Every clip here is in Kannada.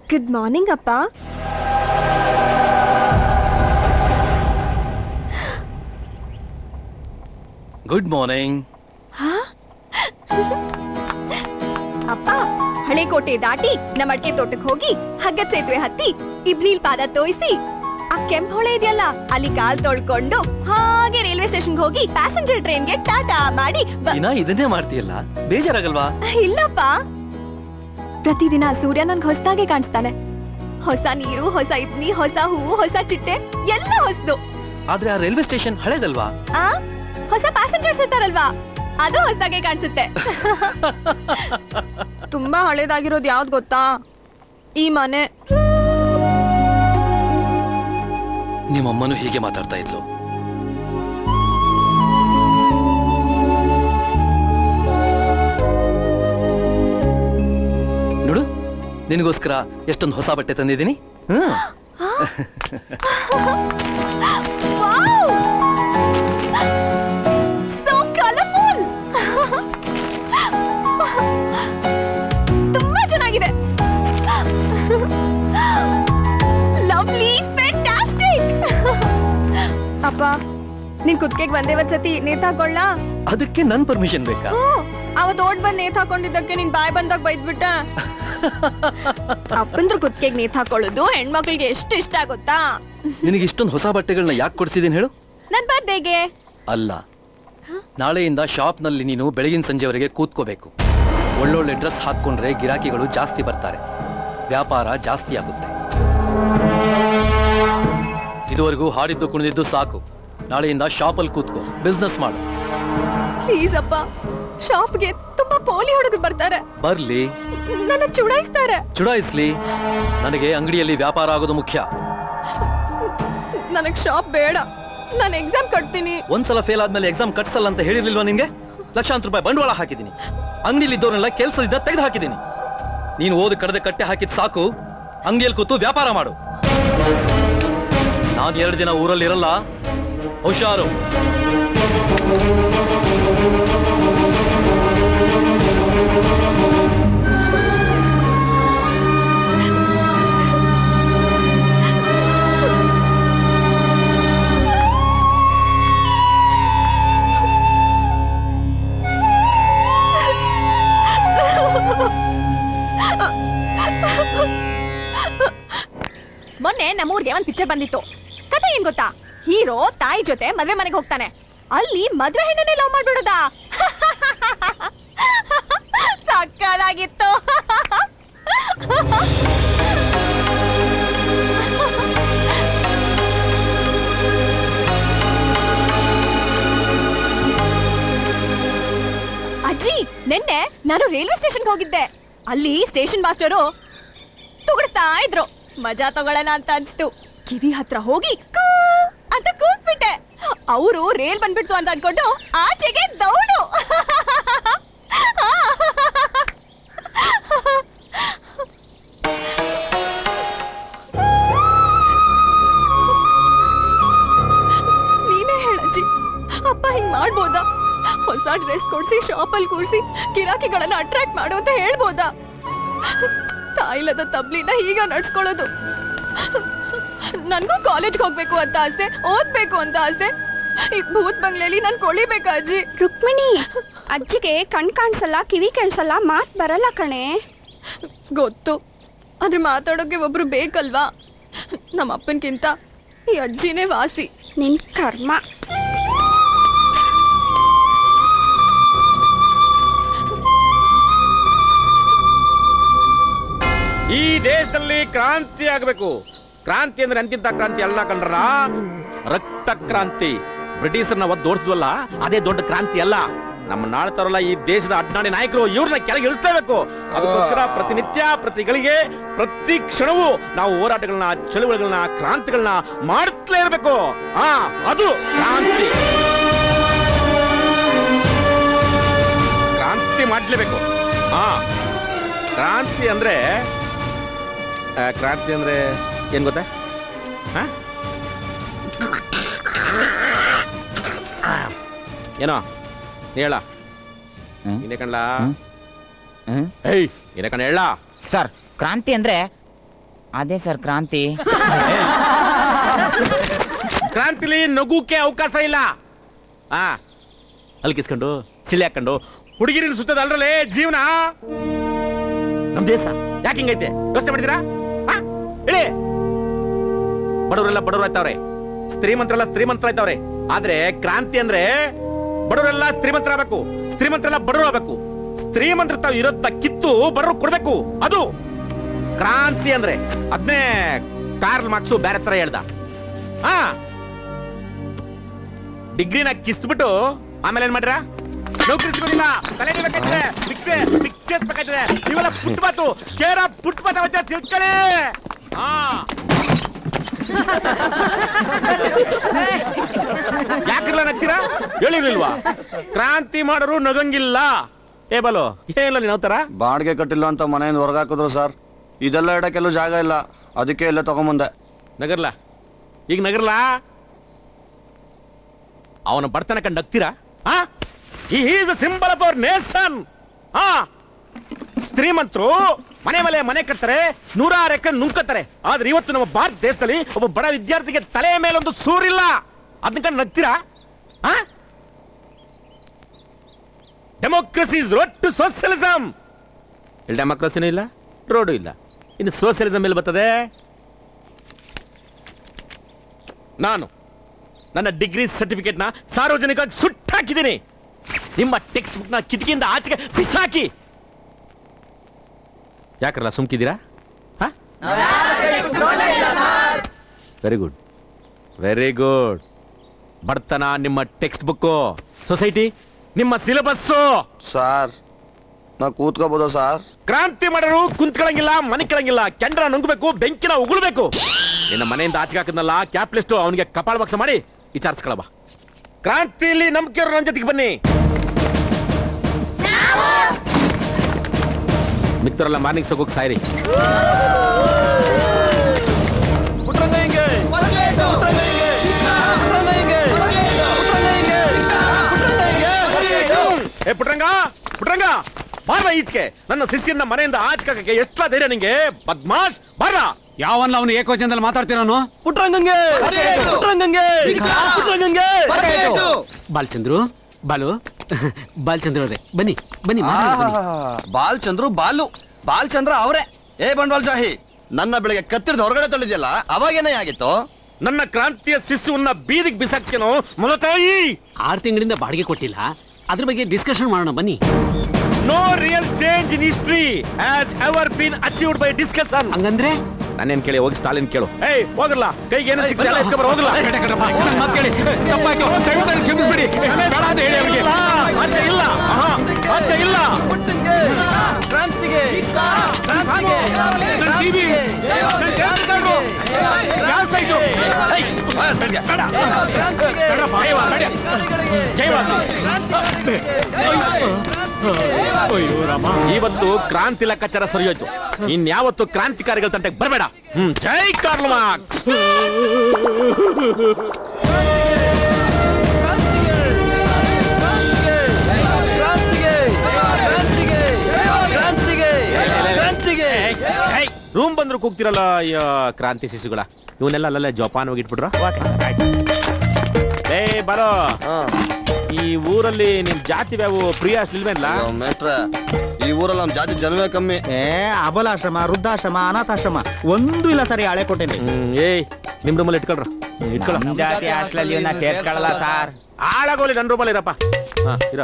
ಗುಡ್ ಮಾರ್ನಿಂಗ್ ಅಪ್ಪ ಗುಡ್ ಮಾರ್ನಿಂಗ್ ಅಪ್ಪ ಹಳೆ ಕೋಟೆ ದಾಟಿ ನಮ್ಮ ಅಡ್ಕೆ ತೋಟಕ್ಕೆ ಹೋಗಿ ಹಗ್ಗದ ಸೇತುವೆ ಹತ್ತಿ ಇಬ್ನಿಲ್ ಪಾದ ತೋಯಿಸಿ ಆ ಕೆಂಪ್ ಹೊಳೆ ಇದೆಯಲ್ಲ ಅಲ್ಲಿ ಕಾಲ್ ತೊಳ್ಕೊಂಡು ಹಾಗೆ ರೈಲ್ವೆ ಸ್ಟೇಷನ್ಗೆ ಹೋಗಿ ಪ್ಯಾಸೆಂಜರ್ ಟ್ರೈನ್ಗೆ ಟಾಟಾ ಮಾಡಿ ಬ- ದಿನ ಇದನ್ನೇ ಮಾಡ್ತೀಯಲ್ಲ ಬೇಜಾರಾಗಲ್ವಾ ಇಲ್ಲಪ್ಪ ಪ್ರತಿದಿನ ಸೂರ್ಯ ನನ್ಗೆ ಹೊಸದಾಗೆ ಕಾಣಿಸ್ತಾನೆ ಹೊಸ ನೀರು ಹೊಸ ಇಬ್ನಿ ಹೊಸ ಹೂವು ಹೊಸ ಚಿಟ್ಟೆ ಎಲ್ಲ ಹೊಸದು ಆದ್ರೆ ಆ ರೈಲ್ವೆ ಸ್ಟೇಷನ್ ಹಳೇದಲ್ವಾ ಆ ಹೊಸ ಪ್ಯಾಸೆಂಜರ್ಸ್ ಇರ್ತಾರಲ್ವಾ ಅದು ಹೊಸದಾಗೆ ಕಾಣಿಸುತ್ತೆ ತುಂಬಾ ಹಳೇದಾಗಿರೋದು ಯಾವ್ದು ಗೊತ್ತಾ ಈ ಮನೆ ನಿಮ್ಮಮ್ಮನು ಹೀಗೆ ಮಾತಾಡ್ತಾ ಇದ್ಲು ನೋಡು ನಿನಗೋಸ್ಕರ ಎಷ್ಟೊಂದು ಹೊಸ ಬಟ್ಟೆ ತಂದಿದ್ದೀನಿ ಹ್ಮ್ ವಾವ್ ಸೋ ಕಲರ್ಫುಲ್ ತುಂಬಾ ಚೆನ್ನಾಗಿದೆ ಲವ್ಲಿ ಫ್ಯಾಂಟಾಸ್ಟಿಕ್ ಅಪ್ಪ ನಿನ್ ಕುತ್ತಿಗೆಗೆ ಒಂದೇ ಒಂದ್ ಸತಿ ನೇತ್ ಹಾಕೊಳ್ಳ ಅದಕ್ಕೆ ನನ್ ಪರ್ಮಿಷನ್ ಬೇಕಾ ಅವತ್ ಓಡ್ ಬಂದ್ ನೇತ್ ಹಾಕೊಂಡಿದ್ದಕ್ಕೆ ನಿನ್ ಬಾಯ್ ಬಂದಾಗ ಬೈದ್ಬಿಟ್ಟ ಅಪ್ಪಂದ್ರ ಕುತ್ತಿಗೆಗೆ ನೇತ್ ಹಾಕೊಳ್ಳೋದು ಹೆಣ್ಮಕ್ಳಿಗೆ ಎಷ್ಟು ಇಷ್ಟ ಗೊತ್ತಾ ನಿನಗೆ ಇಷ್ಟೊಂದು ಹೊಸ ಬಟ್ಟೆಗಳನ್ನ ಯಾಕೆ ಕೊಡ್ಸಿದೀನಿ ಹೇಳು ನನ್ ಬರ್ಡೇಗೆ ಅಲ್ಲ ನಾಳೆಯಿಂದ ಶಾಪ್ನಲ್ಲಿ ನೀನು ಬೆಳಗಿನ ಸಂಜೆವರೆಗೆ ಕೂತ್ಕೋಬೇಕು ಒಳ್ಳೊಳ್ಳೆ ಡ್ರೆಸ್ ಹಾಕ್ಕೊಂಡ್ರೆ ಗಿರಾಕಿಗಳು ಜಾಸ್ತಿ ಬರ್ತಾರೆ ವ್ಯಾಪಾರ ಜಾಸ್ತಿ ಆಗುತ್ತೆ ಇದುವರೆಗೂ ಹಾಡಿದ್ದು ಕುಣಿದಿದ್ದು ಸಾಕು ನಾಳೆಯಿಂದ ಶಾಪಲ್ಲಿ ಕೂತ್ಕೋ ಬಿಸ್ನೆಸ್ ಮಾಡು ಪ್ಲೀಸ್ ಅಪ್ಪ ಶಾಪ್ಗೆ ತುಂಬಾ ಪೋಲಿ ಹುಡುಗರು ಬರ್ತಾರೆ ಬರ್ಲಿ ನನ್ನ ಚುಡಾಯಿಸ್ತಾರೆ ಚುಡಾಯಿಸ್ಲಿ ನನಗೆ ಅಂಗಡಿಯಲ್ಲಿ ವ್ಯಾಪಾರ ಆಗೋದು ಮುಖ್ಯ ನನಗ್ ಶಾಪ್ ಬೇಡ ನಾನು ಎಕ್ಸಾಮ್ ಕಟ್ತೀನಿ ಒಂದ್ಸಲ ಫೇಲ್ ಆದ್ಮೇಲೆ ಎಕ್ಸಾಮ್ ಕಟ್ಸಲ್ಲ ಅಂತ ಹೇಳಿರ್ಲಿಲ್ವಾ ನಿನ್ಗೆ ಲಕ್ಷಾಂತರ ರೂಪಾಯಿ ಬಂಡವಾಳ ಹಾಕಿದ್ದೀನಿ ಅಂಗಡಿಲಿ ಇದ್ದವ್ರನ್ನೆಲ್ಲ ಕೆಲಸದಿಂದ ತೆಗೆದು ಹಾಕಿದ್ದೀನಿ ನೀನು ಓದಿ ಕಡದೆ ಕಟ್ಟೆ ಹಾಕಿದ್ ಸಾಕು ಅಂಗಡಿಯಲ್ಲಿ ಕೂತು ವ್ಯಾಪಾರ ಮಾಡು ನಾನು ಎರಡು ದಿನ ಊರಲ್ಲಿ ಇರಲ್ಲ ಹುಷಾರು ಮೊನ್ನೆ ನಮ್ಮೂರ್ಗೆ ಒಂದ್ ಪಿಕ್ಚರ್ ಬಂದಿತ್ತು ಕತೆ ಏನ್ ಗೊತ್ತಾ ಹೀರೋ ತಾಯಿ ಜೊತೆ ಮದ್ವೆ ಮನೆಗೆ ಹೋಗ್ತಾನೆ ಅಲ್ಲಿ ಮದ್ವೆ ಹೆಣ್ಣನ್ನೇ ಲವ್ ಮಾಡ್ಬಿಡೋದಾ ಸಕ್ಕದಾಗಿತ್ತು ಅಜ್ಜಿ ನಿನ್ನೆ ನಾನು ರೈಲ್ವೆ ಸ್ಟೇಷನ್ಗೆ ಹೋಗಿದ್ದೆ ಅಲ್ಲಿ ಸ್ಟೇಷನ್ ಮಾಸ್ಟರು ತುಗುಡಿಸ್ತಾ ಇದ್ರು ಮಜಾ ತಗೊಳ್ಳೋಣ ಅಂತ ಅನ್ಸ್ತು ಕಿವಿ ಹತ್ರ ಹೋಗಿ ಕೂ ಅಂತ ಕೂಗ್ಬಿಟ್ಟೆ ಅವರು ರೇಲ್ ಬಂದ್ಬಿಡ್ತು ಅಂತ ಅನ್ಕೊಂಡು ಆಚೆಗೆ ದೌಡು ನೀನೇ ಹೇಳಜ್ಜಿ ಅಪ್ಪ ಹಿಂಗ್ ಮಾಡ್ಬೋದಾ ಹೊಸ ಡ್ರೆಸ್ ಕೊಡ್ಸಿ ಶಾಪಲ್ಲಿ ಕೂರ್ಸಿ ಗಿರಾಕಿಗಳನ್ನ ಅಟ್ರಾಕ್ಟ್ ಮಾಡು ಅಂತ ಹೇಳ್ಬೋದಾ ತಾಯಿಲದ ತಬ್ಲಿನ ಈಗ ನಡ್ಸ್ಕೊಳ್ಳೋದು ನನ್ಗೂ ಕಾಲೇಜ್ಗೆ ಹೋಗ್ಬೇಕು ಅಂತ ಆಸೆ ಓದ್ಬೇಕು ಅಂತ ಆಸೆ ಈ ಭೂತ್ ಬಂಗ್ಲೆಲಿ ನನ್ ಕೊಳಿಬೇಕಾ ಅಜ್ಜಿ ರುಕ್ಮಿಣಿ ಅಜ್ಜಿಗೆ ಕಣ್ ಕಾಣಿಸಲ್ಲ ಕಿವಿ ಕೇಳಿಸಲ್ಲ ಮಾತ್ ಬರಲ್ಲ ಕಣೆ ಗೊತ್ತು ಆದ್ರೆ ಮಾತಾಡೋಕೆ ಒಬ್ರು ಬೇಕಲ್ವಾ ನಮ್ಮ ಅಪ್ಪನ್ಕಿಂತ ಈ ಅಜ್ಜಿನೇ ವಾಸಿ ನಿನ್ ಕರ್ಮ ಈ ದೇಶದಲ್ಲಿ ಕ್ರಾಂತಿ ಆಗಬೇಕು ಕ್ರಾಂತಿ ಅಂದ್ರೆ ಅಂತಿಂತ ಕ್ರಾಂತಿ ಅಲ್ಲ ಕಂಡ್ರ ರಕ್ತ ಕ್ರಾಂತಿ ಬ್ರಿಟಿಷರ್ನ ಒದ್ದೋಡಿಸಿದ್ವಲ್ಲ ಅದೇ ದೊಡ್ಡ ಕ್ರಾಂತಿ ಅಲ್ಲ ನಮ್ಮ ನಾಳ್ತಾರಲ್ಲ ಈ ದೇಶದ ಅಡ್ನಾಡಿ ನಾಯಕರು ಇವ್ರನ್ನ ಕೆಳಗೆ ಇಳಿಸ್ಲೇಬೇಕು ಅದಕ್ಕೋಸ್ಕರ ಪ್ರತಿನಿತ್ಯ ಪ್ರತಿಗಳಿಗೆ ಪ್ರತಿ ಕ್ಷಣವೂ ನಾವು ಹೋರಾಟಗಳನ್ನ ಚಳುವಳಿಗಳನ್ನ ಕ್ರಾಂತಿಗಳನ್ನ ಮಾಡುತ್ತಲೇ ಇರಬೇಕು ಆ ಅದು ಕ್ರಾಂತಿ ಕ್ರಾಂತಿ ಮಾಡ್ಲೇಬೇಕು ಹಾ ಕ್ರಾಂತಿ ಅಂದ್ರೆ ಆ, ಕ್ರಾಂತಿ ಅಂದ್ರೆ ಏನ್ ಗೊತ್ತಾ ಹಾ? ಏನೋ ಹೇಳ ನೀನೇ ಕಣ್ಲಾ ಏಯ್ ನೀನೇ ಕಣ ಹೇಳ ಸರ್ ಕ್ರಾಂತಿ ಅಂದ್ರೆ ಅದೇ ಸರ್ ಕ್ರಾಂತಿ ಕ್ರಾಂತಿಲಿ ನಗುಕ್ಕೆ ಅವಕಾಶ ಇಲ್ಲ ಆ ಅಲ್ಕಿಸ್ಕೊಂಡು ಸಿಳಿ ಹಾಕೊಂಡು ಹುಡುಗಿರಿನ ಸುತ್ತದ ಅಲ್ರಲ್ಲೇ ಜೀವನ ನಮ್ ದೇಶ ಯಾಕೆ ಹಿಂಗೈತೆ ಯೋಚನೆ ಮಾಡಿದಿರಾ ಆ? ಹೇಳಿ ಬಡವರೆಲ್ಲ ಬಡವರು ಆಯ್ತವ್ರೆ ಶ್ರೀಮಂತರೆಲ್ಲ ಶ್ರೀಮಂತರ ಆಯ್ತವ್ರೆ ಆದ್ರೆ ಕ್ರಾಂತಿ ಅಂದ್ರೆ ಬಡವರೆಲ್ಲ ಶ್ರೀಮಂತರಾಗಬೇಕು ಶ್ರೀಮಂತರೆಲ್ಲ ಬಡವರು ಆಗ್ಬೇಕು ಶ್ರೀಮಂತರ ತಾವು ಇರೋತ್ತ ಕಿತ್ತು ಬಡವರು ಕೊಡ್ಬೇಕು ಅದು ಕ್ರಾಂತಿ ಅಂದ್ರೆ ಅದನ್ನೇ ಕಾರ್ಲ್ ಮಾರ್ಕ್ಸು ಬೇರೆ ತರ ಹೇಳ್ದ ಹಾ ಡಿಗ್ರಿನ ಕಿಸ್ಬಿಟ್ಟು ಆಮೇಲೆ ಏನ್ ಮಾಡ್ರ ನೌಕರಿ ಸಿಗೋದಿಲ್ಲ ತಲೆ ಬೇಕಾಯ್ತದೆ ಭಿಕ್ಷೆ ಭಿಕ್ಷೆ ಎತ್ಬೇಕಾಯ್ತದೆ ನೀವೆಲ್ಲ ಪುಟ್ಬಾತು ಕೇರ ಪುಟ್ಬಾತ ಅವತ್ತ ತಿಳ್ಕೊಳ್ಳಿ ಹಾ ಯಾಕಿಲ್ಲ ನಗ್ತೀರಾ ಹೇಳಿರ್ಲಿಲ್ವಾ ಕ್ರಾಂತಿ ಮಾಡೋರು ನಗಂಗಿಲ್ಲ ಏ ಬಲೋ ಏನಿಲ್ಲ ನೀನ್ ತರ ಬಾಡಿಗೆ ಕಟ್ಟಿಲ್ಲ ಅಂತ ಮನೆಯಿಂದ ಹೊರಗಾಕಿದ್ರು ಸರ್ ಇದೆಲ್ಲ ಇಡಕ್ಕೆಲ್ಲೂ ಜಾಗ ಇಲ್ಲ ಅದಕ್ಕೆ ಇಲ್ಲೇ ತಗೊಂಬಂದೆ ನಗರ್ಲ ಈಗ ನಗರ್ಲ ಅವನ ಬರ್ತನ ಕಂಡು ನಗ್ತೀರಾ ಆ is symbol of our nation ಆ ಶ್ರೀಮಂತರು ಮನೆ ಮೇಲೆ ಮನೆ ಕಟ್ತಾರೆ ನೂರಾರು ಎಕರೆ ನುಂಕತ್ತಾರೆ ಆದ್ರೆ ಇವತ್ತು ನಮ್ಮ ಭಾರತ ದೇಶದಲ್ಲಿ ಒಬ್ಬ ಬಡ ವಿದ್ಯಾರ್ಥಿಗೆ ತಲೆ ಮೇಲೆ ಒಂದು ಸೂರಿಲ್ಲ ಅದನ್ನ ಕಂಡು ನಗ್ತೀರಾ ಆ democracy is road to socialism ಇಲ್ಲಿ ಡೆಮೋಕ್ರಸಿನೂ ಇಲ್ಲ ರೋಡು ಇಲ್ಲ ಇನ್ನು ಸೋಷಿಯಲಿಸಂ ಎಲ್ಲಿ ಬರ್ತದೆ ನಾನು ನನ್ನ ಡಿಗ್ರಿ ಸರ್ಟಿಫಿಕೇಟ್ನ ಸಾರ್ವಜನಿಕವಾಗಿ ಸುಟ್ಟಾಕಿದ್ದೀನಿ ನಿಮ್ಮ ಟೆಕ್ಸ್ಟ್ ಬುಕ್ನ ಕಿಟಕಿಯಿಂದ ಆಚೆಗೆ ಬಿಸಾಕಿ ಯಾಕರಲ್ಲ ಸುಮ್ಕಿದ್ದೀರಾ ವೆರಿ ಗುಡ್ ವೆರಿ ಗುಡ್ ಬರ್ತನ ನಿಮ್ಮ ಟೆಕ್ಸ್ಟ್ ಬುಕ್ಕು ಸೊಸೈಟಿ ನಿಮ್ಮ ಸಿಲೆಬಸ್ಸು ಸರ್ ನಾ ಕೂತ್ಕೋಬೋದಾ ಸರ್ ಕ್ರಾಂತಿ ಮಾಡೋರು ಕುಂತ್ಕೊಳಂಗಿಲ್ಲ ಮನೆ ಕೆಳಂಗಿಲ್ಲ ಕೆಂಡ್ರ ನುಂಗ್ಬೇಕು ಬೆಂಕಿನ ಉಗುಳ್ಬೇಕು ನಿನ್ನ ಮನೆಯಿಂದ ಆಚೆಗೆ ಹಾಕಿದ್ನಲ್ಲ ಕ್ಯಾಪ್ಲಿಸ್ಟ್ ಅವನಿಗೆ ಕಪಾಳ ಬಕ್ಸ ಮಾಡಿ ವಿಚಾರಿಸ್ಕೊಳಬ ಕ್ರಾಂತಿಯಲ್ಲಿ ನಂಬಿಕೆ ಇರೋ ನನ್ನ ಜೊತೆಗೆ ಬನ್ನಿ ಮಿಕ್ತರೆಲ್ಲ ಮಾರ್ನಿಂಗ್ ಸಗೋಕ್ ಸಾಯ್ರಿ ಏ ಪುಟ್ರಂಗ ಪುಟ್ರಂಗ ಬಾರ್ಲ ಈಚೆಗೆ ನನ್ನ ಶಿಷ್ಯನ ಮನೆಯಿಂದ ಆಚೆಗೆ ಎಷ್ಟ ಧೈರ್ಯ ನಿಂಗೆ ಬದ್ಮಾಶ್ ಬಾರ್ಲ ಯಾವನ್ನ ಅವನು ಏಕವಚನದಲ್ಲಿ ಮಾತಾಡ್ತಿರೋನು ಪುಟ್ರಂಗಂಗೆ ಪುಟ್ರಂಗಂಗೆ ಪುಟ್ರಂಗಂಗೆ ಬಾಲ್ಚಂದ್ರು ಬಾಲು ಬಾಲ್ಚಂದ್ರ ಅವ್ರೆ ಬನ್ನಿ ಬನ್ನಿ ಮಾತಾಡಿ, ಬನ್ನಿ. ಬಾಲ್ ಚಂದ್ರು ಬಾಲು ಬಾಲ್ ಚಂದ್ರ ಅವರೇ ಏ ಬಂಡವಾಳ ಶಾಹಿ ನನ್ನ ಬೆಳಿಗ್ಗೆ ಕತ್ತಿರ್ದು ಹೊರಗಡೆ ತಳ್ಳಿದ್ಯಲ್ಲ ಅವಾಗೇನೇ ಆಗಿತ್ತು ನನ್ನ ಕ್ರಾಂತಿಯ ಶಿಶುವನ್ನ ಬೀದಿಗೆ ಬಿಸಾಕ್ತೇನೋ ಮೊಲತಾಯಿ ಆರು ತಿಂಗಳಿಂದ ಬಾಡಿಗೆ ಕೊಟ್ಟಿಲ್ಲ ಅದ್ರ ಬಗ್ಗೆ ಡಿಸ್ಕಷನ್ ಮಾಡೋಣ ಬನ್ನಿ no real change in history has ever been achieved by discussion ಹಂಗಂದ್ರೆ ನಾನೇನ್ ಕೇಳಿ ಹೋಗಿ ಸ್ಟಾಲಿನ್ ಕೇಳು ಏಯ್ ಹೋಗಲ್ಲ ಕೈಗೆ ಏನೋ ಸಿಕ್ಕಿದೆ ಎಲ್ಲ ಎತ್ಕೊಂಡ್ ಬರೋ, ಹೋಗಲ್ಲ ನನ್ ಮಾತ್ ಕೇಳಿ. ತಪ್ಪಾಯ್ತು. ದಯವಿಟ್ಟು ಕ್ಷಮಿಸ್ಬಿಡಿ. ಬೇಡ ಅಂತ ಹೇಳಿ ಅವ್ರಿಗೆ. ಇಲ್ಲ, ಸಾಧ್ಯ ಇಲ್ಲ ಆಹಾ, ಸಾಧ್ಯ ಇಲ್ಲ ಕ್ರಾಂತಿಗೆ ಕ್ರಾಂತಿಗೆ ನನ್ TV. ನನ್ ಕ್ರಾಂತಿಕಾರರು. Gas light. ಅಯ್ಯೋ ರಾಮ. ಇವತ್ತು ಕ್ರಾಂತಿ ಲೆಕ್ಕಾಚಾರ ಸರಿಯೋಯ್ತು ಇನ್ಯಾವತ್ತು ಕ್ರಾಂತಿಕಾರಿಗಳ ತಂಟೆಗೆ ಬರಬೇಡ ಹ್ಮ್ ಜೈ ಕಾರ್ಲ್ ಮಾರ್ಕ್ಸ್ ರೂಮ್ ಬಂದ್ರು ಕೂಗ್ತಿರಲ್ಲ ಅಯ್ಯೋ ಕ್ರಾಂತಿ ಶಿಶುಗಳ ಇವನ್ನೆಲ್ಲ ಅಲ್ಲಲ್ಲೇ ಜೋಪಾನವಾಗಿ ಇಟ್ಬಿಟ್ರ ಏ ಬರೋ ಈ ಊರಲ್ಲಿ ನಿಮ್ ಜಾತಿ ಬ್ಯಾವು ಪ್ರಿಯ ಅಷ್ಟಿಲ್ವೇನ್ಲ ಮೇಟ್ರ ಈ ಊರಲ್ಲಿ ನಮ್ ಜಾತಿ ಜನವೇ ಕಮ್ಮಿ ಏ ಅಬಲಾಶ್ರಮ ವೃದ್ಧಾಶ್ರಮ ಅನಾಥಾಶ್ರಮ ಒಂದು ಇಲ್ಲ ಸರಿ ಹಳೆ ಕೊಟ್ಟೇನಿ ಹ್ಮ್ ಏಯ್ ನಿಮ್ ರೂಮಲ್ಲಿ ಇಟ್ಕೊಳ್ರ ಇಟ್ಕೊಳ ನಮ್ ಜಾತಿ ಹಾಸ್ಟೆಲ್ ಇವನ್ನ ಸೇರ್ಸ್ಕೊಳ್ಳಲ್ಲ ಸಾರ್ ಹಾಳಾಗೋಲಿ ನನ್ನ ರೂಮಲ್ಲಿ ಇರಪ್ಪ ಹಾ ಇರ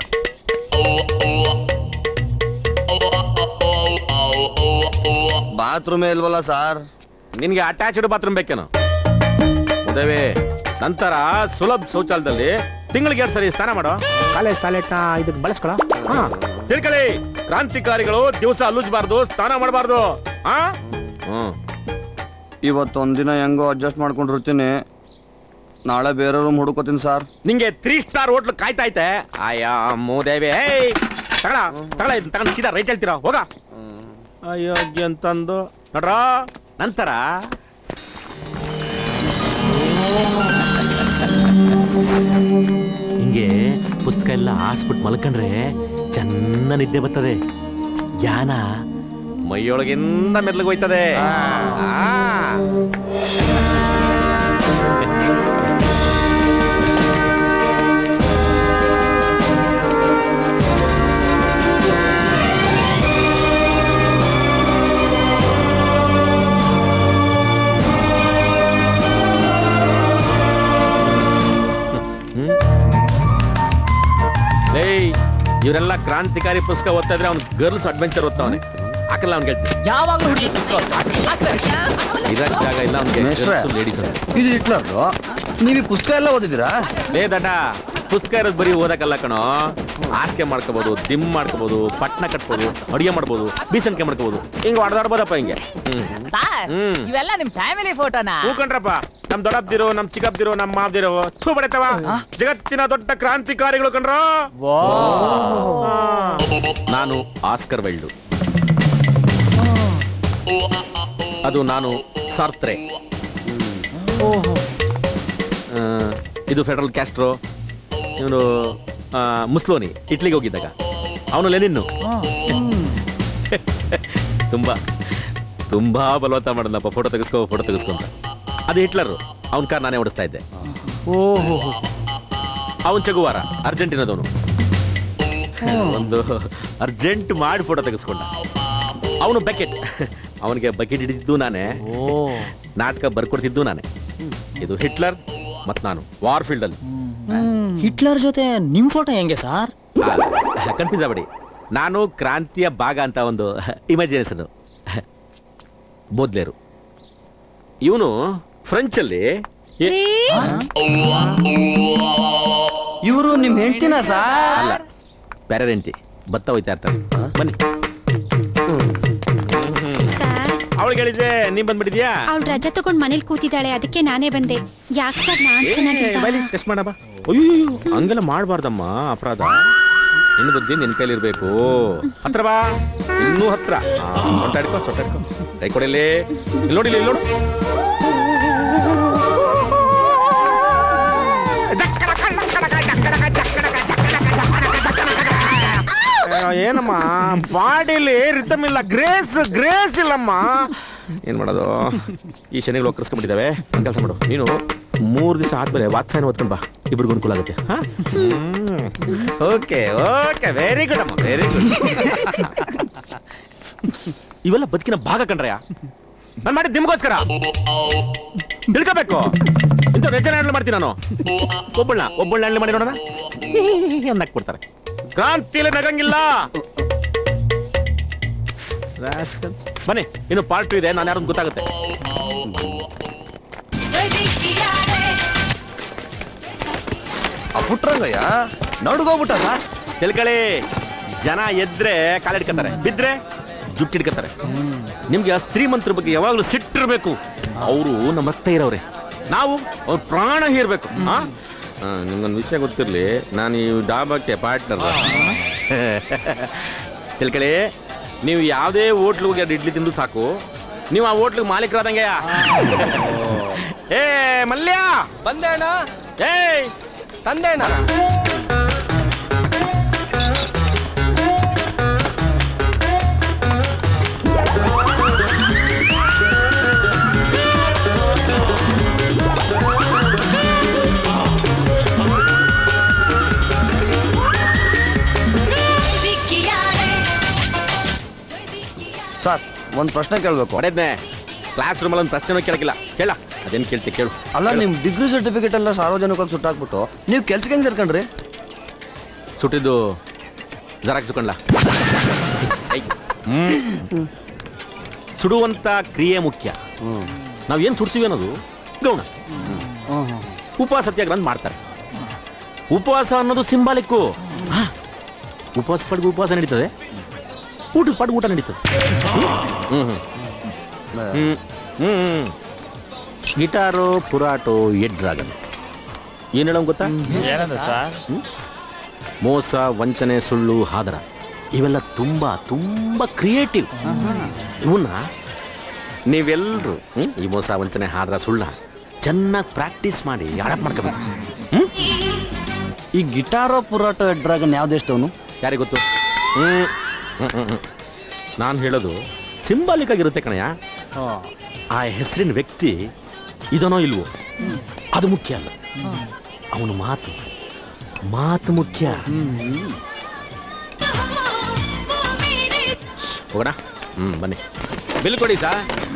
ಬಾತ್ರೂಮೇ ಇಲ್ವಲ್ಲ ಸಾರ್ ನಿನ್ಗೆ ಅಟ್ಯಾಚ್ಡ್ ಬಾತ್ರೂಮ್ ಬೇಕೇನು ಉದಯವೇ ನಂತರ ಸುಲಭ ಶೌಚಾಲಯದಲ್ಲಿ ತಿಂಗಳಿಗೆ ಎರಡು ಸರಿ ಸ್ನಾನ ಮಾಡೋ ಕಾಲೇಜ್ ಟಾಯ್ಲೆಟ್ ಇದಕ್ಕೆ ಬಳಸ್ಕೊಳ ಹಾ ತಿಳ್ಕೊಳ್ಳಿ ಕ್ರಾಂತಿಕಾರಿಗಳು ದಿವಸ ಅಲ್ಲುಜ್ಬಾರ್ದು ಸ್ನಾನ ಮಾಡಬಾರ್ದು ಹಾ ಹ್ಮ್ ಇವತ್ತೊಂದಿನ ಹೆಂಗೋ ಅಡ್ಜಸ್ಟ್ ಮಾಡ್ಕೊಂಡಿರ್ತೀನಿ ನಾಳೆ ಬೇರೆ ರೂಮ್ ಹುಡುಕೋತೀನಿ ಸರ್ ನಿಂಗೆ ತ್ರೀ ಸ್ಟಾರ್ ಹೋಟ್ಲ್ ಕಾಯ್ತಾ ಐತೆ ಅಯ್ಯ ಮೂದೇವಿ ಏಯ್ ತಗಳ ತಗಳ ಇದನ್ನ ತಗೊಂಡು ಸೀದಾ ರೈಟ್ ಹೇಳ್ತೀರಾ ಹೋಗ ಅಯ್ಯೋ ಅಂತಂದು ನೋಡ್ರ ನಂತರ ಹಿಂಗೆ ಪುಸ್ತಕ ಎಲ್ಲ ಆಸ್ಬಿಟ್ಟು ಮಲ್ಕೊಂಡ್ರೆ ಚೆನ್ನ ನಿದ್ದೆ ಬರ್ತದೆ ಜ್ಞಾನ ಮೈಯೊಳಗಿಂದ ಮೆದ್ಲಿಗೆ ಹೋಯ್ತದೆ ಆ. ಲೇಯ್ ಇವರೆಲ್ಲ ಕ್ರಾಂತಿಕಾರಿ ಪುಸ್ತಕ ಓದ್ತಾ ಇದ್ರೆ ಅವ್ನು ಗರ್ಲ್ಸ್ ಅಡ್ವೆಂಚರ್ ಓದ್ತಾವನೆ ಹಾಕಲ್ಲ ಅವ್ನು ಹೇಳ್ತೀನಿ ಯಾವಾಗಲೂ ಹುಡುಗಿ ಇರಕ್ ಜಾಗ ಇಲ್ಲ ಅವ್ನಿಗೆ ಮೇಷ್ಟ್ರೆ. ಲೇಡೀಸ್ ಅಂತ ಇದು ಹಿಟ್ಲರ್ದು ನೀವು ಈ ಪುಸ್ತಕ ಎಲ್ಲ ಓದಿದ್ದೀರಾ ಲೇ ದಡ್ಡ ಪುಸ್ತಕ ಇರೋದು ಬರೀ ಓದಕ್ಕಲ್ಲ ಕಣೋ ಹಾಸಿಗೆ ಮಾಡ್ಕೋಬಹುದು ದಿಮ್ ಮಾಡ್ಕೋಬಹುದು ಪಟ್ನ ಕಟ್ಬೋದು ಅಡಿಗೆ ಮಾಡ್ಬೋದು ಬೀಸಣಿಕೆ ಮಾಡ್ಕೋಬಹುದು ಹಿಂಗ್ ಹೊಡೆದಾಡ್ಬೋದಪ್ಪ ಹಿಂಗೆ ಹ್ಮ್ ಸರ್ ಹ್ಮ್. ಇವೆಲ್ಲ ನಿಮ್ ಫ್ಯಾಮಿಲಿ ಫೋಟೋನಾ ಹೂ ಕಣ್ರಪ್ಪ ನಮ್ ದೊಡ್ಡಪ್ದಿರೋ ನಮ್ ಚಿಕ್ಕಪ್ದಿರೋ ನಮ್ ಮಾವ್ದಿರೋ ಥೂ ಬಡತವ ಜಗತ್ತಿನ ದೊಡ್ಡ ಕ್ರಾಂತಿಕಾರಿಗಳು ಕಣ್ರೋ ಆ. ನಾನು ಆಸ್ಕರ್ ವೈಲ್ಡು ಅದು ನಾನು ಸಾರ್ತ್ರೆ ಆ, ಇದು ಫೆಡರಲ್ ಕ್ಯಾಸ್ಟ್ರೋ ಇವನು ಮುಸ್ಲೋನಿ ಇಟ್ಲಿಗೆ ಹೋಗಿದ್ದಾಗ ಅವನು ಲೆನಿನ್ನು ತುಂಬಾ ತುಂಬಾ ಬಲವಂತ ಮಾಡಿದ್ನಪ್ಪ ಫೋಟೋ ತೆಗೆಸ್ಕೋ ಫೋಟೋ ತೆಗೆಸ್ಕೊಂತ ಅದು ಹಿಟ್ಲರು ಅವನ ಕಾರ್ ನಾನೇ ಓಡಿಸ್ತಾ ಇದ್ದೆ ಓಹೋ ಅವನ್ ಚಗುವಾರ ಅರ್ಜೆಂಟಿನಾದವನು ಒಂದು ಅರ್ಜೆಂಟ್ ಮಾಡಿ ಫೋಟೋ ತೆಗೆಸ್ಕೊಂಡ ಅವನು ಬಕೆಟ್ ಅವನಿಗೆ ಬಕೆಟ್ ಹಿಡಿದಿದ್ದು ನಾನೇ ನಾಟಕ ಬರ್ಕೊಡ್ತಿದ್ದು ನಾನೇ ಇದು ಹಿಟ್ಲರ್ ಮತ್ ನಾನು ವಾರ್ ಫೀಲ್ಡ್ ಅಲ್ಲಿ ಹಿಟ್ಲರ್ ಜೊತೆ ನಿಮ್ ಫೋಟೋ ಹೆಂಗೆ ಸರ್ ಕನ್ಫ್ಯೂಸ್ ಆಗ್ಬೇಡಿ ನಾನು ಕ್ರಾಂತಿಯ ಭಾಗ ಅಂತ ಒಂದು ಇಮ್ಯಾಜಿನೇಷನ್ ಬೋದ್ಲೇರು ಇವನು ಫ್ರೆಂಚ್ ಅಲ್ಲಿ ಏ- ಇವರು ನಿಮ್ ಹೆಂಡ್ತಿನ ಸಾರ್ ಅಲ್ಲ ಬೇರೆ ಹೆಂಡತಿ ಬತ್ತ ಹೋಯ್ತಾ ಇರ್ತಾರೆ ಬನ್ನಿ ಸರ್ ಅವಳಿಗೆ ಹೇಳಿದ್ದೆ ನೀನ್ ಬಂದ್ಬಿಟ್ಟಿದ್ಯಾ ಅವಳು ರಜೆ ತಗೊಂಡ್ ಮನೇಲಿ ಕೂತಿದ್ದಾಳೆ ಅದಕ್ಕೆ ನಾನೇ ಬಂದೆ ಯಾಕೆ ಸರ್ ನಾನ್ ಚೆನ್ನಾಗಿಲ್ಲ ಟೆಸ್ಟ್ ಮಾಡಬ ಅಯ್ಯೋ ಹಂಗೆಲ್ಲ ಮಾಡಬಾರ್ದಮ್ಮ ಅಪರಾಧ ನಿನ್ನ ಬುದ್ಧಿ ನಿನ್ ಕೈಲಿ ಇರ್ಬೇಕು ಹತ್ರ ಬಾ ಇನ್ನೂ ಹತ್ರ ಆ, ಸೊಂಟ ಹಿಡ್ಕೊ ಸೊಂಟ ಹಿಡ್ಕೊ ಕೈ ಕೊಡಲಿ ಇಲ್ಲಿ ನೋಡಿ ಇಲ್ಲಿ ನೋಡು ಅಯ್ಯೋ, ಏನಮ್ಮ ಬಾಡಿಲಿ ರಿತಮ್ ಇಲ್ಲ ಗ್ರೇಸ್ ಗ್ರೇಸ್ ಇಲ್ಲಮ್ಮ ಏನ್ ಮಾಡೋದು ಈ ಶನಿಗಳು ಒಕ್ಕರ್ಸ್ಕೊಂಡ್ಬಿಟ್ಟಿದ್ದಾವೆ ಒಂದ್ ಕೆಲಸ ಮಾಡು ನೀನು ಮೂರ್ ದಿವಸ ಆದ್ಮೇಲೆ ವಾತ್ಸಾಯನ ಓದ್ಕೊಂಡ್ ಬಾ ಇಬ್ರಿಗೂ ಅನುಕೂಲ ಆಗುತ್ತೆ ಓಕೆ ಓಕೆ ವೆರಿ ಗುಡ್ ಅಮ್ಮ ವೆರಿ ಗುಡ್ ಇವೆಲ್ಲ ಬದುಕಿನ ಭಾಗ ಕಂಡ್ರಯ್ಯ ನಾನು ಮಾಡಿದ್ ನಿಮ್ಗೋಸ್ಕರ ತಿಳ್ಕೋಬೇಕು ಇಂಥ ವೆಜ್ಜನ ಹ್ಯಾಂಡಲ್ ಮಾಡ್ತೀನಿ ನಾನು ಒಬ್ಬಳನ್ನ ಒಬ್ಬಳನ್ನ ಹ್ಯಾಂಡಲ್ ಮಾಡಿ ನೋಡೋಣ ಅನ್ನಕ್ ಬಿಡ್ತಾರೆ ಕ್ರಾಂತಿಯಲ್ಲಿ ನಗಂಗಿಲ್ಲ Rascals. ಬನ್ನಿ ಇನ್ನು ಪಾರ್ಟ್ ಟು ಇದೆ ನಾನು ಯಾರು ಗೊತ್ತಾಗುತ್ತೆ ಆ ಪುಟ್ರಂಗಯ್ಯ ನಡುಗೋಗ್ಬಿಟ್ಟ ಸರ್ ತಿಳ್ಕೊಳ್ಳಿ ಜನ ಎದ್ರೆ ಕಾಲಿಡ್ಕತಾರೆ ಬಿದ್ರೆ ಜುಟ್ಟು ಹಿಡ್ಕತಾರೆ ನಿಮ್ಗೆ ಆ ಶ್ರೀಮಂತರ ಬಗ್ಗೆ ಯಾವಾಗಲೂ ಸಿಟ್ಟಿರ್ಬೇಕು ಅವರು ನಮ್ಮ ರಕ್ತ ಇರೋರೆ ನಾವು ಅವ್ರ ಪ್ರಾಣ ಹೀರ್ಬೇಕು ಆ? ಆ, ನಿಮ್ಗೊಂದು ವಿಷಯ ಗೊತ್ತಿರ್ಲಿ ನಾನು ಈ ಡಾಬಾಕ್ಕೆ ಪಾರ್ಟ್ನರ್ ತಿಳ್ಕೊಳ್ಳಿ ನೀವು ಯಾವುದೇ ಹೋಟ್ಲಿಗೆ ಹೋಗಿ ಎರಡು ಇಡ್ಲಿ ತಿಂದು ಸಾಕು ನೀವು ಆ ಹೋಟ್ಲಿಗೆ ಮಾಲೀಕರಾದಂಗೆ ಏ ಮಲ್ಯ ಬಂದೆ ಅಣ್ಣ ಏಯ್ ತಂದೆ ಅಣ್ಣ ಸರ್ ಒಂದ್ ಪ್ರಶ್ನೆ ಕೇಳ್ಬೇಕು ಹೊಡೆದ್ನೆ ಕ್ಲಾಸ್ ರೂಮಲ್ಲಿ ಒಂದು ಪ್ರಶ್ನೆ ಕೇಳಕ್ಕಿಲ್ಲ ಕೇಳ ಅದೇನು ಕೇಳ್ತಿ ಕೇಳು ಅಲ್ಲ ನಿಮ್ ಡಿಗ್ರಿ ಸರ್ಟಿಫಿಕೇಟ್ ಎಲ್ಲ ಸಾರ್ವಜನಿಕವಾಗಿ ಸುಟ್ಟಾಕ್ಬಿಟ್ಟು ನೀವು ಕೆಲ್ಸಕ್ಕೆ ಹೆಂಗ್ ಸೇರ್ಕೊಂಡ್ರಿ ಸುಟ್ಟಿದ್ದು ಜರಾಕ್ಸ್ ಕೊಂಡ್ಲ ಸುಡುವಂತ ಕ್ರಿಯೆ ಮುಖ್ಯ ನಾವ್ ಏನ್ ಸುಡ್ತೀವಿ ಅನ್ನೋದು ಗೌಣ ಉಪವಾಸ ಸತ್ಯಾಗ್ರಹ ಅಂತ ಮಾಡ್ತಾರೆ ಉಪವಾಸ ಅನ್ನೋದು ಸಿಂಬಾಲಿಕ್ಕು ಉಪವಾಸ ಪಡ್ಗೆ ಉಪವಾಸ ನಡೀತದೆ ಊಟದ ಪಡ್ಗೆ ಊಟ ನಡೀತದೆ ಹ್ಮ್ ಹ್ಮ್ ಹ್ಮ್ ಹ್ಮ್ ಹ್ಮ್ ಗಿಟಾರು ಪುರಾಟು ಎಡ್ ಡ್ರಾಗನ್ ಏನ್ ಹೇಳೋಂಗ್ ಗೊತ್ತಾ ಮೋಸ ವಂಚನೆ ಸುಳ್ಳು ಹಾದರ ಇವೆಲ್ಲ ತುಂಬಾ ತುಂಬಾ ಕ್ರಿಯೇಟಿವ್ ಇವನ್ನ ನೀವೆಲ್ಲರೂ ಈ ಮೋಸ ವಂಚನೆ ಹಾದರ ಸುಳ್ಳ ಚೆನ್ನಾಗಿ ಪ್ರಾಕ್ಟೀಸ್ ಮಾಡಿ ಅಡಾಪ್ಟ್ ಮಾಡ್ಕೋಬೇಕು ಹ್ಮ್ ಈ ಗಿಟಾರೋ ಪುರಾಟೋ ಡ್ರಾಗನ್ ಯಾವ ದೇಶದವನು ಯಾರಿಗೆ ಗೊತ್ತು ಹ್ಮ್ ನಾನು ಹೇಳೋದು ಸಿಂಬಾಲಿಕ್ ಆಗಿರುತ್ತೆ ಕಣಯ್ಯ ಆ ಹೆಸರಿನ ವ್ಯಕ್ತಿ ಇದನೋ ಇಲ್ವೋ ಅದು ಮುಖ್ಯ ಅಲ್ಲ ಅವನ ಮಾತು ಮಾತು ಮುಖ್ಯ ಹೋಗೋಣ ಹ್ಮ್ ಬನ್ನಿ ಬಿಲ್ ಕೊಡಿ ಸಾ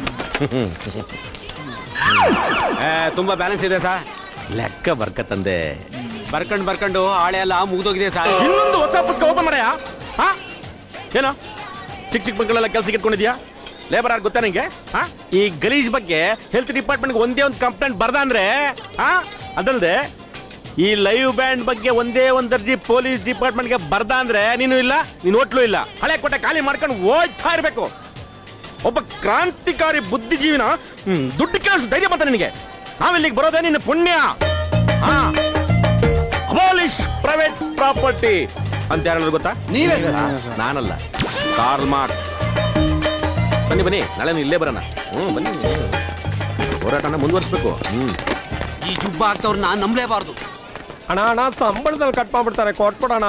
ತುಂಬಾ ಬ್ಯಾಲೆನ್ಸ್ ಇದೆ ಸಾ ಲೆಕ್ಕ ಬರ್ಕ ತಂದೆ ಬರ್ಕಂಡ್ ಬರ್ಕಂಡು ಹಾಳೆ ಎಲ್ಲ ಮುಗ್ದೋಗಿದೆ ಸಾ ಇನ್ನೊಂದು ಹೊಸ ಪುಸ್ತಕ ಓಪನ್ ಮಾಡಯ್ಯ ಹಾ ಏನೋ ಚಿಕ್ಕ ಚಿಕ್ಕ ಮಕ್ಕಳೆಲ್ಲ ಕೆಲ್ಸಕ್ಕೆ ಇಟ್ಕೊಂಡಿದ್ಯಾ ಲೇಬರ್ ಆರ್ ಗೊತ್ತಾ ನಿಂಗೆ ಹಾ ಈ ಗಲೀಜ್ ಬಗ್ಗೆ ಹೆಲ್ತ್ ಡಿಪಾರ್ಟ್ಮೆಂಟ್ ಒಂದೇ ಒಂದು ಕಂಪ್ಲೇಂಟ್ ಬರ್ದ ಅಂದ್ರೆ ಹಾ ಅದಲ್ದೆ ಈ ಲೈವ್ ಬ್ಯಾಂಡ್ ಬಗ್ಗೆ ಒಂದೇ ಒಂದು ಅರ್ಜಿ ಪೊಲೀಸ್ ಡಿಪಾರ್ಟ್ಮೆಂಟ್ಗೆ ಬರ್ದ ಅಂದ್ರೆ ನೀನು ಇಲ್ಲ ನೀನು ಹೋಟ್ಲು ಇಲ್ಲ ಹಳೆ ಕೊಟ್ಟೆ ಖಾಲಿ ಮಾಡ್ಕೊಂಡು ಹೋಗ್ತಾ ಇರಬೇಕು ಒಬ್ಬ ಕ್ರಾಂತಿಕಾರಿ ಬುದ್ಧಿಜೀವಿನ ಹ್ಮ್, ದುಡ್ಡು ಕೇಳಿಸ್ ಧೈರ್ಯ ಬಂತ ನಿನಗೆ ನಾವಿಲ್ಲಿಗೆ ಬರೋದೇ ನಿನ್ನ ಪುಣ್ಯ ಹಾ ಅಬಾಲಿಷ್ ಪ್ರೈವೇಟ್ ಪ್ರಾಪರ್ಟಿ ಅಂತ ಯಾರು ಗೊತ್ತಾ ನೀವೇ ನಾನಲ್ಲ ಕಾರ್ಲ್ ಮಾರ್ಕ್ಸ್ ಬನ್ನಿ ಬನ್ನಿ ನಾಳೆ ನೀವು ಇಲ್ಲೇ ಬರೋಣ ಹ್ಞೂ ಬನ್ನಿ ಹೋರಾಟನ ಮುಂದುವರಿಸ್ಬೇಕು ಹ್ಮ್ ಈ ಜುಬ್ಬ ಆಗ್ತವ್ರು ನಾನ್ ನಂಬಲೇಬಾರ್ದು ಅಣ್ಣ ಅಣ್ಣ ಸಂಬಳದಲ್ಲಿ ಕಟ್ ಮಾಡ್ಬಿಡ್ತಾರೆ ಕೊಟ್ಬಿಡೋಣ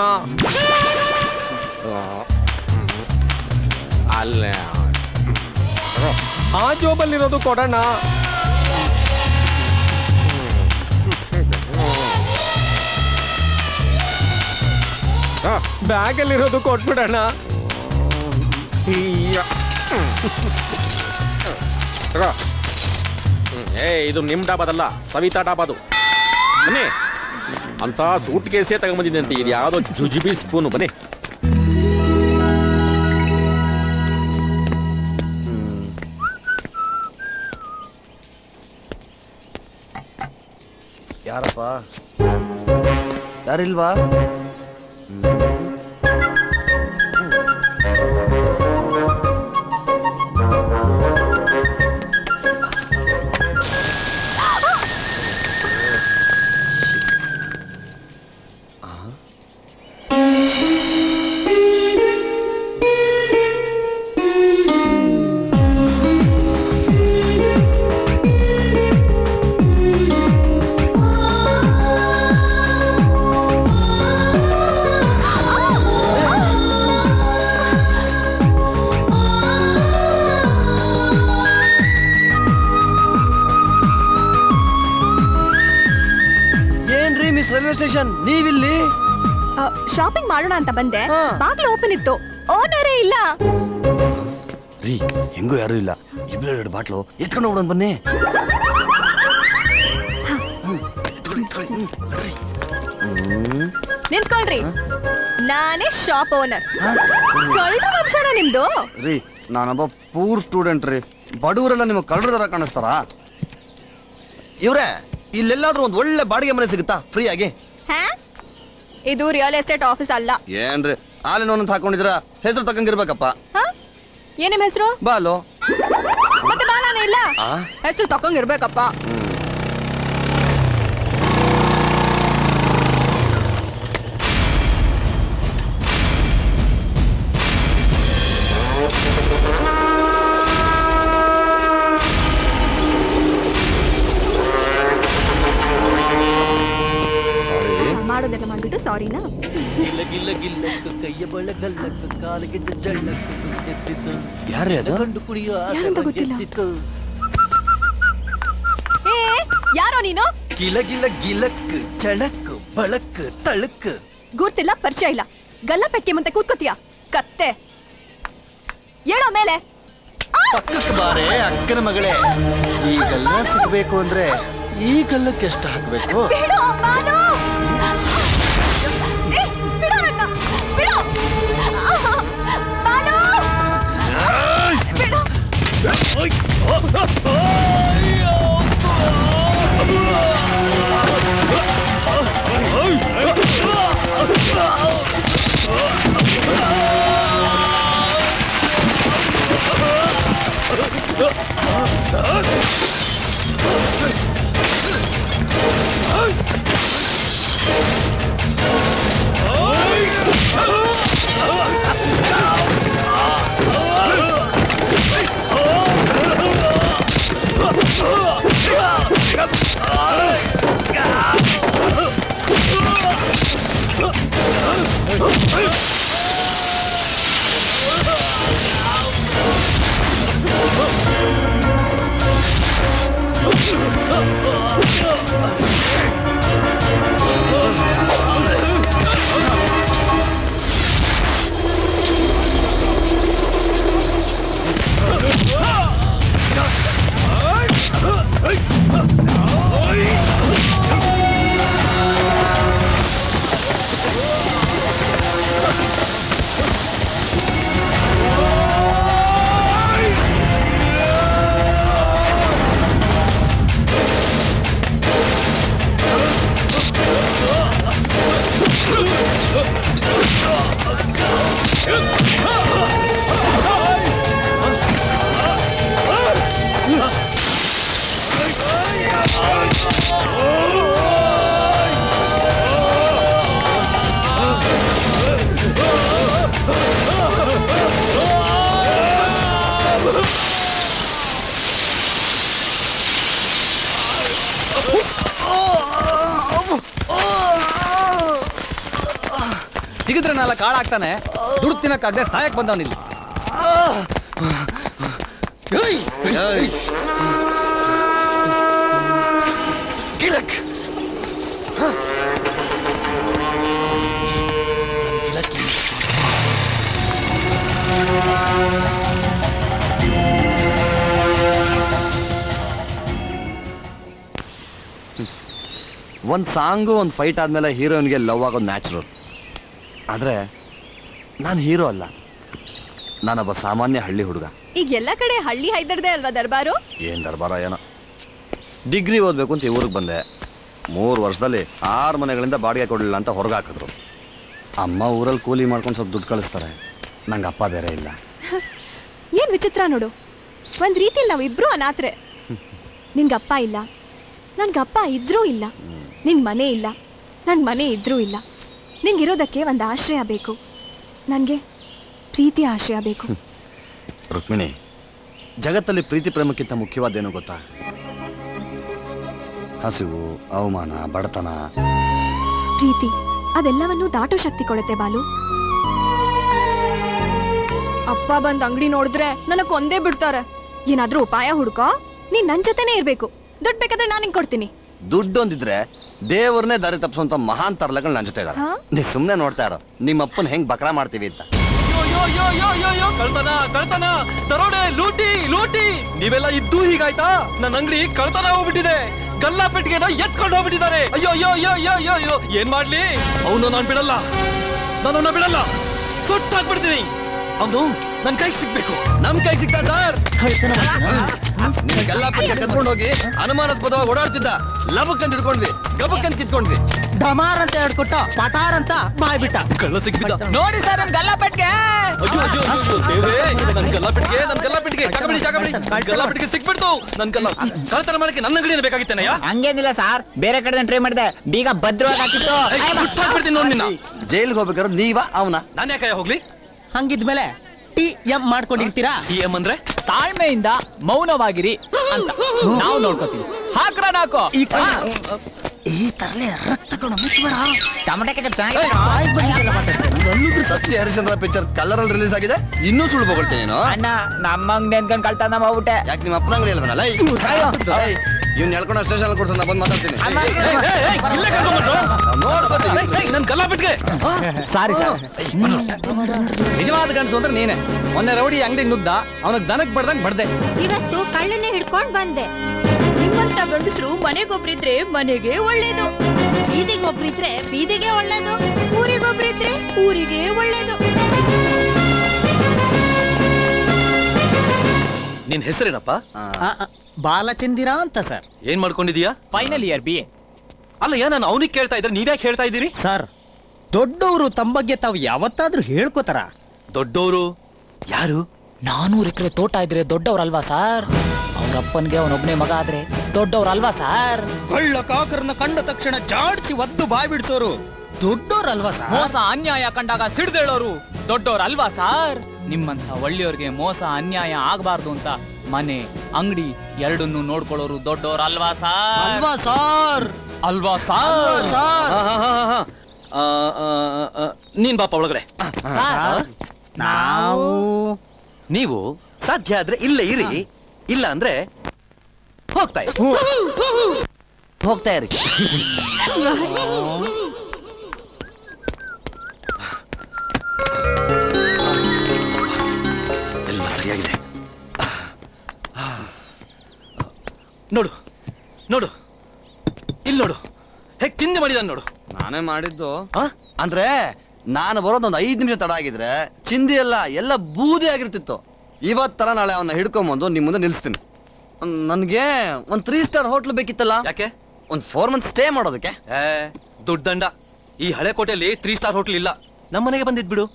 ಅಲ್ಲ ಆ ಜೋಬಲ್ಲಿರೋದು ಕೊಡೋಣ ಬ್ಯಾಗಲ್ಲಿರೋದು ಕೊಟ್ಬಿಡೋಣ ತಗೋ ಹ್ಮ್, ಏ ಇದು ನಿಮ್ ಡಾಬಾದಲ್ಲ ಸವಿತಾ ಡಾಬಾದು ಬನ್ನಿ ಅಂತ ಸೂಟ್ ಕೇಸೇ ತಗೊಂಬಂದಿದ್ದೆ ಅಂತ ಇದು ಯಾವುದೋ ಜುಜುಬಿ ಸ್ಪೂನು ಬನ್ನಿ ಯಾರಪ್ಪ ಯಾರಿಲ್ವಾ ಏನ್ರಿ ಮಿಸ್ ರೈಲ್ವೆ ಸ್ಟೇಷನ್ ನೀವಿಲ್ಲಿ ಶಾಪಿಂಗ್ ಮಾಡೋಣ ಅಂತ ಬಂದೆ ಬಾಗ್ಲು ಓಪನ್ ಇತ್ತು ಓನರೇ ಇಲ್ಲ ರೀ ಹೆಂಗೂ ಯಾರು ಇಲ್ಲ ಇಬ್ರು ಎರಡು ಬಾಟ್ಲು ಎತ್ಕೊಂಡು ಹೋಗೋಣ ಬನ್ನಿ ಹ್ಮ್, ಎತ್ಕೊಳ್ಳಿ, ಎತ್ಕೊಳ್ಳಿ, ಹ್ಮ್, ನಡ್ರಿ. ಹ್ಮ್, ನಿಂತ್ಕೊಳ್ರಿ ನಾನೇ ಶಾಪ್ ಓನರ್ ಕಳ್ಳ ವಂಶನ ನಿಮ್ದು ರೀ ನಾನೊಬ್ಬ ಪೂರ್ ಸ್ಟೂಡೆಂಟ್ ರೀ ಬಡವರೆಲ್ಲ ನಿಮಗೆ ಕಳ್ಳರ ತರ ಕಾಣಿಸ್ತಾರಾ ಇವ್ರೆ ಇಲ್ಲೆಲ್ಲಾದ್ರೂ ಒಂದು ಒಳ್ಳೆ ಬಾಡಿಗೆ ಮನೆ ಸಿಗುತ್ತಾ ಫ್ರೀ ಆಗಿ ಹಾ ಇದು ರಿಯಲ್ ಎಸ್ಟೇಟ್ ಆಫೀಸ್ ಅಲ್ಲ ಏನ್ರಿ ಹಾಲಿನ ಒಂದೊಂದು ಹಾಕೊಂಡಿದ್ರ ಹೆಸರು ತಕ್ಕಂಗಿರ್ಬೇಕಪ್ಪ ಹಾ ಏನ್ ನಿಮ್ ಹೆಸರು ಬಾಲು ಮತ್ತೆ ಬಾಲಾನೇ ಇಲ್ಲ ಆ? ಹೆಸರು ತಕೊಂಗಿರ್ಬೇಕಪ್ಪ ಮಾಡೋದೆಲ್ಲ ಮಾಡ್ಬಿಟ್ಟು ಸಾರಿನಾ ಯಾರ್ರೀ ಅದು ಯಾರಂತ ಗೊತ್ತಿಲ್ಲ ಏ ಯಾರೋ ನೀನು ಗಿಲಗಿಲ ಗಿಲಕ್ ಚಳಕ್ ಬಳಕ್ ತಳಕ್ ಗುರ್ತಿಲ್ಲ ಪರಿಚಯ ಇಲ್ಲ ಗಲ್ಲ ಪೆಟ್ಟಿ ಮುಂದೆ ಕೂತ್ಕೋತೀಯ ಕತ್ತೆ ಹೇಳೋ ಮೇಲೆ ಪಕ್ಕಕ್ಕೆ ಬಾರೆ ಅಕ್ಕನ ಮಗಳೇ ಈಗೆಲ್ಲ ಸಿಗ್ಬೇಕು ಅಂದ್ರೆ ಈ ಗಲ್ಲಕ್ಕೆ ಎಷ್ಟು ಹಾಕ್ಬೇಕು ಬಿಡು ಬಾಲು ಏ, ಬಿಡು ನನ್ನ, ಬಿಡು. ಆಹಾ, ಬಾಲು. ಬಿಡು. ಸಿಗಿದ್ರೆ ನಾಲ್ಕು ಕಾಳಾಗ್ತಾನೆ ದುಡ್ಡು ತಿನ್ನಕ್ಕಾಗದೆ ಸಾಯಕ್ ಬಂದವನಿಲ್ಲಿ ಏಯ್! ಗಿಳಕ್ ಒಂದು ಸಾಂಗು ಒಂದು ಫೈಟ್ ಆದಮೇಲೆ ಹೀರೋಯಿನ್ಗೆ ಲವ್ ಆಗೋದು ನ್ಯಾಚುರಲ್ ಆದರೆ ನಾನು ಹೀರೋ ಅಲ್ಲ ನಾನೊಬ್ಬ ಸಾಮಾನ್ಯ ಹಳ್ಳಿ ಹುಡುಗ ಈಗ ಎಲ್ಲ ಕಡೆ ಹಳ್ಳಿ ಹೈದರ್ದೆ ಅಲ್ವಾ ದರ್ಬಾರು ಏನು ದರ್ಬಾರ ಏನೋ ಡಿಗ್ರಿ ಓದಬೇಕು ಅಂತ ಈ ಊರಿಗೆ ಬಂದೆ ಮೂರು ವರ್ಷದಲ್ಲಿ ಆರು ಮನೆಗಳಿಂದ ಬಾಡಿಗೆ ಕೊಡಲಿಲ್ಲ ಅಂತ ಹೊರಗೆ ಹಾಕಿದ್ರು ಅಮ್ಮ ಊರಲ್ಲಿ ಕೂಲಿ ಮಾಡ್ಕೊಂಡು ಸ್ವಲ್ಪ ದುಡ್ಡು ಕಳಿಸ್ತಾರೆ ನಂಗೆ ಅಪ್ಪ ಬೇರೆ ಇಲ್ಲ ಏನ್ ವಿಚಿತ್ರ ನೋಡು ಒಂದ್ ರೀತಿಲಿ ನಾವ್ ಇಬ್ರು ಅನಾಥ್ರೆ ನಿನ್ಗಪ್ಪ ಇಲ್ಲ ನನ್ಗಪ್ಪ ಇದ್ರೂ ಇಲ್ಲ ನಿನ್ ಮನೆ ಇಲ್ಲ ನನ್ ಮನೆ ಇದ್ರೂ ಇಲ್ಲ ನಿಂಗಿರೋದಕ್ಕೆ ಒಂದು ಆಶ್ರಯ ಬೇಕು ನನ್ಗೆ ಪ್ರೀತಿ ಆಶ್ರಯ ಬೇಕು ರುಕ್ಮಿಣಿ ಜಗತ್ತಲ್ಲಿ ಪ್ರೀತಿ ಪ್ರೇಮಕ್ಕಿಂತ ಮುಖ್ಯವಾದ್ದೇನು ಗೊತ್ತಾ ಹಸಿವು ಅವಮಾನ ಬಡತನ ಪ್ರೀತಿ ಅದೆಲ್ಲವನ್ನೂ ದಾಟೋ ಶಕ್ತಿ ಕೊಡುತ್ತೆ ಬಾಲು ಅಪ್ಪ ಬಂದ್ ಅಂಗಡಿ ನೋಡಿದ್ರೆ ನನಗ್ ಕೊಂದೇ ಬಿಡ್ತಾರೆ ಏನಾದ್ರೂ ಉಪಾಯ ಹುಡ್ಕೋ ನೀನ್ ನನ್ ಜೊತೆನೇ ಇರ್ಬೇಕು ದುಡ್ಡು ಬೇಕಾದ್ರೆ ನಾನು ನಿಂಗೆ ಕೊಡ್ತೀನಿ ದುಡ್ಡು ಒಂದಿದ್ರೆ ದೇವ್ರನ್ನೇ ದಾರಿ ತಪ್ಪಿಸುವಂತ ಮಹಾನ್ ತರ್ಲಗಳು ನನ್ನ ಜೊತೆ ಇದಾರೆ ಹಾ? ನೀ ಸುಮ್ಮನೆ ನೋಡ್ತಾ ಇರೋ ನಿಮ್ಮ ಅಪ್ಪನ ಹೆಂಗ್ ಬಕ್ರಾ ಮಾಡ್ತೀವಿ ಅಂತ ಅಯ್ಯೋ, ಅಯ್ಯೋ, ಅಯ್ಯೋ, ಅಯ್ಯೋ, ಅಯ್ಯೋ, ಕಳ್ತನ ಕಳ್ತನ ದರೋಡೆ ಲೂಟಿ ಲೂಟಿ ನೀವೆಲ್ಲ ಇದ್ದು ಹೀಗಾಯ್ತಾ ನನ್ನ ಅಂಗಡಿ ಕಳ್ತನ ಹೋಗ್ಬಿಟ್ಟಿದೆ ಗಲ್ಲಾ ಪೆಟ್ಟಿಗೆನ ಎತ್ಕೊಂಡು ಹೋಗ್ಬಿಟ್ಟಿದ್ದಾರೆ ಅಯ್ಯೋ ಅಯ್ಯೋ ಅಯ್ಯೋ ಅಯ್ಯೋ ಅಯ್ಯೋ ಅಯ್ಯೋ ಏನ್ ಮಾಡ್ಲಿ ಅವನು ನಾನು ಬಿಡಲ್ಲ ನಾನು ಬಿಡಲ್ಲ ಸುಟ್ಟಾಕ್ಬಿಡ್ತೀನಿ ಅವನು ನನ್ ಕೈಗೆ ಸಿಗ್ಬೇಕು ನಮ್ ಕೈ ಸಿಗ್ತಾ ಸರ್ ನಿಮ್ಗೆಲ್ಲ ಪೆಟ್ಟಿಗೆ ಕತ್ಕೊಂಡು ಹೋಗಿ ಅನುಮಾನಾಸ್ಪದವಾಗಿ ಓಡಾಡ್ತಿದ್ದ ಲಬಕ್ಕಂತ ಹಿಡ್ಕೊಂಡ್ವಿ ಗಬಕ್ಕಂತ ಕಿತ್ಕೊಂಡ್ವಿ ಡಮಾರ್ ಅಂತ ಹೇಳ್ಕೊಟ್ಟ ಪಟಾರ್ ಅಂತ ಬಾಯ್ಬಿಟ್ಟ ಕಳ್ಳ ಸಿಕ್ಬಿದ್ದ ನೋಡಿ ಸರ್ ನಮ್ ಗಲ್ಲ ಪೆಟ್ಗೆ ಅಯ್ಯೋ ಅಯ್ಯೋ ಅಯ್ಯೋ ಅಯ್ಯೋ ದೇವ್ರೇ ನನ್ ಗಲ್ಲಾ ಪೆಟ್ಟಿಗೆ ನನ್ ಗಲ್ಲಾ ಪೆಟ್ಟಿಗೆ ಜಾಗಬಿಡಿ ಜಾಗಬಿಡಿ ಗಲ್ಲಾ ಪೆಟ್ಟಿಗೆ ಸಿಕ್ಬಿಡ್ತು ನನ್ ಗಲ್ಲ ಕಳ್ತನ ಮಾಡಕ್ಕೆ ನನ್ನ ಅಂಗಡಿನ ಬೇಕಾಗಿತ್ತೇನಯ್ಯ ಹಂಗೇನಿಲ್ಲ ಸರ್ ಬೇರೆ ಕಡೆ ಟ್ರೈ ಮಾಡಿದೆ ಬೀಗ ಭದ್ರವಾಗಿ ಹಾಕಿತ್ತು ಸುಟ್ಟಾಕ್ಬಿಡ್ತೀನಿ ನೋಡಿ ನಿನ್ನ ಜೈಲ್ಗೆ ಹೋಗ್ಬೇಕಾದ್ರೆ ನೀವ ಅವನ ನಾನು ಯಾಕೆ ಹೋಗ್ಲಿ ಹಂಗಿದ್ಮೇಲೆ ಟಿ ಎಂ ಮಾಡ್ಕೊಂಡಿರ್ತೀರಾ ಈ ಎಂ ಅಂದ್ರೆ ತಾಳ್ಮೆಯಿಂದ ಮೌನವಾಗಿರಿ ಅಂತ ನಾವು ನೋಡ್ಕೋತೀವಿ ಹಾಕ್ರ ನಾಕೋ ಈ ಕಡೆ ಟೊಮೆಟೊ ಕೆಚಪ್ ಚೆನ್ನಾಗಿದೆ ಸತ್ಯ ಹರಿಶ್ಚಂದ್ರ ಪಿಕ್ಚರ್ ಕಲರ್ ಅಲ್ಲಿ ರಿಲೀಸ್ ಆಗಿದೆ ಇನ್ನೂ ಸುಳ್ಳು ಬಗೊಳ್ತೀನಿ ನೀನು ಅಣ್ಣ ನಮ್ಮ ಅಂಗಡಿ ಅಂದ್ಕೊಂಡು ಕಳ್ತನ ಮಾಡ್ಬಿಟ್ಟೆ ಯಾಕೆ ನಿಮ್ಮ ಅಪ್ಪನ ಅಂಗಡಿ ಅಲ್ವನಲ್ಲ ಇವ್ನ ಹೇಳ್ಕೊಂಡು ಸ್ಟೇಷನ್ ಕೊಡ್ಸೋಣ ಬಂದು ಮಾತಾಡ್ತೀನಿ ಇಲ್ಲೇ ಕರ್ಕೊಂಡ್ಬಂದ್ರು ನಾವ್ ನೋಡ್ಕೊತೀವಿ ನನ್ ಗಲ್ಲಾ ಪೆಟ್ಟಿಗೆ ಸಾರಿ ಸರ್ ನಿಜವಾದ ಗಂಡಸು ಅಂದ್ರೆ ನೀನೆ ಮೊನ್ನೆ ರೌಡಿ ಅಂಗಡಿ ನುಗ್ದ ಅವನಿಗೆ ದನಕ್ ಬಡ್ದಂಗ್ ಬಡ್ದೆ ಇವತ್ತು ಕಳ್ಳನ್ನೇ ಹಿಡ್ಕೊಂಡ್ ಬಂದೆ ನಿಮ್ಮಂತ ಗಂಡಸರು ಮನೆಗೊಬ್ರಿದ್ರೆ ಮನೆಗೆ ಒಳ್ಳೇದು ಬೀದಿಗೊಬ್ರಿದ್ರೆ ಬೀದಿಗೆ ಒಳ್ಳೇದು ಊರಿಗೊಬ್ರಿದ್ರೆ ಊರಿಗೆ ಒಳ್ಳೇದು ನಿನ್ ಹೆಸರೇನಪ್ಪ ಬಾಲಚಂದಿರ ಅಂತ ಸರ್ ಏನ್ ಮಾಡ್ಕೊಂಡಿದೀಯಾ ಫೈನಲ್ ಇಯರ್ ಬಿ ಎ ಅಲ್ಲಯ್ಯ ನಾನು ಅವನಿಗೆ ಕೇಳ್ತಾ ಇದ್ರೆ ನೀವ್ಯಾಕೆ ಹೇಳ್ತಾ ಇದ್ದೀರಿ ಸರ್ ದೊಡ್ಡವರು ತಮ್ಮ ಬಗ್ಗೆ ತಾವು ಯಾವತ್ತಾದ್ರೂ ಹೇಳ್ಕೋತಾರ ದೊಡ್ಡವರು ಯಾರು ನಾನೂರು ಎಕರೆ ತೋಟ ಇದ್ರೆ ದೊಡ್ಡವ್ರಲ್ವಾ ಸರ್ ಅವ್ರಪ್ಪನ್ಗೆ ಅವನೊಬ್ನೇ ಮಗ ಆದ್ರೆ ದೊಡ್ಡವ್ರಲ್ವಾ ಸರ್ ಕಳ್ಳ ಕಾಕರನ್ನ ಕಂಡ ತಕ್ಷಣ ಜಾಡ್ಸಿ ಒದ್ದು ಬಾಯ್ ಬಿಡ್ಸೋರು ದೊಡ್ಡೋರಲ್ವಾ ಸರ್ ಮೋಸ ಅನ್ಯಾಯ ಕಂಡಾಗ ಸಿಡ್ದೇಳೋರು ದೊಡ್ಡವ್ರ ಅಲ್ವಾ ಸಾರ್ ನಿಮ್ಮಂತ ಒಳ್ಳೆಯವ್ರಿಗೆ ಮೋಸ ಅನ್ಯಾಯ ಆಗಬಾರ್ದು ಅಂತ ಮನೆ ಅಂಗಡಿ ಎರಡನ್ನೂ ನೋಡ್ಕೊಳ್ಳೋರು ದೊಡ್ಡವ್ರ ಅಲ್ವಾ ಸಾರ್ ಅಲ್ವಾ ಸಾರ್ ಅಲ್ವಾ ಸಾರ್ ಸಾರ್ ಹಾ, ಹಾ, ಹಾ, ಹಾ, ಹಾ. ಆ, ಆ, ಆ, ನೀನ್ ಬಾಪ ಒಳಗಡೆ ನಾವು ನೀವು ಸಾಧ್ಯ ಆದ್ರೆ ಇಲ್ಲೇ ಇರಿ ಇಲ್ಲ ಅಂದ್ರೆ ಹೋಗ್ತಾ ಇರಿ ಹೋಗ್ತಾ ಇರಿ ಎಲ್ಲ ಸರಿಯಾಗಿದೆ ನೋಡು ನೋಡು ಇಲ್ಲಿ ನೋಡು ಹೇಗ್ ಚಿಂತೆ ಮಾಡಿದಾನೆ ನೋಡು ನಾನೇ ಮಾಡಿದ್ದು ಆ? ಅಂದ್ರೆ ನಾನು ಬರೋದೊಂದು ಐದು ನಿಮಿಷ ತಡ ಆಗಿದ್ರೆ ಚಿಂದಿ ಎಲ್ಲ ಎಲ್ಲ ಬೂದಿ ಆಗಿರ್ತಿತ್ತು ಇವತ್ತರ ನಾಳೆ ಅವನ್ನ ಹಿಡ್ಕೊಂಬಂದು ನಿಮ್ ಮುಂದೆ ನಿಲ್ಸ್ತೀನಿ ನನ್ಗೆ ಒಂದ್ ತ್ರೀ ಸ್ಟಾರ್ ಹೋಟ್ಲ್ ಬೇಕಿತ್ತಲ್ಲ ಯಾಕೆ ಒಂದ್ ಫೋರ್ ಮಂತ್ ಸ್ಟೇ ಮಾಡೋದಕ್ಕೆ ಏ ದುಡ್ಡು ದಂಡ ಈ ಹಳೆ ಕೋಟೆಯಲ್ಲಿ ತ್ರೀ ಸ್ಟಾರ್ ಹೋಟ್ಲ್ ಇಲ್ಲ ನಮ್ಮನೆಗೆ ಬಂದಿದ್ ಬಿಡು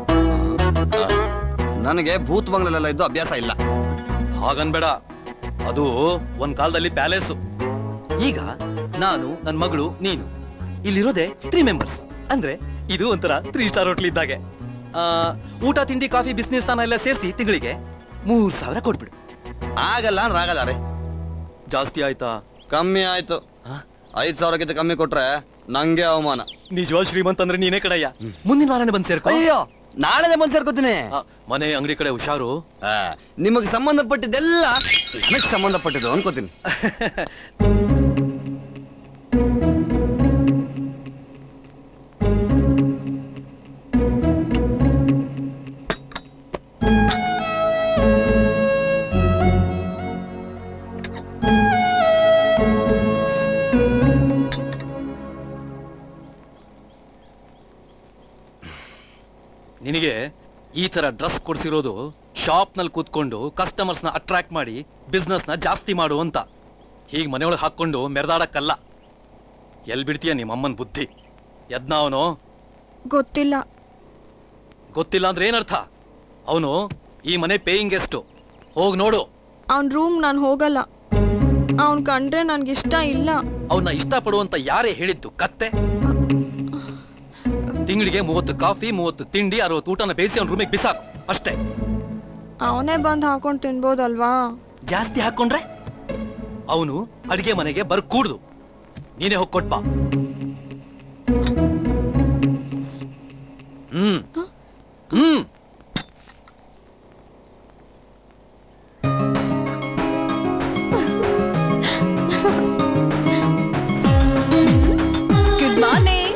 ನನಗೆ ಭೂತ್ ಬಂಗ್ಲೆಲ್ಲ ಇದ್ದು ಅಭ್ಯಾಸ ಇಲ್ಲ ಹಾಗನ್ಬೇಡ ಅದು ಒಂದ್ ಕಾಲದಲ್ಲಿ ಪ್ಯಾಲೇಸು ಈಗ ನಾನು ನನ್ ಮಗಳು ನೀನು ಇಲ್ಲಿರೋದೆ ತ್ರೀ ಮೆಂಬರ್ಸ್ ಅಂದ್ರೆ ಇದು ಒಂಥರ ತ್ರೀ ಸ್ಟಾರ್ ಹೋಟ್ಲ್ ಇದ್ದಾಗೆ ಆ, ಊಟ ತಿಂಡಿ ಕಾಫಿ ಬಿಸ್ನೆಸ್ ಸ್ನಾನ ಎಲ್ಲ ಸೇರಿಸಿ ತಿಂಗಳಿಗೆ ಮೂರ್ ಸಾವಿರ ಕೊಟ್ಬಿಡು ಆಗಲ್ಲ ಅಂದ್ರೆ ಆಗಲ್ಲ ರೀ ಜಾಸ್ತಿ ಆಯ್ತಾ ಕಮ್ಮಿ ಆಯ್ತು ಐದ್ ಸಾವಿರಕ್ಕಿಂತ ಕಮ್ಮಿ ಕೊಟ್ರೆ ನಂಗೆ ಅವಮಾನ ನಿಜವಾದ ಶ್ರೀಮಂತ ಅಂದ್ರೆ ನೀನೇ ಕಡೆಯ ಮುಂದಿನ ವಾರನೇ ಬಂದ್ ಸೇರ್ಕೊ ಅಯ್ಯೋ ನಾಳೆನೆ ಬಂದ್ ಸೇರ್ಕೋತೀನಿ ಆ, ಮನೆ ಅಂಗಡಿ ಕಡೆ ಹುಷಾರು ಆ, ನಿಮಗೆ ಸಂಬಂಧಪಟ್ಟಿದ್ದೆಲ್ಲ ನನಗೆ ಸಂಬಂಧಪಟ್ಟಿದ್ದು ಅನ್ಕೋತೀನಿ ನಿನಗೆ ಈ ತರ ಡ್ರೆಸ್ ಕೊಡ್ಸಿರೋದು ಶಾಪ್ ನಲ್ಲಿ ಕೂತ್ಕೊಂಡು ಕಸ್ಟಮರ್ಸ್ ನ ಅಟ್ರಾಕ್ಟ್ ಮಾಡಿ ಬಿಸ್ನೆಸ್ ನ ಜಾಸ್ತಿ ಮಾಡು ಅಂತ ಹೀಗ್ ಮನೆಯೊಳಗೆ ಹಾಕೊಂಡು ಮೆರೆದಾಡಕ್ಕಲ್ಲ ಎಲ್ ಬಿಡ್ತೀಯ ನಿಮ್ಮ ಅಮ್ಮನ ಬುದ್ಧಿ ಯದ್ನ ಅವನು ಗೊತ್ತಿಲ್ಲ ಗೊತ್ತಿಲ್ಲ ಅಂದ್ರೆ ಏನರ್ಥ ಅವನು ಈ ಮನೆ ಪೇಯಿಂಗ್ ಗೆಸ್ಟು ಹೋಗ್ ನೋಡು ಅವ್ನ ರೂಮ್ ನಾನು ಹೋಗಲ್ಲ ಅವ್ನ್ ಕಂಡ್ರೆ ನನ್ಗಿಷ್ಟ ಇಲ್ಲ ಅವನ್ನ ಇಷ್ಟಪಡುವಂತ ಯಾರೇ ಹೇಳಿದ್ದು ಕತ್ತೆ ತಿಂಗಳಿಗೆ ಮೂವತ್ತು ಕಾಫಿ ಮೂವತ್ತು ತಿಂಡಿ ಅರವತ್ತು ಊಟನ ಬೇಯಿಸಿ ಅವ್ನ ರೂಮಿಗೆ ಬಿಸಾಕು ಅಷ್ಟೇ ಅವನೇ ಬಂದು ಹಾಕೊಂಡು ತಿನ್ಬೋದಲ್ವಾ ಜಾಸ್ತಿ ಹಾಕೊಂಡ್ರೆ ಅವನು ಅಡಿಗೆ ಮನೆಗೆ ಬರ್ ಕೂಡ್ದು ನೀನೇ ಹೋಗಿ ಕೊಟ್ಬಾ ಹ್ಮ್ ಹ್ಮ್ ಗುಡ್ ಮಾರ್ನಿಂಗ್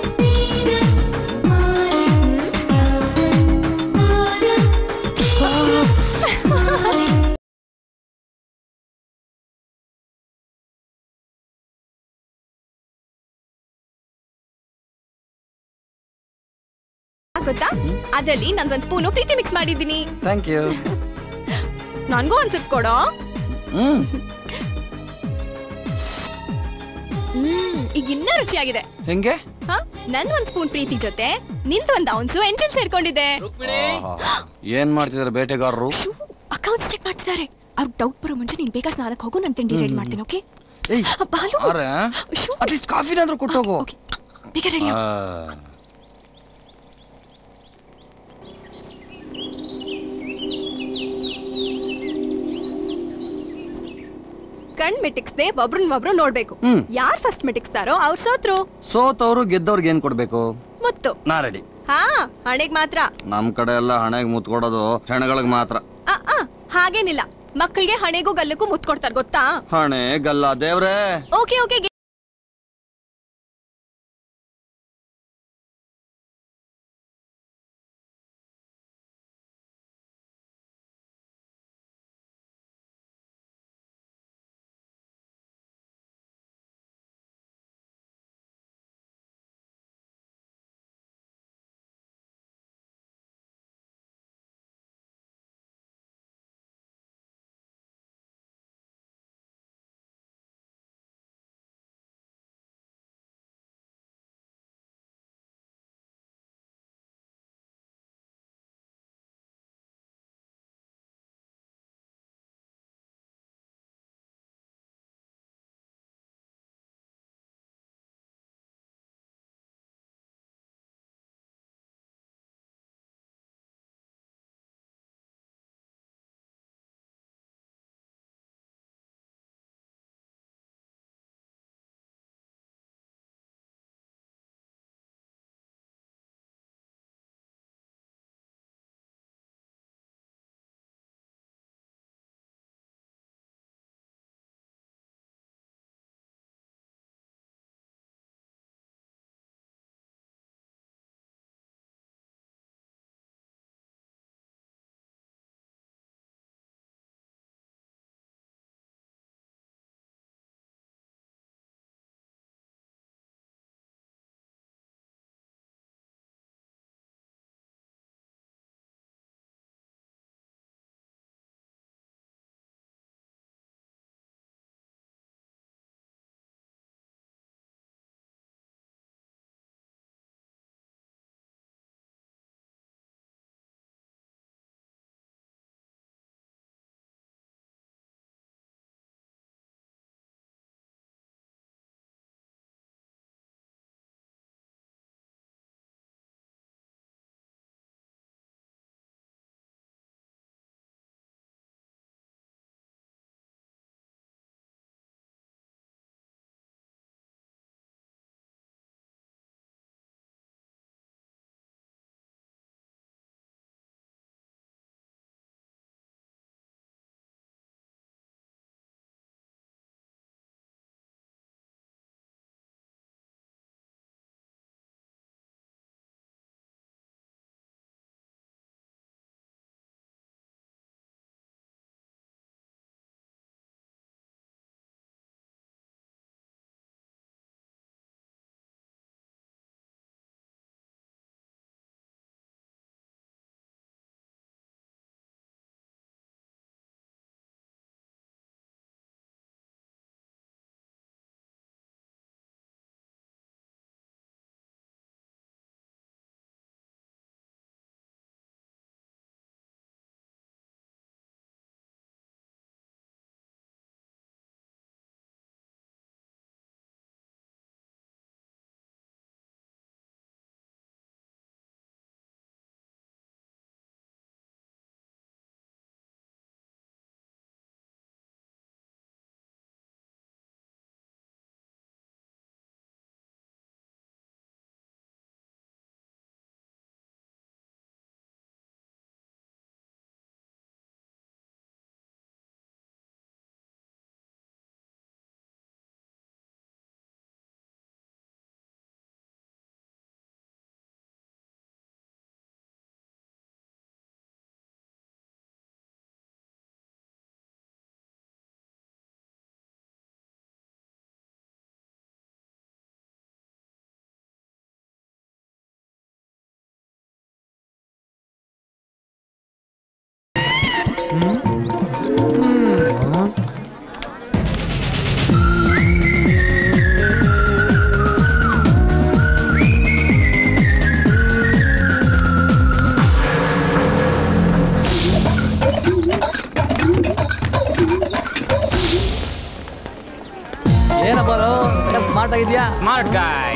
ಗೊತ್ತಾ ಅದ್ರಲ್ಲಿ ನಂದೊಂದ್ ಸ್ಪೂನು ಪ್ರೀತಿ ಮಿಕ್ಸ್ ಮಾಡಿದ್ದೀನಿ ಥ್ಯಾಂಕ್ ಯು ನನ್ಗೂ ಒಂದ್ ಸಿಪ್ ಕೊಡೋ ಹ್ಮ್ ಹ್ಮ್ ಈಗ ಇನ್ನೂ ರುಚಿಯಾಗಿದೆ ಹೆಂಗೆ ಹಾ ನನ್ ಒಂದ್ ಸ್ಪೂನ್ ಪ್ರೀತಿ ಜೊತೆ ನಿಂದ್ ಒಂದ್ ಔನ್ಸು ಎಂಜಿನ್ ಸೇರ್ಕೊಂಡಿದೆ ಆಹಾ. ಏನ್ ಮಾಡ್ತಿದಾರೆ ಬೇಟೆಗಾರರು ಅಕೌಂಟ್ಸ್ ಚೆಕ್ ಮಾಡ್ತಿದ್ದಾರೆ ಅವ್ರಿಗೆ ಡೌಟ್ ಬರೋ ಮುಂಚೆ ನೀನ್ ಬೇಗ ಸ್ನಾನಕ್ಕೆ ಹೋಗು ನಾನು ತಿಂಡಿ ರೆಡಿ ಮಾಡ್ತೀನಿ ಓಕೆ ಏಯ್ ಬಾಲು ಆರೆ ಅಟ್ಲೀಸ್ಟ್ ಕಾಫಿನಾದ್ರೂ ಕೊಟ್ಟೋಗು ಓಕೆ ಬೇಗ ರೆಡಿ ಆ, ಕಣ್ ಮಿಟಿಕ್ಸ್ದೆ ಒಬ್ರನ್ ಒಬ್ರು ನೋಡ್ಬೇಕು ಹ್ಮ್. ಯಾರ್ ಫಸ್ಟ್ ಮಿಟಿಕ್ಸ್ತಾರೋ ಅವ್ರು ಸೋತ್ರು ಸೋತವ್ರು ಗೆದ್ದವ್ರಿಗೆ ಏನ್ ಕೊಡ್ಬೇಕು ಮುತ್ತು ನಾ ರೆಡಿ ಹಾ ಹಣೆಗ್ ಮಾತ್ರ ನಮ್ ಕಡೆ ಎಲ್ಲ ಹಣೆಗೆ ಮುತ್ ಕೊಡೋದು ಹೆಣಗಳಿಗೆ ಮಾತ್ರ ಆ, ಆ, ಹಾಗೇನಿಲ್ಲ ಮಕ್ಕಳಿಗೆ ಹಣೆಗೂ ಗಲ್ಲಕ್ಕೂ ಮುತ್ ಕೊಡ್ತಾರ ಗೊತ್ತಾ ಹಣೆ ಗಲ್ಲ ದೇವ್ರೇ ಓಕೆ ಓಕೆ ಏನಪ್ಪ ಸ್ಮಾರ್ಟ್ ಆಗಿದ್ಯಾ ಸ್ಮಾರ್ಟ್ ಗಾಯ್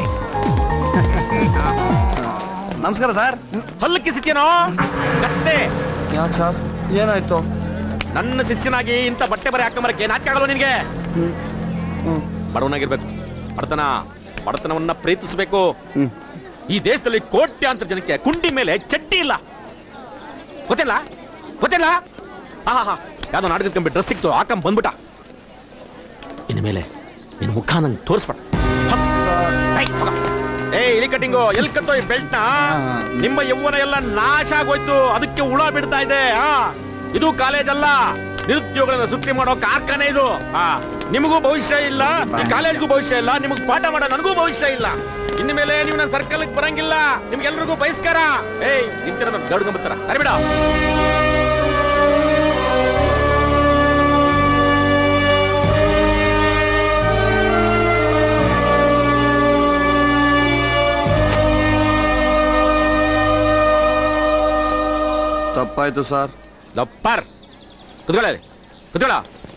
ನಮಸ್ಕಾರ ಸರ್ ಹಲ್ಲು ಕಿಸಿತ್ಯನೋ ಕತ್ತೆ ಯಾಕೆ ಸರ್ ಏನಾಯ್ತು ನನ್ನ ಶಿಷ್ಯನಾಗಿ ಇಂಥ ಬಟ್ಟೆ ಬರೆ ಹಾಕೊಂಬರಕ್ಕೆ ನಾಚಿಕೆ ಆಗಲ್ಲ ನಿನಗೆ ಬಡವನಾಗಿರ್ಬೇಕು ಬಡತನ ಬಡತನವನ್ನ ಪ್ರೀತಿಸಬೇಕು ಈ ದೇಶದಲ್ಲಿ ಕೋಟ್ಯಾಂತರ ಜನಕ್ಕೆ ಕುಂಡಿ ಮೇಲೆ ಚಡ್ಡಿ ಇಲ್ಲ ಗೊತ್ತಿಲ್ಲ ಗೊತ್ತಿಲ್ಲ ಆಹಾ ಯಾವ್ದೋ ನಾಟಕದ ಕಂಬಿ ಡ್ರೆಸ್ ಸಿಕ್ತು ಹಾಕಂಬ ಬಂದ್ಬಿಟ್ಟ ಇನ್ನು ಮೇಲೆ ನಿನ್ನ ಮುಖ ನಂಗೆ ತೋರಿಸ್ಬೇಡ ಏ ಇಲಿ ಕಟ್ಟಿಂಗು ಎಲ್ ಕತ್ತೋ ಈ ಬೆಲ್ಟ್ನ ನಿಮ್ಮ ಯೌವನ ಎಲ್ಲ ನಾಶ ಆಗೋಯ್ತು ಅದಕ್ಕೆ ಹುಳ ಬಿಡ್ತಾ ಇದೆ ಆ ಇದು ಕಾಲೇಜ್ ಅಲ್ಲ ನಿರುದ್ಯೋಗಗಳನ್ನ ಸೃಷ್ಟಿ ಮಾಡೋ ಕಾರ್ಖಾನೆ ಇದು ಆ ನಿಮಗೂ ಭವಿಷ್ಯ ಇಲ್ಲ ಈ ಕಾಲೇಜ್ಗೂ ಭವಿಷ್ಯ ಇಲ್ಲ ನಿಮಗ್ ಪಾಠ ಮಾಡೋ ನನಗೂ ಭವಿಷ್ಯ ಇಲ್ಲ ಇನ್ನು ಮೇಲೆ ನೀವು ನನ್ನ ಸರ್ಕಲ್ ಬರಂಗಿಲ್ಲ ನಿಮ್ಗೆಲ್ರಿಗೂ ಬಹಿಷ್ಕಾರ ಏಯ್ ನಿಂತಿರ ಗೌಡ್ಕೊಂಬತ್ತಾರ ಅರಿಬಿಡ ತಪ್ಪಾಯ್ತು ಸರ್ ಲಪ್ಪರ್ ಕುತ್ಕೊಳ್ಳ ಕುತ್ಕೊಳ್ಳ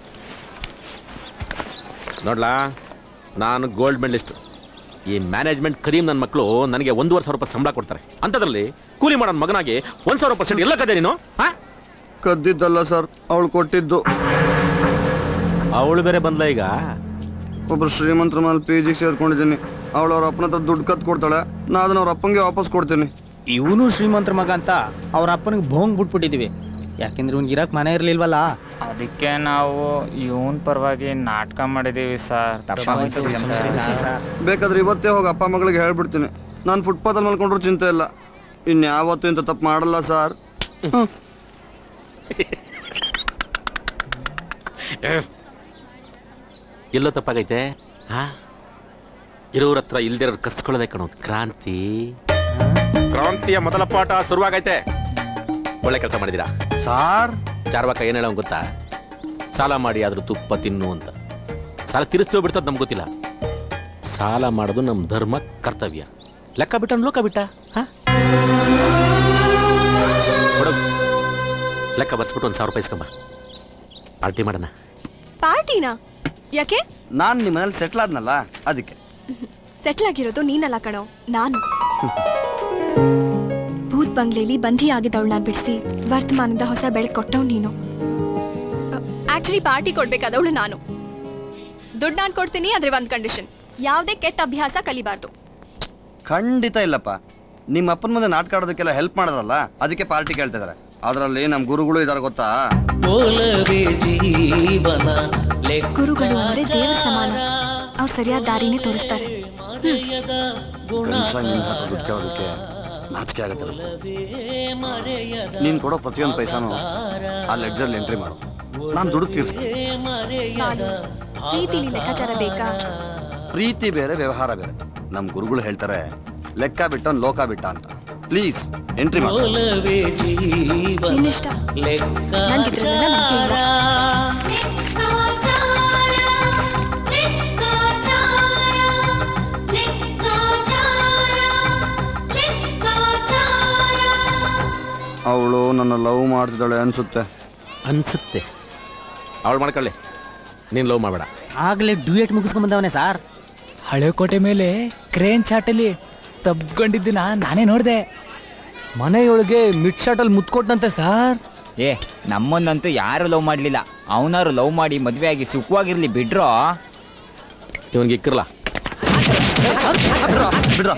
ನೋಡ್ಲಾ ನಾನು ಗೋಲ್ಡ್ ಮೆಡಲಿಸ್ಟ್ ಈ ಮ್ಯಾನೇಜ್ಮೆಂಟ್ ಕರೀಮ್ ನನ್ನ ಮಕ್ಕಳು ನನಗೆ ಒಂದೂವರೆ ಸಾವಿರ ರೂಪಾಯಿ ಸಂಬಳ ಕೊಡ್ತಾರೆ ಅಂಥದ್ರಲ್ಲಿ ಕೂಲಿ ಮಾಡೋ ಮಗನಾಗಿ ಒಂದ್ ಸಾವಿರ ಪರ್ಸೆಂಟ್ ಎಲ್ಲ ಕದೆ ನೀನು ಹಾ ಕದ್ದಿದ್ದಲ್ಲ ಸರ್ ಅವಳು ಕೊಟ್ಟಿದ್ದು ಅವಳು ಬೇರೆ ಬಂದ್ಲ ಈಗ ಒಬ್ರು ಶ್ರೀಮಂತರ ಮೇಲೆ ಪಿ ಜಿಗೆ ಸೇರ್ಕೊಂಡಿದ್ದೀನಿ ಅವಳು ಅವ್ರ ಅಪ್ಪನ ಹತ್ರ ದುಡ್ಡು ಕತ್ ಕೊಡ್ತಾಳೆ ನಾ ಅದನ್ನ ಅವ್ರ ಅಪ್ಪಂಗೆ ವಾಪಸ್ ಕೊಡ್ತೀನಿ ಇವನು ಶ್ರೀಮಂತರ ಮಗ ಅಂತ ಅವ್ರ ಅಪ್ಪನಿಗೆ ಭೋಂಗ್ ಬಿಟ್ಬಿಟ್ಟಿದೀವಿ ಯಾಕೆಂದ್ರೆ ಇವ್ನಿಗೆ ಇರಕ್ ಮನೆ ಇರ್ಲಿಲ್ವಲ್ಲ ಅದಕ್ಕೆ ನಾವು ಇವನ್ ಪರವಾಗಿ ನಾಟಕ ಮಾಡಿದೀವಿ ಸರ್ ಬೇಕಾದ್ರೆ ಇವತ್ತೇ ಹೋಗಿ ಅಪ್ಪ ಮಗಳಿಗೆ ಹೇಳ್ಬಿಡ್ತೀನಿ ನಾನು ಫುಟ್ಪಾತಲ್ಲಿ ಮಲ್ಕೊಂಡ್ರು ಚಿಂತೆ ಇಲ್ಲ ಇನ್ಯಾವತ್ತೂ ಇಂಥ ತಪ್ಪು ಮಾಡಲ್ಲ ಸರ್ ಎಲ್ಲೋ ತಪ್ಪಾಗೈತೆ ಹಾ ಇರೋರ ಹತ್ರ ಇಲ್ದಿರೋ ಕಸ್ಕೊಳ್ಳೋದೆ ಕಣೋ ಕ್ರಾಂತಿ ಕ್ರಾಂತಿಯ ಮೊದಲ ಪಾಠ ಶುರುವಾಗೈತೆ ಒಳ್ಳೆ ಕೆಲಸ ಮಾಡಿದೀರಾ ಸಾರ್ ಚಾರ್ವಾಕ ಏನ್ ಹೇಳೋ ಗೊತ್ತಾ ಸಾಲ ಮಾಡಿ ಆದ್ರೂ ತುಪ್ಪ ತಿನ್ನು ಅಂತ ಸಾಲ ತೀರಿಸ್ತೇವೆ ಬಿಡ್ತದ ನಮ್ಗೆ ಗೊತ್ತಿಲ್ಲ ಸಾಲ ಮಾಡೋದು ನಮ್ಮ ಧರ್ಮ ಕರ್ತವ್ಯ ಲೆಕ್ಕ ಬಿಟ್ಟ ಲೋಕ ಬಿಟ್ಟ ಹಾ? ಕೊಡು. ಲೆಕ್ಕ ಬರ್ಸ್ಬಿಟ್ಟು ಒಂದು ಸಾವಿರ ರೂಪಾಯಿ ಇಸ್ಕೊಂಬ ಪಾರ್ಟಿ ಮಾಡೋಣ ಪಾರ್ಟಿನಾ ಯಾಕೆ ನಾನು ನಿಮ್ಮ ಮನೇಲಿ ಸೆಟ್ಲ್ ಆದ್ನಲ್ಲ ಅದಕ್ಕೆ ಸೆಟ್ಲ್ ಆಗಿರೋದು ನೀನಲ್ಲ ಕಣೋ ನಾನು ಭೂತ್ ಬಂಗ್ಲೆಲಿ ಬಂಧಿ ಆಗಿದ್ದವಳನ್ನ ಬಿಡಿಸಿ ವರ್ತಮಾನದ ಹೊಸ ಬೆಳಕು ಕೊಟ್ಟವ್ ನೀನು ಆಕ್ಚುಲಿ ಪಾರ್ಟಿ ಕೊಡ್ಬೇಕಾದವಳು ನಾನು ದುಡ್ಡು ನಾನು ಕೊಡ್ತೀನಿ ಆದ್ರೆ ಒಂದ್ ಕಂಡೀಷನ್ ಯಾವುದೇ ಕೆಟ್ಟ ಅಭ್ಯಾಸ ಕಲಿಬಾರ್ದು ಖಂಡಿತ ಇಲ್ಲಪ್ಪ ನಿಮ್ಮ ಅಪ್ಪನ ಮುಂದೆ ನಾಟಕ ಆಡೋದಕ್ಕೆಲ್ಲ ಹೆಲ್ಪ್ ಮಾಡಿದ್ರಲ್ಲ ಅದಕ್ಕೆ ಪಾರ್ಟಿ ಕೇಳ್ತಾ ಇದಾರೆ ಅದರಲ್ಲಿ ನಮ್ಮ ಗುರುಗಳು ಇದಾರೆ ಗೊತ್ತಾ ಗುರುಗಳು ಅಂದ್ರೆ ದೇವ್ರ ಸಮಾನ ಅವ್ರು ಸರಿಯಾದ ದಾರಿನೇ ತೋರಿಸ್ತಾರೆ ಗಂಡಸ ನಿನ್ನ ಹತ್ರ ದುಡ್ಡು ಕೇಳೋದಕ್ಕೆ ನಾಚಿಕೆ ಆಗತ್ತೆ ನೀನು ಕೊಡೋ ಪ್ರತಿಯೊಂದು ಪೈಸಾನು ಆ ಲೆಡ್ಜರ್ಲಿ ಎಂಟ್ರಿ ಮಾಡು ನಾನು ದುಡ್ಡು ತೀರಿಸ್ತೀನಿ ಬಾಲು, ಪ್ರೀತಿಲಿ ಲೆಕ್ಕಾಚಾರ ಬೇಕಾ ಪ್ರೀತಿ ಬೇರೆ ವ್ಯವಹಾರ ಬೇರೆ ನಮ್ಮ ಗುರುಗಳು ಹೇಳ್ತಾರೆ ಲೆಕ್ಕ ಬಿಟ್ಟನ್ ಲೋಕ ಬಿಟ್ಟ ಅಂತ ಪ್ಲೀಸ್ ಎಂಟ್ರಿ ಮಾಡು ನಿನ್ನಿಷ್ಟ ನನ್ಗಿದ್ರಲ್ಲೆಲ್ಲ ನಂಬಿಕೆ ಇಲ್ಲ ಅವಳು ನನ್ನ ಲವ್ ಮಾಡ್ತಿದ್ದಾಳೆ ಅನ್ಸುತ್ತೆ ಅನ್ಸುತ್ತೆ ಅವಳು ಮಾಡ್ಕೊಳ್ಳಿ ನೀನು ಲವ್ ಮಾಡಬೇಡ ಆಗ್ಲೇ ಡ್ಯೂಯೇಟ್ ಮುಗಿಸ್ಕೊಂಡ್ ಬಂದವನೇ ಸಾರ್ ಹಳೆ ಕೋಟೆ ಮೇಲೆ ಕ್ರೇನ್ ಚಾಟಲ್ಲಿ ತಬ್ಕೊಂಡಿದ್ದನ್ನ ನಾನೇ ನೋಡ್ದೆ ಮನೆಯೊಳಗೆ ಮಿಡ್ ಶಾಟಲ್ಲಿ ಮುತ್ಕೊಟ್ನಂತೆ ಸಾರ್ ಏ ನಮ್ಮನ್ನಂತೂ ಯಾರು ಲವ್ ಮಾಡ್ಲಿಲ್ಲ ಅವನಾರು ಲವ್ ಮಾಡಿ ಮದ್ವೆ ಆಗಿ ಸುಖವಾಗಿರ್ಲಿ ಬಿಡ್ರೋ ಇವನ್ಗೆ ಇಕ್ಕಿರಲ್ಲ ಬಿಡ್ರ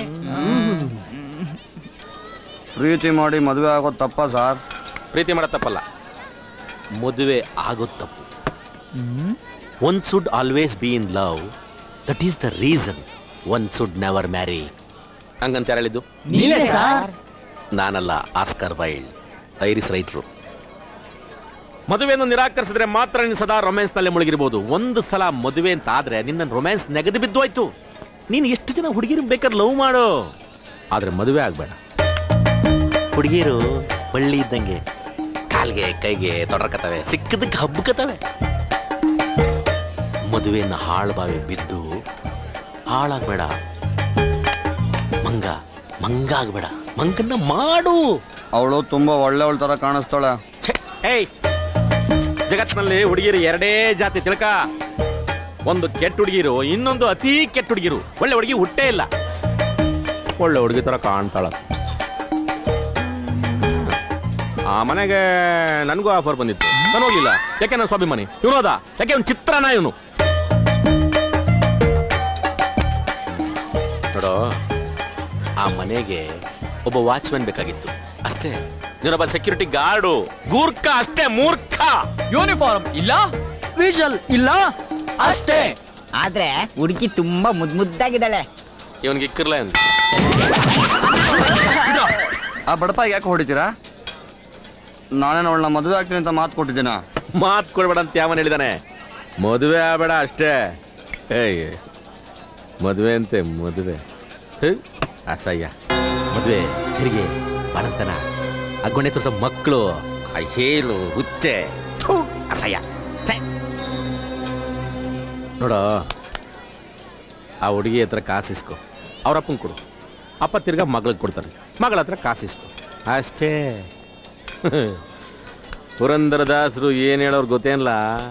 ಪ್ರೀತಿ ಮಾಡಿ ಮದುವೆ ಆಗೋದು ತಪ್ಪ ಸಾರ್ ಪ್ರೀತಿ ಮಾಡೋದು ತಪ್ಪಲ್ಲ ಮದುವೆ ಆಗೋದು ತಪ್ಪು one should always be in love that is the reason one should never marry ಹಂಗಂತ ಯಾರು ಹೇಳಿದ್ದು ನೀವೇ ಸಾರ್ ನಾನಲ್ಲ ಆಸ್ಕರ್ ವೈಲ್ಡ್ ಐರಿಸ್ ರೈಟ್ರು ಮದುವೆಯನ್ನು ನಿರಾಕರಿಸಿದ್ರೆ ಮಾತ್ರ ನೀನು ಸದಾ ರೊಮ್ಯಾನ್ಸ್ ನಲ್ಲಿ ಮುಳುಗಿರ್ಬೋದು ಒಂದು ಸಲ ಮದುವೆ ಅಂತ ಆದ್ರೆ ನಿನ್ನ ರೊಮ್ಯಾನ್ಸ್ ನೆಗದು ಬಿದ್ದು ಹೋಯ್ತು ನೀನು ಎಷ್ಟು ಜನ ಹುಡುಗಿರು ಬೇಕಾದ್ರೆ ಲವ್ ಮಾಡು ಆದ್ರೆ ಮದುವೆ ಆಗ್ಬೇಡ ಹುಡುಗಿರು ಬಳ್ಳಿ ಇದ್ದಂಗೆ ಕಾಲ್ಗೆ ಕೈಗೆ ತೊಡರ್ಕತ್ತವೆ ಸಿಕ್ಕದಕ್ಕೆ ಹಬ್ಬಕತ್ತವೆ ಮದುವೆನ ಹಾಳ್ಬಾವಿ ಬಿದ್ದು ಹಾಳಾಗ್ಬೇಡ ಮಂಗ ಮಂಗ ಆಗ್ಬೇಡ ಮಂಗನ್ನ ಮಾಡು ಅವಳು ತುಂಬಾ ಒಳ್ಳೆಯವಳ ತರ ಕಾಣಿಸ್ತಾಳೆ ಏಯ್ ಜಗತ್ನಲ್ಲಿ ಹುಡುಗಿರು ಎರಡೇ ಜಾತಿ ತಿಳ್ಕ ಒಂದು ಕೆಟ್ಟ ಹುಡುಗಿರು ಇನ್ನೊಂದು ಅತಿ ಕೆಟ್ಟ ಹುಡುಗಿರು ಒಳ್ಳೆ ಹುಡುಗಿ ಹುಟ್ಟೇ ಇಲ್ಲ ಒಳ್ಳೆ ಹುಡುಗಿ ತರ ಕಾಣ್ತಾಳ ಆ ಮನೆಗೆ ನನಗೂ ಆಫರ್ ಬಂದಿತ್ತು ನಾನು ಹೋಗಿಲ್ಲ ಯಾಕೆ ನನ್ನ ಸ್ವಾಭಿಮಾನಿ ಇವನು ಹೋದ ಯಾಕೆ ಅವ್ನು ಚಿತ್ರನ ಇವನು ನೋಡೋ ಆ ಮನೆಗೆ ಒಬ್ಬ ವಾಚ್ಮನ್ ಬೇಕಾಗಿತ್ತು ಅಷ್ಟೇ ನೀನೊಬ್ಬ ಸೆಕ್ಯೂರಿಟಿ ಗಾರ್ಡು ಗೂರ್ಖ ಅಷ್ಟೇ ಮೂರ್ಖ ಯೂನಿಫಾರ್ಮ್ ಇಲ್ಲ ವಿಜಲ್ ಇಲ್ಲ ಅಷ್ಟೇ ಆದ್ರೆ ಹುಡುಗಿ ತುಂಬಾ ಮುದ್ ಮುದ್ದಾಗಿದ್ದಾಳೆ ಇವನ್ಗೆ ಇಕ್ಕಿರ್ಲ ಇವ್ನು. ಆ ಬಡಪ ಯಾಕೆ ಹೊಡಿತೀರಾ ನಾನೇನು ಅವಳನ್ನ ಮದುವೆ ಆಗ್ತೀನಿ ಅಂತ ಮಾತು ಕೊಟ್ಟಿದ್ದೀನ ಮಾತು ಕೊಡ್ಬೇಡ ಅಂತ ಯಾವನ್ ಹೇಳಿದಾನೆ ಮದುವೆ ಆಗಬೇಡ ಅಷ್ಟೇ ಏಯ್ ಮದುವೆ ಅಂತೆ ಮದುವೆ ಥು, ಅಸಹ್ಯ ಮದುವೆ ಹೆರಿಗೆ ಬಡತನ ಅಗ್ಗೊಂಡೆ ತೋರ್ಸೋ ಮಕ್ಕಳು ಆ ಹೇಲು ಹುಚ್ಚೆ ಥು, ಅಸಹ್ಯ ಛೆ. ನೋಡೋ ಆ ಹುಡುಗಿ ಹತ್ರ ಕಾಸಿಸ್ಕೊ ಅವ್ರ ಅಪ್ಪನ ಕೊಡು ಅಪ್ಪ ತಿರ್ಗಾ ಮಗಳಿಗೆ ಕೊಡ್ತಾರೆ ಮಗಳ ಹತ್ರ ಕಾಸಿಸ್ಕೊ ಅಷ್ಟೇ ಪುರಂದರದಾಸರು ಏನ್ ಹೇಳೋರು ಗೊತ್ತೇನಲ್ಲ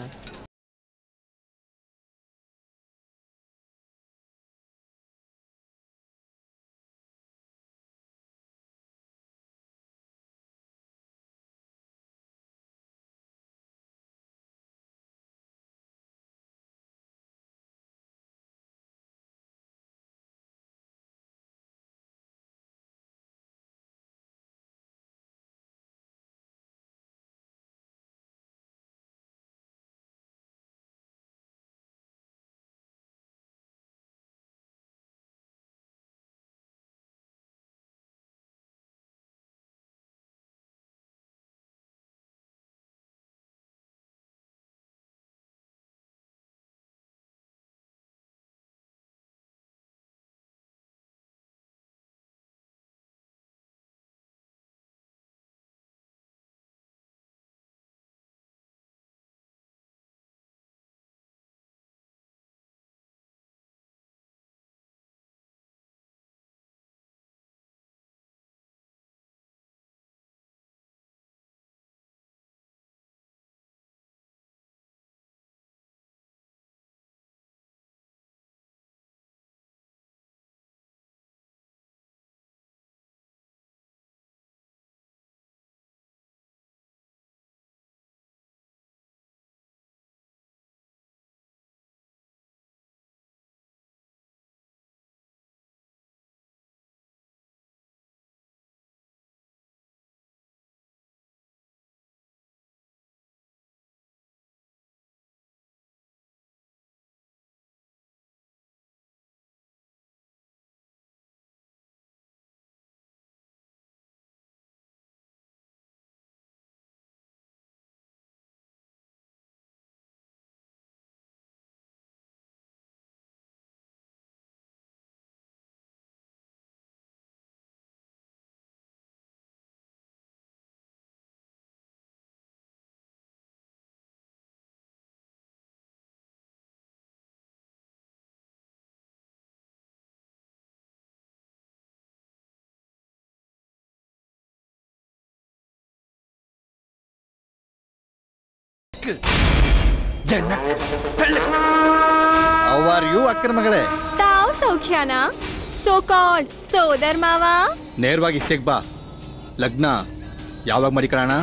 ಆರ್ ಯು ಅಕ್ಕನ ಮಗಳೇ ತಾವ್ ಸೌಖ್ಯನಾ ಸೋ ಕಾಲ್ಡ್ ಸೋದರ್ ಮಾವ ನೇರವಾಗಿ ಇಸ್ಸೆಗ್ ಬಾ ಲಗ್ನ ಯಾವಾಗ ಮಡಿಕೊಳ್ಳೋಣ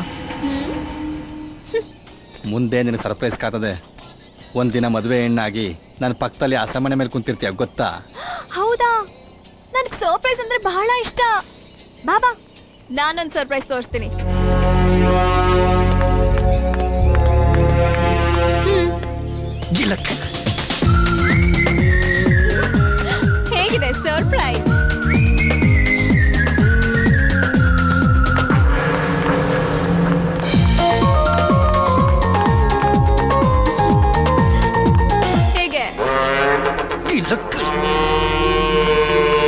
ಮುಂದೆ ನಿನ್ನ ಸರ್ಪ್ರೈಸ್ ಕಾತದೆ ಒಂದಿನ ಮದುವೆ ಹೆಣ್ಣಾಗಿ ನನ್ನ ಪಕ್ಕದಲ್ಲಿ ಆ ಸಮನೆ ಮೇಲೆ ಕುಂತಿರ್ತೀಯ ಗೊತ್ತಾ ಹೌದಾ ನನ್ಗೆ ಸರ್ಪ್ರೈಸ್ ಅಂದ್ರೆ ಬಹಳ ಇಷ್ಟ ಬಾಬಾ ನಾನೊಂದು ಸರ್ಪ್ರೈಸ್ ತೋರಿಸ್ತೀನಿ ಹೇಗಿದೆ ಸರ್ಪ್ರೈಸ್ ಹೇಗೆ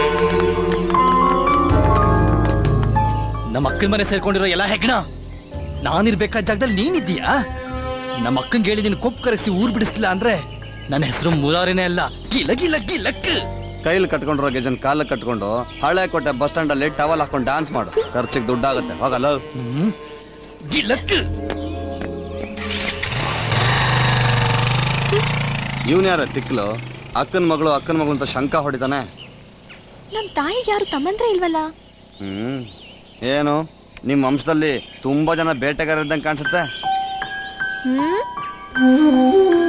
ನಮ್ಮ ಅಕ್ಕನ ಮನೆ ಸೇರ್ಕೊಂಡಿರೋ ಎಲ್ಲ ಹೆಗ್ಣ ನಾನಿರ್ಬೇಕಾದ ಜಾಗದಲ್ಲಿ ನೀನಿದ್ದೀಯಾ ನಮ್ಮ ಅಕ್ಕಂಗೆ ಹೇಳಿ ನೀನು ಕೊಪ್ಪು ಕರಗಿಸಿ ಊರ್ ಬಿಡಿಸ್ಲಿಲ್ಲ ಅಂದ್ರೆ ನನ್ನ ಹೆಸರು ಮುರಾರಿನೇ ಅಲ್ಲ ಗಿಲ ಗಿಲ ಗಿಲಕ್ ಕೈಲಿ ಕಟ್ಕೊಂಡಿರೋ ಗೆಜನ್ ಕಾಲ ಕಟ್ಕೊಂಡು ಹಳೆ ಕೋಟೆ ಬಸ್ ಸ್ಟ್ಯಾಂಡ್ ಅಲ್ಲಿ ಟವಲ್ ಹಾಕೊಂಡು ಡ್ಯಾನ್ಸ್ ಮಾಡು ಖರ್ಚಿಗೆ ದುಡ್ಡಾಗುತ್ತೆ ಹೋಗಲ್ಲ ಗಿಲಕ್ ಇವನ್ ಯಾರ ತಿಕ್ಲು ಅಕ್ಕನ ಮಗಳು ಅಕ್ಕನ ಮಗಳು ಅಂತ ಶಂಕ ಹೊಡಿತಾನೆ ನಮ್ ತಾಯಿಗೆ ಯಾರು ತಮ್ಮಂದ್ರೆ ಇಲ್ವಲ್ಲ ಹ್ಮ್ ಏನು ನಿಮ್ಮ ವಂಶದಲ್ಲಿ ತುಂಬಾ ಜನ ಬೇಟೆಗಾರ ಇದ್ದಂಗೆ ಕಾಣಿಸುತ್ತೆ ಹ್ಮ್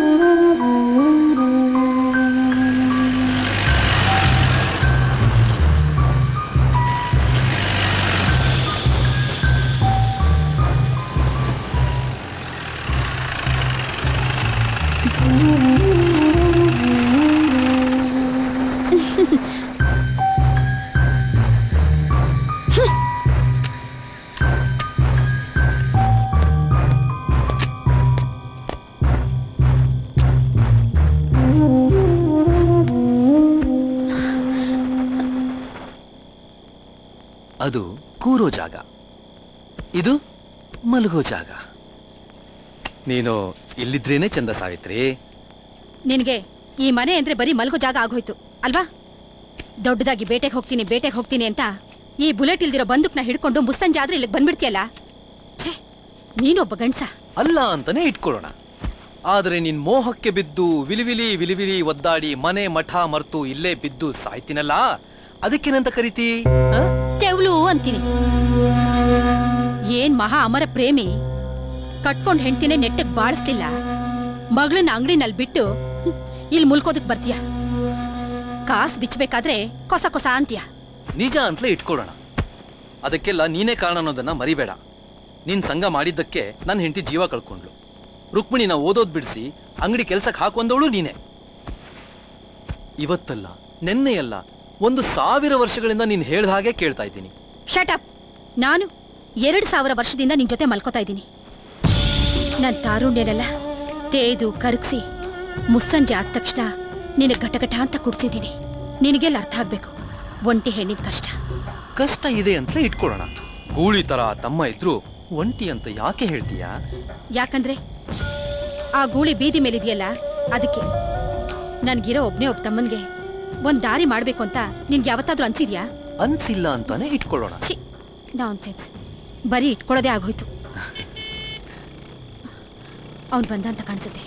ಅದು ಕೂರೋ ಜಾಗ ಇದು ಮಲಗೋ ಜಾಗ ನೀನು ಇಲ್ಲಿದ್ರೇನೆ ಚಂದ ಸಾವಿತ್ರಿ ನಿನಗೆ ಈ ಮನೆ ಅಂದ್ರೆ ಬರೀ ಮಲ್ಗೋ ಜಾಗ ಆಗೋಯ್ತು ಅಲ್ವಾ ದೊಡ್ಡದಾಗಿ ಬೇಟೆಗೆ ಹೋಗ್ತೀನಿ ಬೇಟೆಗೆ ಹೋಗ್ತೀನಿ ಅಂತ ಈ ಬುಲೆಟ್ ಇಲ್ದಿರೋ ಬಂದೂಕ್ನ ಹಿಡ್ಕೊಂಡು ಮುಸ್ಸಂಜೆ ಆದ್ರೆ ಇಲ್ಲಿಗೆ ಬಂದ್ಬಿಡ್ತೀಯಲ್ಲ ಛೇ ನೀನೊಬ್ಬ ಗಂಡ್ಸ ಅಲ್ಲ ಅಂತಾನೆ ಇಟ್ಕೊಳ್ಳೋಣ ಆದರೆ ನಿನ್ ಮೋಹಕ್ಕೆ ಬಿದ್ದು ವಿಲಿವಿಲಿ ವಿಲಿವಿಲಿ ಒದ್ದಾಡಿ ಮನೆ ಮಠ ಮರ್ತು ಇಲ್ಲೇ ಬಿದ್ದು ಸಾಯ್ತೀನಲ್ಲ ಅದಕ್ಕೇನಂತ ಕರಿತಿ ಆ? ತೆವಳು ಅಂತೀನಿ ಏನ್ ಮಹಾ ಅಮರ ಪ್ರೇಮಿ ಕಟ್ಕೊಂಡ್ ಹೆಂಡ್ತಿನೇ ನೆಟ್ಟಗ್ ಬಾಳಿಸ್ಲಿಲ್ಲ ಮಗಳನ್ನ ಅಂಗಡಿನಲ್ಲಿ ಬಿಟ್ಟು ಹ್ಮ್, ಇಲ್ಲಿ ಮುಲ್ಕೋದಕ್ ಬರ್ತೀಯ ಕಾಸ್ ಬಿಚ್ಚಬೇಕಾದ್ರೆ ಕೊಸ ಕೊಸ ಅಂತೀಯ ನಿಜ ಅಂತಲೇ ಇಟ್ಕೊಳ್ಳೋಣ ಅದಕ್ಕೆಲ್ಲ ನೀನೇ ಕಾರಣ ಅನ್ನೋದನ್ನ ಮರಿಬೇಡ ನಿನ್ ಸಂಘ ಮಾಡಿದ್ದಕ್ಕೆ ನನ್ನ ಹೆಂಡತಿ ಜೀವ ಕಳ್ಕೊಂಡ್ಲು ರುಕ್ಮಿಣಿನ ಓದೋದ್ ಬಿಡಿಸಿ ಅಂಗಡಿ ಕೆಲ್ಸಕ್ಕೆ ಹಾಕೊಂಡವಳು ನೀನೆ ಇವತ್ತಲ್ಲ ನೆನ್ನೆಯಲ್ಲ ಒಂದು ಸಾವಿರ ವರ್ಷಗಳಿಂದ ನೀನ್ ಹೇಳ್ದ ಹಾಗೆ ಕೇಳ್ತಾ ಇದ್ದೀನಿ ಶಟ್ ಅಪ್ ನಾನು ಎರಡು ಸಾವಿರ ವರ್ಷದಿಂದ ನಿನ್ ಜೊತೆ ಮಲ್ಕೋತಾ ಇದ್ದೀನಿ ನನ್ ತಾರುಣ್ಯನೆಲ್ಲ ತೇದು ಕರಗಿಸಿ ಮುಸ್ಸಂಜೆ ಆದ ತಕ್ಷಣ ನಿನಗೆ ಘಟಘಟ ಅಂತ ಕುಡ್ಸಿದ್ದೀನಿ ನಿನಗೆಲ್ಲ ಅರ್ಥ ಆಗ್ಬೇಕು ಒಂಟಿ ಹೆಣ್ಣಿನ ಕಷ್ಟ ಕಷ್ಟ ಇದೆ ಅಂತಲೇ ಇಟ್ಕೊಳ್ಳೋಣ ಗೂಳಿ ತರ ತಮ್ಮ ಇದ್ರು ಒಂಟಿ ಅಂತ ಯಾಕೆ ಹೇಳ್ತೀಯಾ ಯಾಕಂದ್ರೆ ಆ ಗೂಳಿ ಬೀದಿ ಮೇಲಿದೆಯಲ್ಲ ಅದಕ್ಕೆ ನನ್ಗಿರೋ ಒಬ್ನೇ ಒಬ್ಬ ತಮ್ಮನ್ಗೆ ಒಂದ್ ದಾರಿ ಮಾಡ್ಬೇಕು ಅಂತ ನಿನ್ಗೆ ಯಾವತ್ತಾದ್ರೂ ಅನ್ಸಿದ್ಯಾ ಅನ್ಸಿಲ್ಲ ಅಂತಾನೆ ಇಟ್ಕೊಳ್ಳೋಣ ಛಿ ನಾನ್ ಸೆನ್ಸ್ ಬರೀ ಇಟ್ಕೊಳ್ಳೋದೇ ಆಗೋಯ್ತು ಅವನ್ ಬಂದ ಅಂತ ಕಾಣಿಸುತ್ತೆ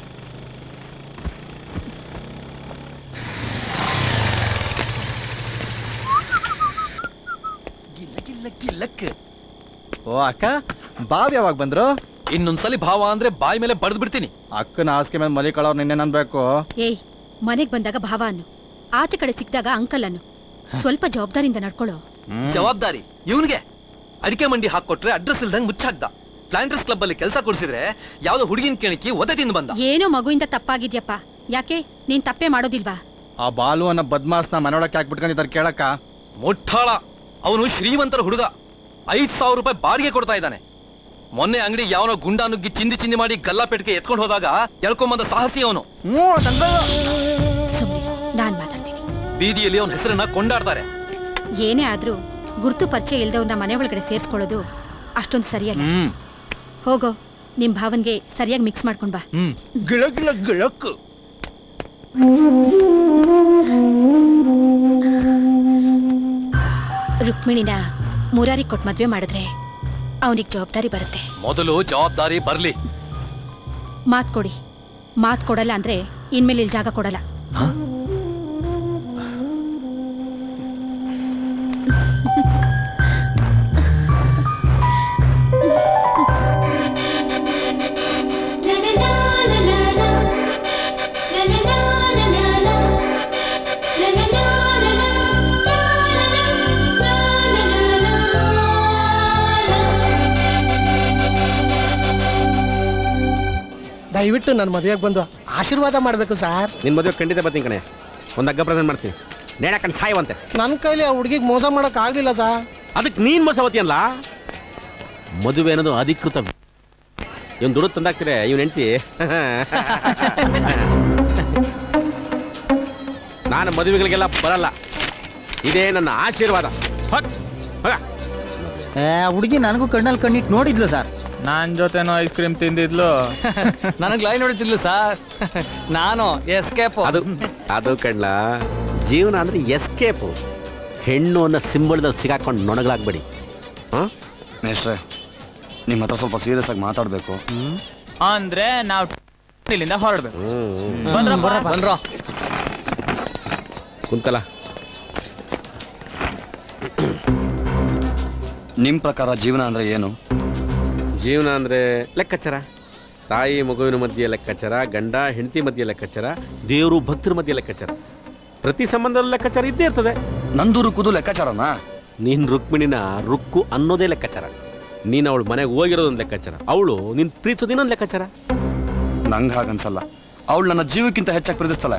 ಓ ಅಕ್ಕ ಬಾವ್ ಯಾವಾಗ ಬಂದ್ರು ಇನ್ನೊಂದ್ಸಲಿ ಭಾವ ಅಂದ್ರೆ ಬಾಯಿ ಮೇಲೆ ಬಡ್ದು ಬಿಡ್ತೀನಿ ಅಕ್ಕನ ಹಾಸಿಗೆ ಮೇಲೆ ಮಲಿಕಳವ್ರು ನಿನ್ನೆ ಅನ್ಬೇಕು ಏಯ್ ಮನೆಗ್ ಬಂದಾಗ ಭಾವ ಅನ್ನು ಆಚೆ ಕಡೆ ಸಿಕ್ಕಿದಾಗ ಅಂಕಲ್ ಅನ್ನು ಸ್ವಲ್ಪ ಜವಾಬ್ದಾರಿಯಿಂದ ನಡ್ಕೊಳ್ಳೋ ಜವಾಬ್ದಾರಿ ಇವನ್ಗೆ ಅಡಿಕೆ ಮಂಡಿ ಹಾಕೊಟ್ರೆ ಅಡ್ರೆಸ್ ಇಲ್ದಂಗ್ ಮುಚ್ಚಾಕ್ದ ಪ್ಲಾಂಟರ್ಸ್ ಕ್ಲಬ್ ಅಲ್ಲಿ ಕೆಲಸ ಕೊಡಿಸಿದ್ರೆ ಯಾವ್ದೋ ಹುಡುಗಿನ ಕೇಳಿಕಿ ಒದೆ ತಿಂದು ಬಂದ ಏನೋ ಮಗುವಿಂದ ತಪ್ಪಾಗಿದ್ಯಪ್ಪ ಯಾಕೆ ನೀನ್ ತಪ್ಪೇ ಮಾಡೋದಿಲ್ವಾ ಆ ಬಾಲು ಅನ್ನೋ ಬದ್ಮಾಸ್ನ ಮನೊಳಕ್ಕೆ ಹಾಕ್ಬಿಟ್ಕೊಂಡಿದ್ದಾರೆ ಕೇಳಕ್ಕ ಮುಟ್ಟಾಳ ಅವನು ಶ್ರೀಮಂತರ ಹುಡುಗ ಐದ್ ಸಾವಿರ ರೂಪಾಯಿ ಬಾಡಿಗೆ ಕೊಡ್ತಾ ಇದ್ದಾನೆ ಮೊನ್ನೆ ಅಂಗಡಿ ಯಾವನೋ ಗುಂಡ ನುಗ್ಗಿ ಚಿಂದಿ ಚಿಂದಿ ಮಾಡಿ ಗಲ್ಲಾಪೇಟ್ಗೆ ಎತ್ಕೊಂಡು ಹೋದಾಗ ಎಳ್ಕೊಂಬಂದ ಸಾಹಸಿ ಅವನು ಸುಮ್ಮನೆ ನಾನ್ ಮಾತಾಡ್ತೀನಿ ಬೀದಿಯಲ್ಲಿ ಅವನ ಹೆಸರನ್ನ ಕೊಂಡಾಡ್ತಾರೆ ಏನೇ ಆದ್ರೂ ಗುರುತು ಪರಿಚಯ ಇಲ್ದವ್ರನ್ನ ಮನೆ ಒಳಗಡೆ ಸೇರ್ಸ್ಕೊಳ್ಳೋದು ಅಷ್ಟೊಂದು ಸರಿಯಲ್ಲ ಹೋಗೋ ನಿಮ್ ಭಾವನ್ಗೆ ಸರಿಯಾಗಿ ಮಿಕ್ಸ್ ಮಾಡ್ಕೊಂಡ್ ಬಾ ಹ್ಮ್ ಗಿಳ ಗಿಳ ಗಿಳಕ್ ರುಕ್ಮಿಣಿನ ಮುರಾರಿ ಕೊಟ್ಟು ಮದ್ವೆ ಮಾಡಿದ್ರೆ ಅವನಿಗೆ ಜವಾಬ್ದಾರಿ ಬರುತ್ತೆ ಮೊದಲು ಜವಾಬ್ದಾರಿ ಬರ್ಲಿ ಮಾತ್ ಕೊಡಿ ಮಾತ್ ಕೊಡಲ್ಲ ಅಂದ್ರೆ ಇನ್ಮೇಲೆ ಇಲ್ಲಿ ಜಾಗ ಕೊಡಲ್ಲ ದಯವಿಟ್ಟು ನನ್ನ ಮದುವೆಗೆ ಬಂದು ಆಶೀರ್ವಾದ ಮಾಡಬೇಕು ಸರ್ ನಿನ್ ಮದುವೆ ಖಂಡಿತ ಬರ್ತೀನಿ ಕಣೆ ಒಂದು ಹಗ್ಗ ಪ್ರೆಸೆಂಟ್ ಮಾಡ್ತೀನಿ ನೇಣಕಂಡು ಸಾಯುವಂತೆ ನನ್ನ ಕೈಲಿ ಆ ಹುಡುಗಿಗೆ ಮೋಸ ಮಾಡಕ್ ಆಗ್ಲಿಲ್ಲ ಸರ್ ಅದಕ್ಕೆ ನೀನ್ ಮೋಸವತಿ ಅಲ್ಲ ಮದುವೆ ಅನ್ನೋದು ಅಧಿಕೃತ ಇವನ್ ದುಡ್ಡು ತಂದಾಕ್ತಿರೆ ಇವನ್ ಹೆಂಡತಿ ನಾನು ಮದುವೆಗಳಿಗೆಲ್ಲ ಬರಲ್ಲ ಇದೇ ನನ್ನ ಆಶೀರ್ವಾದ ಹೊತ್, ಹೋಗ. ಹುಡುಗಿ ನನಗೂ ಕಣ್ಣಲ್ಲಿ ಕಣ್ಣಿಟ್ಟು ನೋಡಿದ್ಲು ಸರ್ ನಾನ್ ಜೊತೆನೋ ಐಸ್ ಕ್ರೀಮ್ ತಿಂದಿದ್ಲು ನನಗೆ ಲೈನ್ ಹೊಡಿತಿದ್ಲು ಸರ್ ನಾನು ಎಸ್ಕೇಪ್ ಅದು ಅದು ಕಣ್ಲ ಜೀವನ ಅಂದ್ರೆ ಎಸ್ಕೇಪು ಹೆಣ್ಣು ಅನ್ನೋ ಸಿಂಬಳದಲ್ಲಿ ಸಿಗಾಕೊಂಡು ನೊಣಗಳಾಗ್ಬೇಡಿ ಹಾಂ ಮೇಷ್ಟ್ರೆ ನಿಮ್ಮ ಹತ್ರ ಸ್ವಲ್ಪ ಸೀರಿಯಸ್ ಆಗಿ ಮಾತಾಡಬೇಕು ಅಂದ್ರೆ ನಾವು ಇಲ್ಲಿಂದ ಹೊರಡ್ಬೇಕು ಬಂದ್ರೋ ಕುಂತಲ್ಲ ನಿಮ್ಮ ಪ್ರಕಾರ ಜೀವನ ಅಂದ್ರೆ ಏನು ಜೀವನ ಅಂದ್ರೆ ಲೆಕ್ಕಾಚಾರ ತಾಯಿ ಮಗುವಿನ ಮಧ್ಯೆ ಲೆಕ್ಕಾಚಾರ ಗಂಡ ಹೆಂಡತಿ ಮಧ್ಯೆ ಲೆಕ್ಕಾಚಾರ ದೇವರು ಭಕ್ತರ ಮಧ್ಯೆ ಲೆಕ್ಕಾಚಾರ ಪ್ರತಿ ಸಂಬಂಧದಲ್ಲೂ ಲೆಕ್ಕಾಚಾರ ಇದ್ದೇ ಇರ್ತದೆ ನಂದು ರುಕ್ಕುದು ಲೆಕ್ಕಾಚಾರನಾ ನೀನ್ ರುಕ್ಮಿಣಿನ ರುಕ್ಕು ಅನ್ನೋದೇ ಲೆಕ್ಕಾಚಾರ ನೀನು ಅವಳು ಮನೆಗೆ ಹೋಗಿರೋದೊಂದು ಲೆಕ್ಕಾಚಾರ ಅವಳು ನಿನ್ ಪ್ರೀತಿಸೋದು ಇನ್ನೊಂದು ಲೆಕ್ಕಾಚಾರ ನಂಗೆ ಹಾಗನ್ಸಲ್ಲ ಅವಳು ನನ್ನ ಜೀವಕ್ಕಿಂತ ಹೆಚ್ಚಾಗಿ ಪ್ರೀತಿಸ್ತಾಳೆ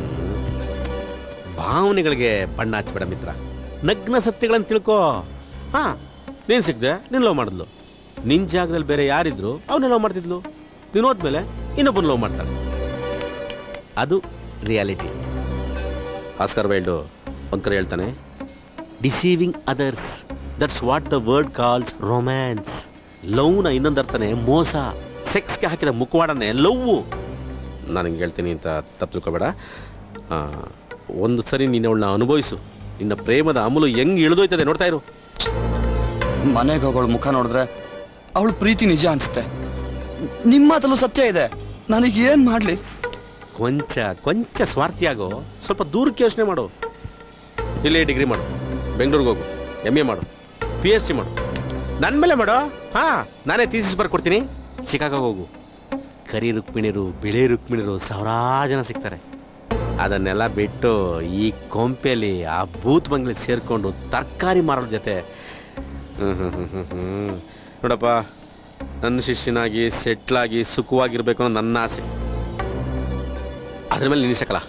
ಭಾವನೆಗಳಿಗೆ ಬಣ್ಣ ಹಚ್ಚಬೇಡ ಮಿತ್ರ ನಗ್ನ ಸತ್ಯಗಳನ್ನ ತಿಳ್ಕೋ ಹಾ ನೀನ್ ಸಿಕ್ದೆ ನೀನ್ ಲವ್ ಮಾಡಿದ್ಲು ನಿನ್ ಜಾಗದಲ್ಲಿ ಬೇರೆ ಯಾರಿದ್ರು ಅವನ್ನ ಲವ್ ಮಾಡ್ತಿದ್ಲು ನೀನು ಹೋದ್ಮೇಲೆ ಇನ್ನೊಬ್ಬನ ಲವ್ ಮಾಡ್ತಾಳೆ ಅದು ರಿಯಾಲಿಟಿ ಆಸ್ಕರ್ ವೈಲ್ಡು ಒಂದು ಕಡೆ ಹೇಳ್ತಾನೆ deceiving others that's what the world calls romance ಲವ್ನ ಇನ್ನೊಂದು ಅರ್ಥನೇ ಮೋಸ ಸೆಕ್ಸ್ಗೆ ಹಾಕಿದ ಮುಖವಾಡನೆ ಲವ್ವು ನಾನು ಹಿಂಗೆ ಹೇಳ್ತೀನಿ ಅಂತ ತಪ್ಪು ತಿಳ್ಕೊಬೇಡ ಆ, ಒಂದು ಸರಿ ನೀನು ಅವಳನ್ನ ಅನುಭವಿಸು ನಿನ್ನ ಪ್ರೇಮದ ಅಮಲು ಹೆಂಗ್ ಇಳಿದೋಯ್ತದೆ ನೋಡ್ತಾ ಇರು ಮನೆಗೆ ಹೋಗೋಳು ಮುಖ ನೋಡಿದ್ರೆ ಅವಳು ಪ್ರೀತಿ ನಿಜ ಅನ್ಸುತ್ತೆ ನಿಮ್ಮ ಮಾತಲ್ಲೂ ಸತ್ಯ ಇದೆ ನನಗೆ ಏನು ಮಾಡಲಿ ಕೊಂಚ ಕೊಂಚ ಸ್ವಾರ್ಥಿಯಾಗೋ ಸ್ವಲ್ಪ ದೂರಕ್ಕೆ ಯೋಚನೆ ಮಾಡು ಇಲ್ಲೇ ಡಿಗ್ರಿ ಮಾಡು ಬೆಂಗಳೂರಿಗೆ ಹೋಗು ಎಮ್ ಎ ಮಾಡು ಪಿ ಎಚ್ ಡಿ ಮಾಡು ನನ್ನ ಮೇಲೆ ಮಾಡು ಹಾ ನಾನೇ ಥೀಸಿಸ್ ಬರ್ಕೊಡ್ತೀನಿ ಚಿಕಾಗೋಗೆ ಹೋಗು ಕರಿ ರುಕ್ಮಿಣಿರು ಬಿಳಿ ರುಕ್ಮಿಣಿರು ಸಾವಿರಾರು ಜನ ಸಿಗ್ತಾರೆ ಅದನ್ನೆಲ್ಲ ಬಿಟ್ಟು ಈ ಕೊಂಪೆಯಲ್ಲಿ ಆ ಬೂತ್ ಬಂಗ್ಲಿ ಸೇರಿಕೊಂಡು ತರಕಾರಿ ಮಾರೋರ ಜೊತೆ ಹ್ಮ್ ಹ್ಮ್ ಹ್ಮ್ ಹ್ಮ್ ಹ್ಮ್. ನೋಡಪ್ಪ ನನ್ನ ಶಿಷ್ಯನಾಗಿ ಸೆಟ್ಲಾಗಿ ಸುಖವಾಗಿರ್ಬೇಕು ಅನ್ನೋ ನನ್ನ ಆಸೆ ಅದ್ರ ಮೇಲೆ ನಿಲ್ಲಿಸಕಲ್ಲ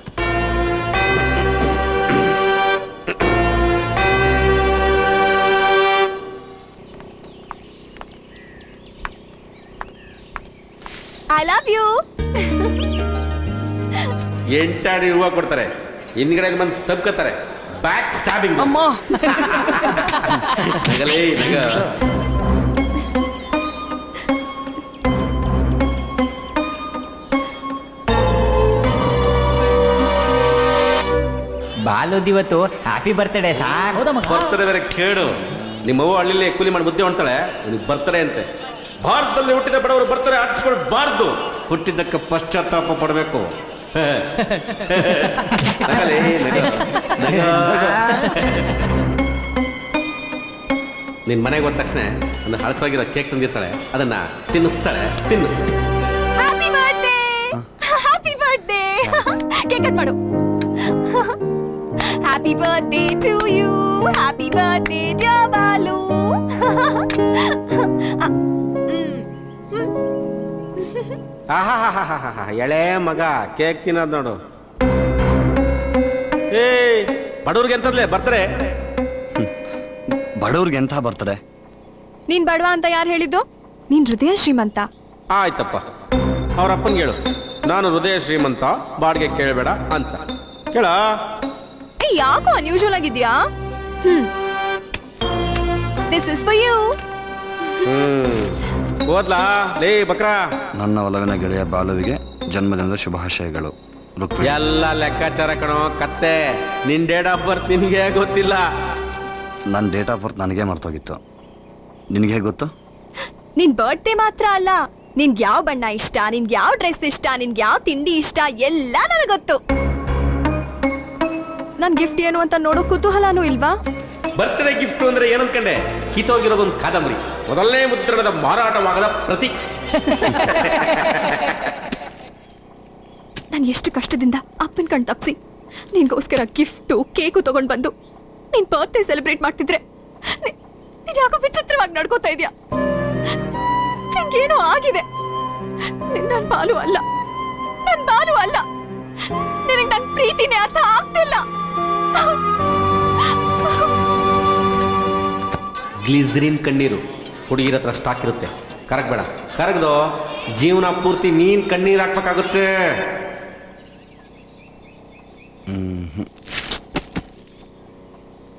ಐ ಲವ್ ಯು ಎಂಟಾಡಿ ಹೂವ ಕೊಡ್ತಾರೆ ಹಿಂದ್ಗಡೆ ಬಂದು ತಬ್ಕೋತಾರೆ ಬ್ಯಾಕ್ ಸ್ಟಾಬಿಂಗ್ ಅಮ್ಮ ನಗಲೇ ನಗ ಬಾಲುದಿವತ್ತು ಹ್ಯಾಪಿ ಬರ್ತ್ಡೇ ಸಾರ್ ಬರ್ತಡೆ ಬೇರೆ ಕೇಳು ನಿಮ್ಮವ್ವ ಹಳ್ಳಿಲಿ ಕೂಲಿ ಮಾಡಿ ಮುದ್ದೆ ಹೊಣ್ತಾಳೆ ನಿನಗೆ ಬರ್ತಡೆ ಅಂತೆ ಭಾರತದಲ್ಲಿ ಹುಟ್ಟಿದ ಬಡವರು ಬರ್ತಾರೆ ಹಚ್ಕೊಳ್ಬಾರ್ದು ಹುಟ್ಟಿದ್ದಕ್ಕೆ ಪಶ್ಚಾತ್ತಾಪ ಪಡಬೇಕು ನಗಲೇ, ನಗ, ನಗ. ನಿನ್ ಮನೆಗೆ ಹೋದ ತಕ್ಷಣ ಒಂದು ಹಳಸಾಗಿರೋ ಕೇಕ್ ತಂದಿರ್ತಾಳೆ ಅದನ್ನ ತಿನ್ನಿಸ್ತಾಳೆ ತಿನ್ನು happy birthday happy birthday cake cut ಮಾಡು happy birthday to you happy birthday ಜಬಾಲು ಆಹಾಹಾಹಾಹಾ, ಎಳೆ ಮಗ ಕೇಕ್ ತಿನ್ನೋದು ನೋಡು ಏ ಬಡವ್ರಿಗೆ ಎಂತದ್ಲೆ ಬರ್ತಾರೆ ಬಡವ್ರಿಗೆ ಎಂಥ ಬರ್ತಡೆ ನೀನ್ ಬಡವ ಅಂತ ಯಾರು ಹೇಳಿದ್ದು ನೀನ್ ಹೃದಯ ಶ್ರೀಮಂತ ಆಯ್ತಪ್ಪ ಅವ್ರ ಅಪ್ಪನ್ಗೆ ಹೇಳು ನಾನು ಹೃದಯ ಶ್ರೀಮಂತ ಬಾಡಿಗೆ ಕೇಳಬೇಡ ಅಂತ ಕೇಳ ಏ ಯಾಕೋ ಅನ್ಯೂಶುವಲ್ ಆಗಿದ್ಯಾ hmm this is for you hmm ಹೋದ್ಲಾ ಲೇ ಬಕ್ರಾ ನನ್ನ ಒಲವಿನ ಗೆಳೆಯ ಬಾಲುವಿಗೆ ಜನ್ಮದಿನದ ಶುಭಾಶಯಗಳು ರುಕ್ಮಿಣಿ ಎಲ್ಲ ಲೆಕ್ಕಾಚಾರ ಕಣೋ ಕತ್ತೆ ನಿನ್ ಡೇಟ್ ಆಫ್ ಬರ್ತ್ ನಿನ್ಗೆ ಗೊತ್ತಿಲ್ಲ ನನ್ನ ಡೇಟ್ ಆಫ್ ಬರ್ತ್ ನನಗೆ ಮರ್ತೋಗಿತ್ತು ನಿನಗೆ ಹೇಗೆ ಗೊತ್ತು ನಿನ್ ಬರ್ತ್ಡೇ ಮಾತ್ರ ಅಲ್ಲ ನಿನ್ಗೆ ಯಾವ ಬಣ್ಣ ಇಷ್ಟ ನಿನ್ಗೆ ಯಾವ ಡ್ರೆಸ್ ಇಷ್ಟ ನಿನ್ಗೆ ಯಾವ ತಿಂಡಿ ಇಷ್ಟ ಎಲ್ಲ ನನಗೆ ಗೊತ್ತು ನನ್ ಗಿಫ್ಟ್ ಏನು ಅಂತ ನೋಡೋ ಕುತೂಹಲನೂ ಇಲ್ವಾ ಬರ್ತ್ಡೇ ಗಿಫ್ಟ್ ಅಂದ್ರೆ ಏನಂದ್ಕಂಡೆ ಕಿತ್ತೋಗಿರೋದೊಂದು ಕಾದಂಬರಿ ಮೊದಲನೇ ಮುದ್ರಣದ ಮಾರಾಟವಾಗದ ಪ್ರತಿ ನಾನು ಎಷ್ಟು ಕಷ್ಟದಿಂದ ಅಪ್ಪನ ಕಣ್ ತಪ್ಸಿ ನಿನ್ಗೋಸ್ಕರ ಗಿಫ್ಟು ಕೇಕು ತಗೊಂಡ್ ಬಂದು ನಿನ್ ಬರ್ತ್ಡೇ ಸೆಲೆಬ್ರೇಟ್ ಮಾಡ್ತಿದ್ರೆ ನೀ- ನೀನ್ ಯಾಕೋ ವಿಚಿತ್ರವಾಗಿ ನಡ್ಕೋತಾ ಇದೀಯ ನಿಂಗೇನೋ ಆಗಿದೆ ನೀನ್ ನನ್ ಬಾಲು ಅಲ್ಲ ನನ್ ಬಾಲು ಅಲ್ಲ ನಿನಗ್ ನನ್ ಪ್ರೀತಿನೇ ಅರ್ಥ ಆಗ್ತಿಲ್ಲ ಗ್ಲಿಸರಿನ್ ಕಣ್ಣೀರು ಹುಡುಗಿರ ಹತ್ರ ಸ್ಟಾಕ್ ಇರುತ್ತೆ ಕರಗ್ಬೇಡ ಕರಗ್ದು ಜೀವನ ಪೂರ್ತಿ ನೀನ್ ಕಣ್ಣೀರ್ ಹಾಕ್ಬೇಕಾಗುತ್ತೆ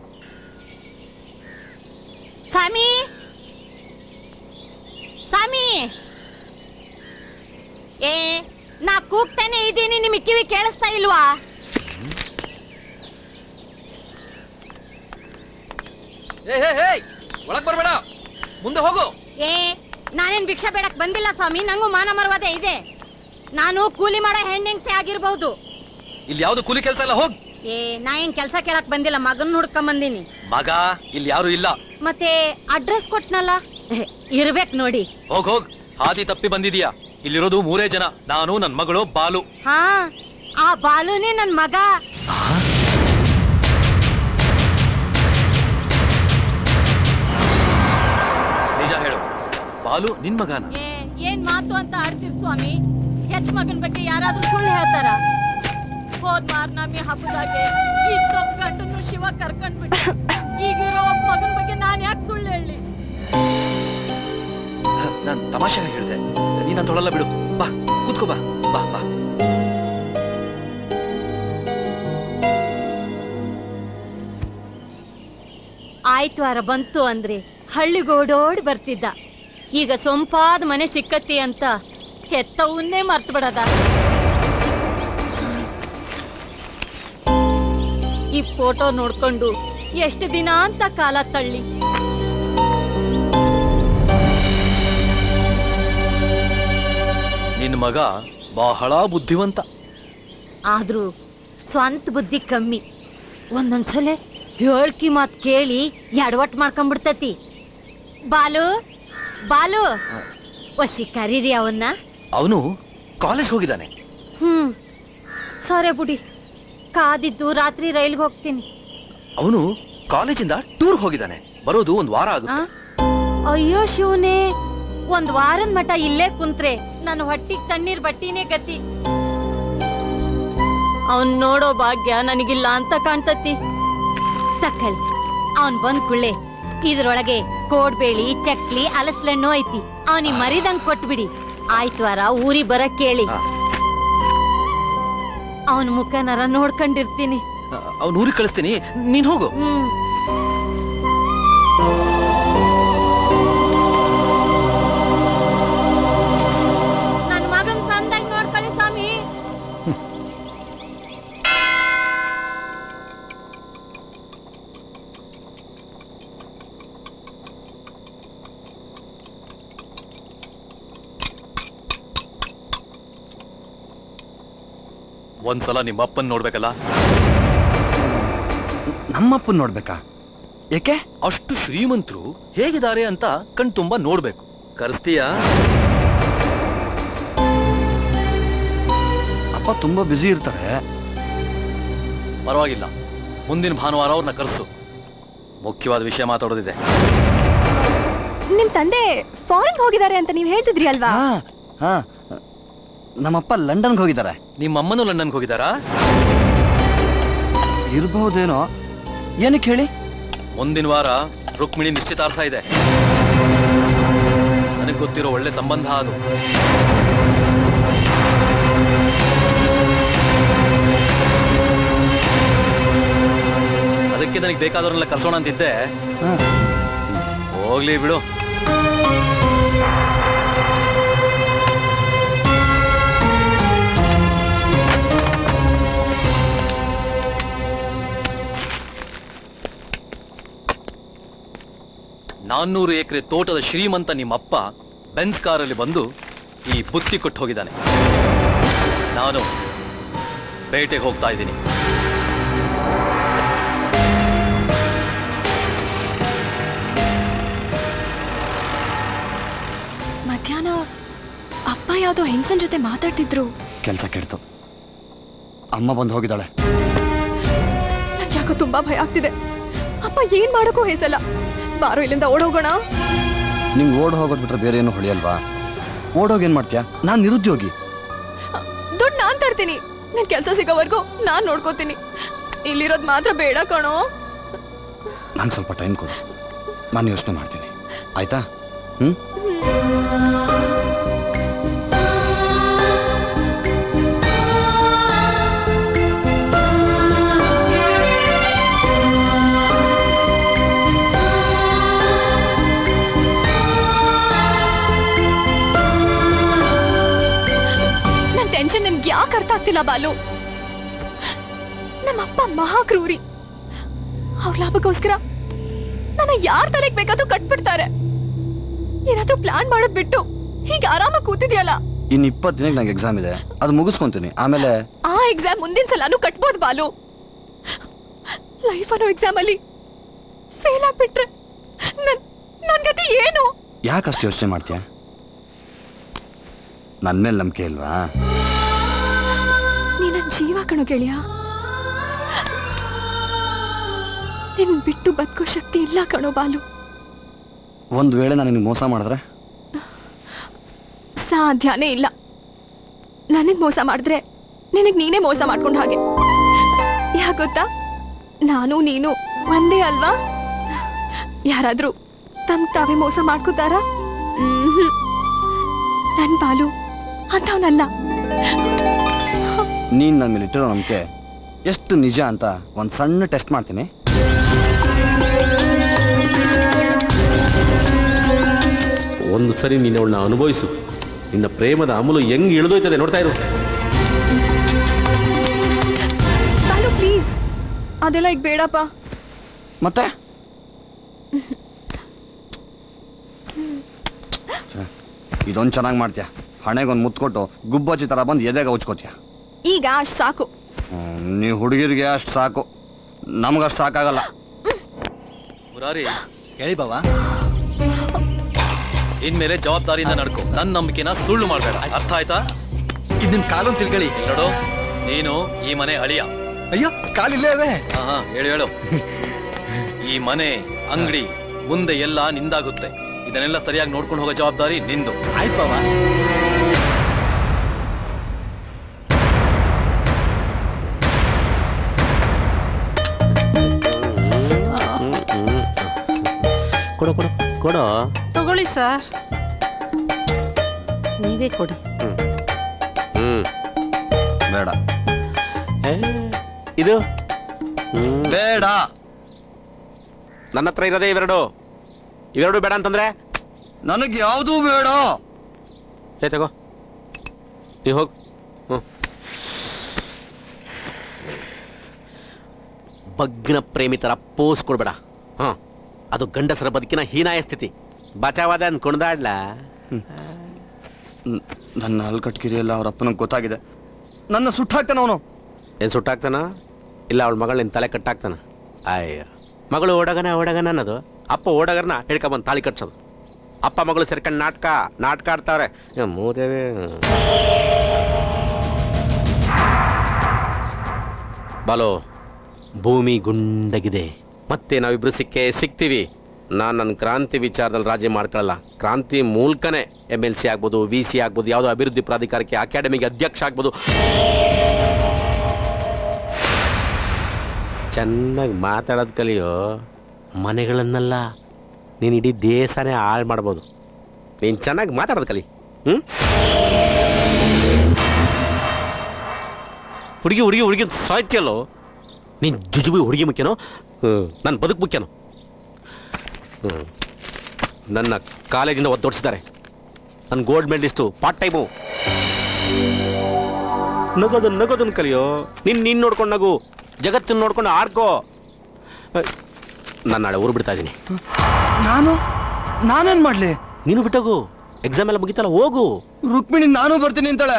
ಸ್ವಾಮಿ ಸ್ವಾಮಿ ಏ ನಾ ಕೂಗ್ತಾನೆ ಇದ್ದೀನಿ ನಿಮಗೆ ಕಿವಿ ಕೇಳಿಸ್ತಾ ಇಲ್ವಾ ಏ ಹೇ ಹೇ ಒಳಗ್ ಬರ್ಬೇಡ ಮುಂದೆ ಹೋಗು ಏ ನಾನೇನ್ ಭಿಕ್ಷೆ ಬೇಡಕ್ ಬಂದಿಲ್ಲ ಸ್ವಾಮಿ ನಂಗೂ ಮಾನ ಮರ್ವಾದೆ ಇದೆ ನಾನು ಕೂಲಿ ಮಾಡೋ ಹೆಣ್ಣೆಂಗ್ಸೆ ಆಗಿರ್ಬಹುದು ಇಲ್ಲಿ ಯಾವ್ದು ಕೂಲಿ ಕೆಲಸ ಇಲ್ಲ ಹೋಗ್ ಏ ನಾ ಏನ್ ಕೆಲ್ಸ ಕೇಳಕ್ ಬಂದಿಲ್ಲ ಮಗನ್ ಹುಡ್ಕೊಂಡ್ ಬಂದೀನಿ ಮಗ ಇಲ್ಲಿ ಯಾರು ಇಲ್ಲ ಮತ್ತೆ ಅಡ್ರೆಸ್ ಕೊಟ್ನಲ್ಲ ಏ, ಇರ್ಬೇಕ್ ನೋಡಿ ಹೋಗ್ ಹೋಗ್ ಹಾದಿ ತಪ್ಪಿ ಬಂದಿದೀಯಾ ಇಲ್ಲಿರೋದು ಮೂರೇ ಜನ ನಾನು ನನ್ ಮಗಳು ಬಾಲು ಹಾ ಆ ಬಾಲುನೇ ನನ್ ಮಗ ನಿಜ ಹೇಳು ಬಾಲು ನಿನ್ ಮಗನ ಏ ಏನ್ ಮಾತು ಅಂತ ಆಡ್ತೀರ್ ಸ್ವಾಮಿ ಹೆತ್ ಮಗನ್ ಬಗ್ಗೆ ಯಾರಾದ್ರೂ ಸುಳ್ಳು ಹೇಳ್ತಾರ ಹೋದ್ ಮಾರ್ನಮಿ ಹಬ್ಬದಾಗೆ ಇದ್ದೊಬ್ಬ ಗಂಡನ್ನು ಶಿವ ಕರ್ಕೊಂಡ್ ಬಿಟ್ಟು ಈಗಿರೋ ಒಬ್ಬ ಮಗನ್ ಬಗ್ಗೆ ನಾನ್ ಯಾಕೆ ಸುಳ್ಳು ಹೇಳಿ ನಾನ್ ತಮಾಷೆಗೆ ಹೇಳ್ದೆ ನೀನ ತೊಳಲ್ಲ ಬಿಡು ಬಾ ಕೂತ್ಕೋ ಬಾ ಬಾ ಬಾ ಆಯ್ತವಾರ ಬಂತು ಅಂದ್ರೆ ಹಳ್ಳಿಗೋಡೋಡಿ ಬರ್ತಿದ್ದ ಈಗ ಸೊಂಪಾದ ಮನೆ ಸಿಕ್ಕತಿ ಅಂತ ಕೆತ್ತವನ್ನೇ ಮರ್ತು ಬಿಡದ ಈ ಫೋಟೋ ನೋಡ್ಕೊಂಡು ಎಷ್ಟು ದಿನ ಅಂತ ಕಾಲ ತಳ್ಳಿ ನಿನ್ ಮಗ ಬಹಳ ಬುದ್ಧಿವಂತ ಆದ್ರೂ ಸ್ವಂತ ಬುದ್ಧಿ ಕಮ್ಮಿ ಒಂದೊಂದ್ಸಲ ಹೇಳ್ಕಿ ಮಾತ್ ಕೇಳಿ ಎಡವಟ್ ಮಾಡ್ಕೊಂಡ್ಬಿಡ್ತತಿ ಬಾಲು ಬಾಲು ಒಸಿ ಕರೀರಿ ಅವನ್ನ ಅವನು ಕಾಲೇಜ್ ಹೋಗಿದ್ದಾನೆ ಹ್ಮ್ ಸರಿ ಬುಡಿ ಕಾದಿದ್ದು ರಾತ್ರಿ ರೈಲ್ಗೆ ಹೋಗ್ತೀನಿ ಅವನು ಕಾಲೇಜಿಂದ ಟೂರ್ ಹೋಗಿದ್ದಾನೆ ಬರೋದು ಒಂದ್ ವಾರ ಆಗುತ್ತೆ ಅಯ್ಯೋ ಶಿವನೇ ಒಂದ್ ವಾರದ ಮಟ ಇಲ್ಲೇ ಕುಂತ್ರೆ ನನ್ನ ಹೊಟ್ಟಿಗ್ ತಣ್ಣೀರ್ ಬಟ್ಟಿನೇ ಗತಿ ಅವನ್ ನೋಡೋ ಭಾಗ್ಯ ನನಗಿಲ್ಲ ಅಂತ ಕಾಣ್ತತಿ ತಕ್ಕಳ್ ಅವನ್ ಬಂದ್ ಕುಳ್ಳೆ ಇದ್ರೊಳಗೆ ಕೋಡ್ಬೇಳಿ ಚಕ್ಲಿ ಅಲಸ್ಲೆಣ್ಣು ಐತಿ ಅವನಿಗೆ ಮರಿದಂಗ್ ಕೊಟ್ಬಿಡಿ ಆಯ್ತವಾರ ಊರಿ ಬರಕ್ ಕೇಳಿ ಅವನ್ ಮುಖನರ ನೋಡ್ಕೊಂಡಿರ್ತೀನಿ ಅವ್ನ ಊರಿಗೆ ಕಳಿಸ್ತೀನಿ ನೀನ್ ಹೋಗು ಹ್ಮ್ ನನ್ ಮಗನ್ ಸಂದಾಗಿ ನೋಡ್ಕೊಳ್ಳಿ ಸ್ವಾಮಿ ಒಂದ್ಸಲ ನಿಮ್ಮ ಅಪ್ಪನ್ ನೋಡ್ಬೇಕಲ್ಲ ನಮ್ಮಪ್ಪನ್ ನೋಡ್ಬೇಕಾ ಏಕೆ ಅಷ್ಟು ಶ್ರೀಮಂತರು ಹೇಗಿದ್ದಾರೆ ಅಂತ ಕಣ್ ತುಂಬಾ ನೋಡ್ಬೇಕು ಕರೆಸ್ತೀಯಾ ಅಪ್ಪ ತುಂಬಾ ಬ್ಯುಸಿ ಇರ್ತಾರೆ ಪರವಾಗಿಲ್ಲ ಮುಂದಿನ ಭಾನುವಾರ ಅವ್ರನ್ನ ಕರೆಸು ಮುಖ್ಯವಾದ ವಿಷಯ ಮಾತಾಡೋದಿದೆ ನಿಮ್ ತಂದೆ ಫಾರಿನ್ ಹೋಗಿದ್ದಾರೆ ಅಂತ ನೀವ್ ಹೇಳ್ತಿದ್ರಿ ಅಲ್ವಾ ಹಾ ನಮ್ಮಪ್ಪ ಲಂಡನ್ಗೆ ಹೋಗಿದ್ದಾರೆ ನಿಮ್ಮ ಅಮ್ಮನೂ ಲಂಡನ್ಗೆ ಹೋಗಿದ್ದಾರಾ ಇರ್ಬಹುದೇನೋ ಏನಕ್ಕೆ ಹೇಳಿ ಮುಂದಿನ ವಾರ ರುಕ್ಮಿಣಿ ನಿಶ್ಚಿತಾರ್ಥ ಇದೆ ನನಗೆ ಗೊತ್ತಿರೋ ಒಳ್ಳೆ ಸಂಬಂಧ ಅದು ಅದಕ್ಕೆ ನನಗೆ ಬೇಕಾದವ್ರನ್ನೆಲ್ಲ ಕರ್ಸೋಣ ಅಂತಿದ್ದೆ ಹೋಗ್ಲಿ ಬಿಡು ನಾನ್ನೂರು ಎಕರೆ ತೋಟದ ಶ್ರೀಮಂತ ನಿಮ್ಮಪ್ಪ ಬೆನ್ಸ್ ಕಾರಲ್ಲಿ ಬಂದು ಈ ಬುತ್ತಿ ಕೊಟ್ಟು ಹೋಗಿದ್ದಾನೆ ನಾನು ಬೇಟೆಗೆ ಹೋಗ್ತಾ ಇದ್ದೀನಿ ಮಧ್ಯಾಹ್ನ ಅಪ್ಪ ಯಾವ್ದೋ ಹೆಂಗಸನ್ ಜೊತೆ ಮಾತಾಡ್ತಿದ್ರು ಕೆಲಸ ಕೆಡ್ತು ಅಮ್ಮ ಬಂದು ಹೋಗಿದ್ದಾಳೆ ನಂಗೆ ಯಾಕೋ ತುಂಬಾ ಭಯ ಆಗ್ತಿದೆ ಅಪ್ಪ ಏನ್ ಮಾಡಕ್ಕೂ ಹೇಸಲ್ಲ ಬಾರೋ ಇಲ್ಲಿಂದ ಓಡೋಗೋಣ ನಿಂಗೆ ಓಡ್ ಹೋಗೋದ್ ಬಿಟ್ರೆ ಬೇರೆ ಏನು ಹೊಳಿಯಲ್ವಾ ಓಡೋಗಿ ಏನ್ ಮಾಡ್ತೀಯಾ ನಾನ್ ನಿರುದ್ಯೋಗಿ ದುಡ್ಡು ನಾನ್ ತರ್ತೀನಿ ನನ್ ಕೆಲ್ಸ ಸಿಗೋವರೆಗೂ ನಾನ್ ನೋಡ್ಕೋತೀನಿ ಇಲ್ಲಿರೋದ್ ಮಾತ್ರ ಬೇಡ ಕಣೋ ನಂಗೆ ಸ್ವಲ್ಪ ಟೈಮ್ ಕೊಡು ನಾನು ಯೋಚನೆ ಮಾಡ್ತೀನಿ ಆಯ್ತಾ ಹ್ಮ್ ಆಗ್ತಿಲ್ಲ ಬಾಲು ನಮ್ಮಪ್ಪ ಮಹಾಕ್ರೂರಿ ಅವ್ರ ಲಾಭಕ್ಕೋಸ್ಕರ ನನ್ನ ಯಾರ ತಲೆಗೆ ಬೇಕಾದ್ರೂ ಕಟ್ಬಿಡ್ತಾರೆ ಏನಾದ್ರೂ ಪ್ಲಾನ್ ಮಾಡೋದ್ ಬಿಟ್ಟು ಹೀಗೆ ಆರಾಮಾಗಿ ಕೂತಿದ್ಯಲ್ಲ ಇನ್ನು ಇಪ್ಪತ್ತು ದಿನಕ್ಕೆ ನಂಗೆ ಎಕ್ಸಾಮ್ ಇದೆ ಅದು ಮುಗಿಸ್ಕೊಂತೀನಿ ಆಮೇಲೆ ಆ ಎಕ್ಸಾಮ್ ಮುಂದಿನ ಸಲನೂ ಕಟ್ಬೋದು ಬಾಲು ಲೈಫ್ ಅನ್ನೋ ಎಕ್ಸಾಮ್ ಅಲ್ಲಿ ಫೇಲ್ ಆಗ್ಬಿಟ್ರೆ ನನ್ ನನ್ ಗತಿ ಏನು ಯಾಕೆ ಅಷ್ಟು ಯೋಚನೆ ಮಾಡ್ತೀಯ ನನ್ನ ಮೇಲೆ ನಂಬಿಕೆ ಇಲ್ವಾ ನೀ ನನ್ ಜೀವ ಕಣೋ ಗೆಳೆಯ ನಿನ್ ಬಿಟ್ಟು ಬದುಕೋ ಶಕ್ತಿ ಇಲ್ಲ ಕಣೋ ಬಾಲು ಒಂದು ವೇಳೆ ನಾನು ನಿನಗೆ ಮೋಸ ಮಾಡಿದ್ರೆ ಸಾಧ್ಯನೇ ಇಲ್ಲ ನನಗ್ ಮೋಸ ಮಾಡಿದ್ರೆ ನಿನಗ್ ನೀನೇ ಮೋಸ ಮಾಡ್ಕೊಂಡ್ ಹಾಗೆ ಯಾಕ್ ಗೊತ್ತಾ ನಾನು ನೀನು ಒಂದೇ ಅಲ್ವಾ ಯಾರಾದ್ರೂ ತಮ್ ತಾವೇ ಮೋಸ ಮಾಡ್ಕೋತಾರ ನನ್ ಬಾಲು ಅಂಥವ್ನಲ್ಲ ನೀನು ನನ್ನ ಮೇಲೆ ಇಟ್ಟಿರೋ ನಂಬಿಕೆ ಎಷ್ಟು ನಿಜ ಅಂತ ಒಂದು ಸಣ್ಣ ಟೆಸ್ಟ್ ಮಾಡ್ತೀನಿ ಒಂದು ಸರಿ ನೀನು ಅವಳನ್ನ ಅನುಭವಿಸು ನಿನ್ನ ಪ್ರೇಮದ ಅಮಲು ಹೆಂಗ್ ಇಳಿದೋಯ್ತದೆ ನೋಡ್ತಾ ಇರು ಬಾಲು ಪ್ಲೀಸ್ ಅದೆಲ್ಲ ಈಗ ಬೇಡಪ್ಪ ಮತ್ತೆ ಇದೊಂದು ಚೆನ್ನಾಗಿ ಮಾಡ್ತೀಯ ಹಣೆಗೊಂದು ಮುತ್ತು ಕೊಟ್ಟು ಗುಬ್ಬಚ್ಚಿ ಥರ ಬಂದು ಎದೆಗೆ ಉಚ್ಕೋತೀಯ ಈಗ ಅಷ್ಟ್ ಸಾಕು ನೀವು ಹುಡುಗಿರಿಗೆ ಅಷ್ಟು ಸಾಕು ನಮ್ಗಷ್ಟು ಸಾಕಾಗಲ್ಲ ಮುರಾರಿ ಹೇಳಿ ಬಾವಾ ಇನ್ಮೇಲೆ ಜವಾಬ್ದಾರಿಯಿಂದ ನಡ್ಕೋ ನನ್ನ ನಂಬಿಕೆನ ಸುಳ್ಳು ಮಾಡಬೇಡ ಅರ್ಥ ಆಯ್ತಾ ಇದನ್ನ ಕಾಲೊಂದು ತಿರ್ಗಳಿ ನೋಡು ನೀನು ಈ ಮನೆ ಅಳಿಯ ಅಯ್ಯೋ ಕಾಲಿಲ್ಲೇ ಅವೇ ಹಾ ಹಾ ಹೇಳು ಹೇಳು ಈ ಮನೆ ಅಂಗಡಿ ಮುಂದೆ ಎಲ್ಲ ನಿಂದಾಗುತ್ತೆ ಇದನ್ನೆಲ್ಲ ಸರಿಯಾಗಿ ನೋಡ್ಕೊಂಡು ಹೋಗೋ ಜವಾಬ್ದಾರಿ ನಿಂದು ಆಯ್ತು ಬಾವಾ ಕೊಡು ಕೊಡು ಕೊಡು ತಗೊಳ್ಳಿ ಸರ್ ನೀವೇ ಕೊಡಿ ಹ್ಮ್ ಬೇಡ ಇದು ಬೇಡ ನನ್ನ ಹತ್ರ ಇರೋದೇ ಇವೆರಡು ಇವೆರಡು ಬೇಡ ಅಂತಂದ್ರೆ ನನಗೆ ಯಾವುದೂ ಬೇಡ ಏ ತಗೋ ನೀ ಹೋಗ್ ಹ್ಮ್ ಬಗ್ಗಿನ ಪ್ರೇಮಿ ಥರ ಪೋಸ್ ಕೊಡ್ಬೇಡ ಹಾಂ ಅದು ಗಂಡಸರ ಬದುಕಿನ ಹೀನಾಯ ಸ್ಥಿತಿ ಬಚಾವಾದ ಅನ್ಕೊಂಡಾಡ್ಲ ನ್- ನನ್ನ ಹಲ್ಕಟ್ಕಿರಿ ಎಲ್ಲ ಅವ್ರ ಅಪ್ಪನಿಗೆ ಗೊತ್ತಾಗಿದೆ ನನ್ನ ಸುಟ್ಟಾಕ್ತಾನೆ ಅವನು ಏನು ಸುಟ್ಟಾಕ್ತಾನ ಇಲ್ಲ ಅವಳ ಮಗಳು ನಿನ್ನ ತಲೆ ಕಟ್ಟಾಕ್ತಾನ ಅಯ್ಯ ಮಗಳು ಓಡಗನ ಓಡಗನ ಅನ್ನೋದು ಅಪ್ಪ ಓಡಗರ್ನ ಹಿಡ್ಕೊಂಬಂದು ತಾಳಿ ಕಟ್ಸೋದು ಅಪ್ಪ ಮಗಳು ಸೇರ್ಕೊಂಡು ನಾಟಕ ನಾಟಕ ಆಡ್ತಾವ್ರೆ ಏ, ಮೂದೇವಿ ಬಾಲೋ ಭೂಮಿ ಗುಂಡಗಿದೆ ಮತ್ತೆ ನಾವಿಬ್ರು ಸಿಕ್ಕೇ ಸಿಗ್ತೀವಿ ನಾನು ನನ್ನ ಕ್ರಾಂತಿ ವಿಚಾರದಲ್ಲಿ ರಾಜಿ ಮಾಡ್ಕೊಳ್ಳಲ್ಲ ಕ್ರಾಂತಿ ಮೂಲಕನೇ ಎಮ್ ಎಲ್ ಸಿ ಆಗ್ಬೋದು ವಿ ಸಿ ಆಗ್ಬೋದು ಯಾವುದೋ ಅಭಿವೃದ್ಧಿ ಪ್ರಾಧಿಕಾರಕ್ಕೆ ಅಕಾಡೆಮಿಗೆ ಅಧ್ಯಕ್ಷ ಆಗ್ಬೋದು ಚೆನ್ನಾಗಿ ಮಾತಾಡೋದು ಕಲಿಯೋ ಮನೆಗಳನ್ನೆಲ್ಲ ನೀನು ಇಡೀ ದೇಶನೇ ಹಾಳು ಮಾಡ್ಬೋದು ನೀನು ಚೆನ್ನಾಗಿ ಮಾತಾಡೋದು ಕಲಿ ಹ್ಞೂ ಹುಡುಗಿ ಹುಡುಗಿ ಹುಡುಗಿ ಸಾಹಿತ್ಯಲ್ಲೋ ನೀನು ಜುಜುಬಿ ಹುಡುಗಿ ಮುಖ್ಯನೋ ನನ್ನ ಬದುಕು ಮುಖ್ಯನೋ ಹ್ಞೂ ನನ್ನ ಕಾಲೇಜಿಂದ ಒದ್ದೊಡಿಸಿದ್ದಾರೆ ನನ್ನ ಗೋಲ್ಡ್ ಮೆಡಲಿಸ್ಟು ಪಾರ್ಟ್ ಟೈಮು ನಗೋದನ್ ನಗೋದನ್ ಕಲಿಯೋ ನಿನ್ ನೀನ್ ನೋಡ್ಕೊಂಡು ನಗು ಜಗತ್ತನ್ನ ನೋಡ್ಕೊಂಡು ಆರ್ಕೋ ನಾನು ನಾಳೆ ಊರು ಬಿಡ್ತಾ ಇದ್ದೀನಿ ನಾನು ನಾನೇನ್ ಮಾಡ್ಲಿ ನೀನು ಬಿಟ್ಟೋಗು ಎಕ್ಸಾಮ್ ಎಲ್ಲ ಮುಗಿತಲ್ಲ ಹೋಗು ರುಕ್ಮಿಣಿ ನಾನು ಬರ್ತೀನಿ ಅಂತಾಳೆ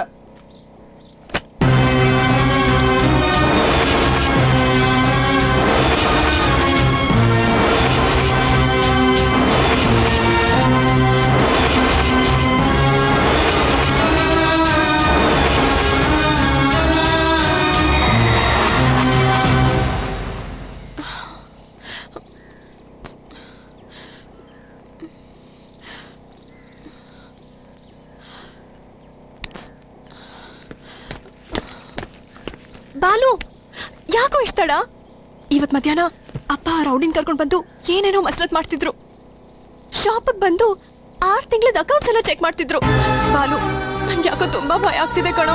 ಬಾಲು ಯಾಕೋ ಇಷ್ಟ ತಡ ಇವತ್ ಮಧ್ಯಾಹ್ನ ಅಪ್ಪ ರೌಡಿನ್ ಕರ್ಕೊಂಡ್ ಬಂದು ಏನೇನೋ ಮಸ್ಲತ್ ಮಾಡ್ತಿದ್ರು ಶಾಪಿಗೆ ಬಂದು ಆರ್ ತಿಂಗಳದ ಅಕೌಂಟ್ಸ್ ಎಲ್ಲ ಚೆಕ್ ಮಾಡ್ತಿದ್ರು ಬಾಲು ನನ್ಗೆ ಯಾಕೋ ತುಂಬಾ ಭಯ ಆಗ್ತಿದೆ ಕಣೋ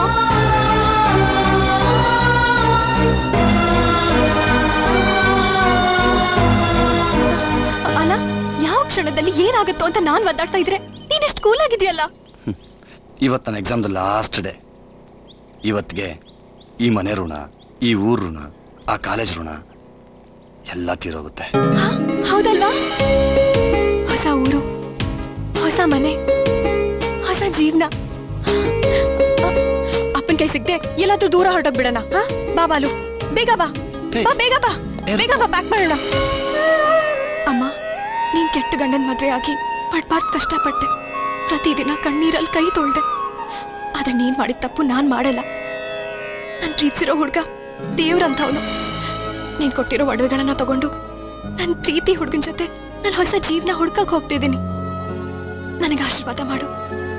ಅಲ್ಲ ಯಾವ ಕ್ಷಣದಲ್ಲಿ ಏನಾಗುತ್ತೋ ಅಂತ ನಾನ್ ಒದ್ದಾಡ್ತಾ ಇದ್ರೆ ನೀನೆಷ್ಟು ಕೂಲ್ ಆಗಿದ್ಯಲ್ಲ ಇವತ್ತು ನನ್ನ ಎಕ್ಸಾಮ್ದು ಲಾಸ್ಟ್ ಡೇ ಇವತ್ತಿಗೆ ಈ ಮನೆ ಋಣ ಈ ಊರ್ ಋಣ ಆ ಕಾಲೇಜ್ ಋಣ ಎಲ್ಲ ತೀರೋಗುತ್ತೆ ಹೌದಲ್ವಾ ಹೊಸ ಊರು ಹೊಸ ಮನೆ ಹೊಸ ಜೀವನ ಅಪ್ಪನ ಕೈ ಸಿಗ್ದೆ ಎಲ್ಲಾದ್ರೂ ದೂರ ಹೊರಟೋಗ್ಬಿಡೋಣ ಹಾ ಬಾ ಬಾಲು ಬೇಗ ಬಾ ಬಾ ಬೇಗ ಬಾ ಬೇಗ ಬಾ ಬ್ಯಾಕ್ ಮಾಡೋಣ ಅಮ್ಮ ನೀನ್ ಕೆಟ್ಟ ಗಂಡನ ಮದ್ವೆ ಆಗಿ ಪಡ್ಬಾರ್ದು ಕಷ್ಟಪಟ್ಟೆ ಪ್ರತಿದಿನ ಕಣ್ಣೀರಲ್ಲಿ ಕೈ ತೊಳ್ದೆ ಆದ್ರೆ ನೀನ್ ಮಾಡಿದ ತಪ್ಪು ನಾನ್ ಮಾಡಲ್ಲ ನನ್ ಪ್ರೀತಿಸಿರೋ ಹುಡ್ಗ ದೇವ್ರಂಥವ್ನು ನೀನ್ ಕೊಟ್ಟಿರೋ ಒಡವೆಗಳನ್ನ ತಗೊಂಡು ನನ್ ಪ್ರೀತಿ ಹುಡುಗನ ಜೊತೆ ನಾನು ಹೊಸ ಜೀವನ ಹುಡ್ಕಕ್ ಹೋಗ್ತಿದ್ದೀನಿ ನನಗೆ ಆಶೀರ್ವಾದ ಮಾಡು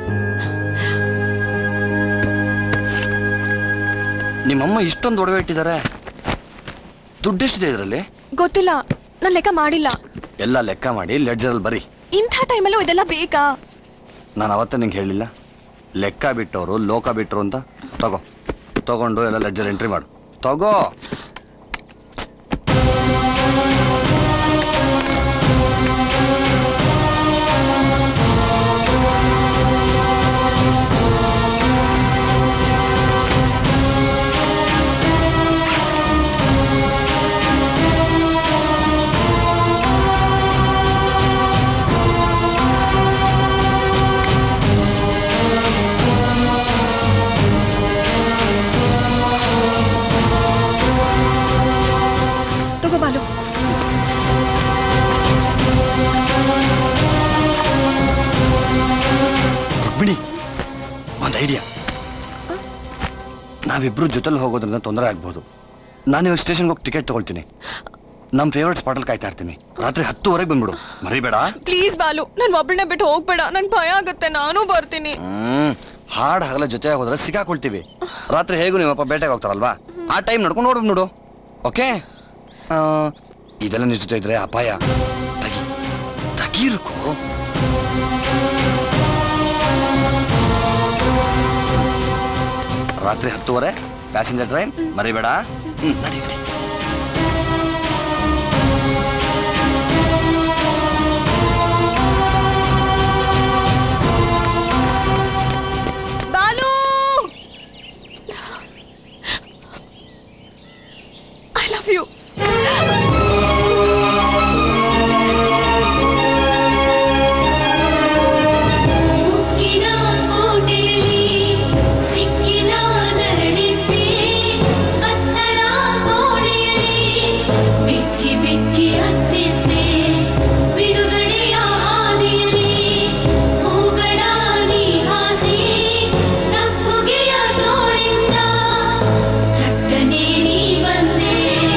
ನಿಮ್ಮಮ್ಮ ಇಷ್ಟೊಂದು ಒಡವೆ ಇಟ್ಟಿದ್ದಾರೆ ದುಡ್ಡೆಷ್ಟಿದೆ ಇದರಲ್ಲಿ ಗೊತ್ತಿಲ್ಲ ನಾನ್ ಲೆಕ್ಕ ಮಾಡಿಲ್ಲ ಎಲ್ಲ ಲೆಕ್ಕ ಮಾಡಿ ಲೆಡ್ಜರಲ್ಲಿ ಬರಿ ಇಂಥ ಟೈಮಲ್ಲೂ ಇದೆಲ್ಲ ಬೇಕಾ ನಾನು ಅವತ್ತೇ ನಿಂಗೆ ಹೇಳಿಲ್ಲ ಲೆಕ್ಕ ಬಿಟ್ಟವರು ಲೋಕ ಬಿಟ್ಟರು ಅಂತ ತಗೋ ತಗೊಂಡು ಎಲ್ಲ ಲೆಡ್ಜರ್ ಎಂಟ್ರಿ ಮಾಡು ತಗೋ ತಗೋ ಬಾಲು ರುಕ್ಮಿಣಿ ಒಂದು ಐಡಿಯಾ ನಾವಿಬ್ರು ಜೊತೆಲಿ ಹೋಗೋದ್ರಿಂದ ತೊಂದರೆ ಆಗ್ಬೋದು ನಾನು ಇವಾಗ ಸ್ಟೇಷನ್ಗೆ ಹೋಗಿ ಟಿಕೆಟ್ ತಗೊಳ್ತೀನಿ ನಮ್ಮ ಫೇವ್ರೆಟ್ ಸ್ಪಾಟಲ್ಲಿ ಕಾಯ್ತಾ ಇರ್ತೀನಿ ರಾತ್ರಿ ಹತ್ತುವರೆಗೆ ಬಂದ್ಬಿಡು ಮರಿಬೇಡ ಪ್ಲೀಸ್ ಬಾಲು ನನ್ ಒಬ್ಬಳನ್ನ ಬಿಟ್ಟು ಹೋಗ್ಬೇಡ ನನ್ ಭಯ ಆಗುತ್ತೆ ನಾನು ಬರ್ತೀನಿ ಹ್ಮ್ ಹಾಡ್ ಹಗಲ ಜೊತೆ ಹೋದ್ರೆ ಸಿಕ್ಕಾಕೊಳ್ತೀವಿ ರಾತ್ರಿ ಹೇಗೂ ನಿಮ್ಮಪ್ಪ ಬೇಟೆಗೆ ಹೋಗ್ತಾರಲ್ವಾ ಆ ಟೈಮ್ ನಡ್ಕೊಂಡು ನೋಡು ನೋಡು ಓಕೆ ಇದೆಲ್ಲ ನಿಜ ಜೊತೆ ಇದ್ರೆ ಅಪಾಯ ತಗಿ ತಗೀರ್ಕೋ ರಾತ್ರಿ ಹತ್ತುವರೆ ಪ್ಯಾಸೆಂಜರ್ ಟ್ರೈನ್ ಮರಿಬೇಡ ಹ್ಮ್ ನಡಿ ನಡಿ ಬಾಲು ಐ ಲವ್ ಯು ಮುಕ್ಕಿನ ಕೋಟೆಯಲ್ಲಿ ಸಿಕ್ಕಿನ ನರಳಿದ್ದೆ ಕತ್ತಲ ಕೋಣೆಯಲ್ಲಿ ಬಿಕ್ಕಿ ಬಿಕ್ಕಿ ಹತ್ತಿದ್ದೆ ಬಿಡುಗಡೆಯ ಹಾದಿಯಲ್ಲಿ ಹೂಗಳ ನೀಹಾಸಿ ತಪ್ಪುಗೆಯ ತೋಳಿಂದ ಥಟ್ಟನೆ ನೀ ಬಂದೆ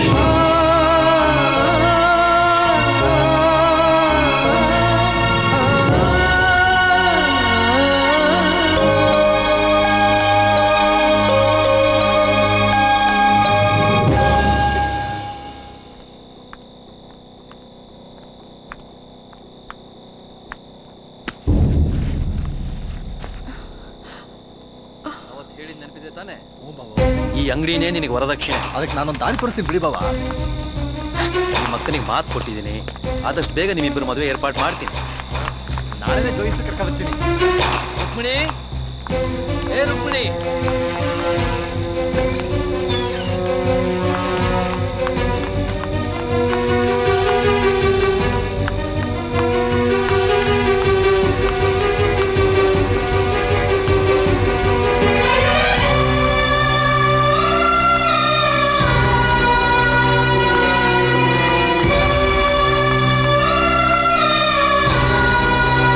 ಈ ಅಂಗಡಿನೇ ನಿನಗೆ ವರದಕ್ಷಿಣೆ ಅದಕ್ಕೆ ನಾನೊಂದು ದಾರಿ ತೋರಿಸ್ತೀನಿ ಬಿಡಿ ಬಾವ ನಿಮ್ಮ ಅಕ್ಕನಿಗೆ ಮಾತು ಕೊಟ್ಟಿದ್ದೀನಿ ಆದಷ್ಟು ಬೇಗ ನಿಮ್ಮಿಬ್ಬರು ಮದುವೆ ಏರ್ಪಾಡು ಮಾಡ್ತೀನಿ ನಾಳೆನೇ ಜೋಯಿಸಿ ಕರ್ಕೊಂಡ್ಬರ್ತೀನಿ ರುಕ್ಮಿಣಿ ಏ ರುಕ್ಮಿಣಿ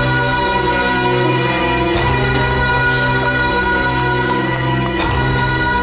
ಆ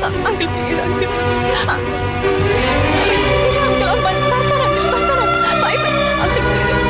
ಅಂಕಲ್ ಪ್ಲೀಸ್ ಅಂಕಲ್ ಅಂಕಲ್ ಅವ್ರು ಬಂದ್ ಬರ್ತಾರೆ ಅಂಕಲ್ ಬರ್ತಾರೆ ಬೈ ಬೈ ಅಂಕಲ್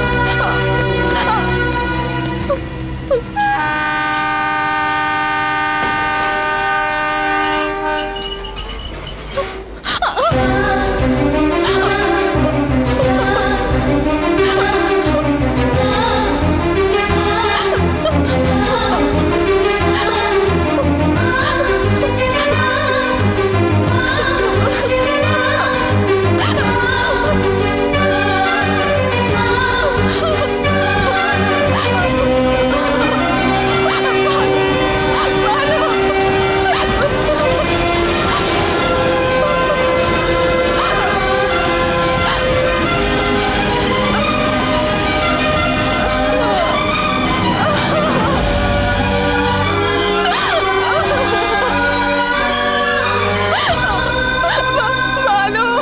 ಬಾಲು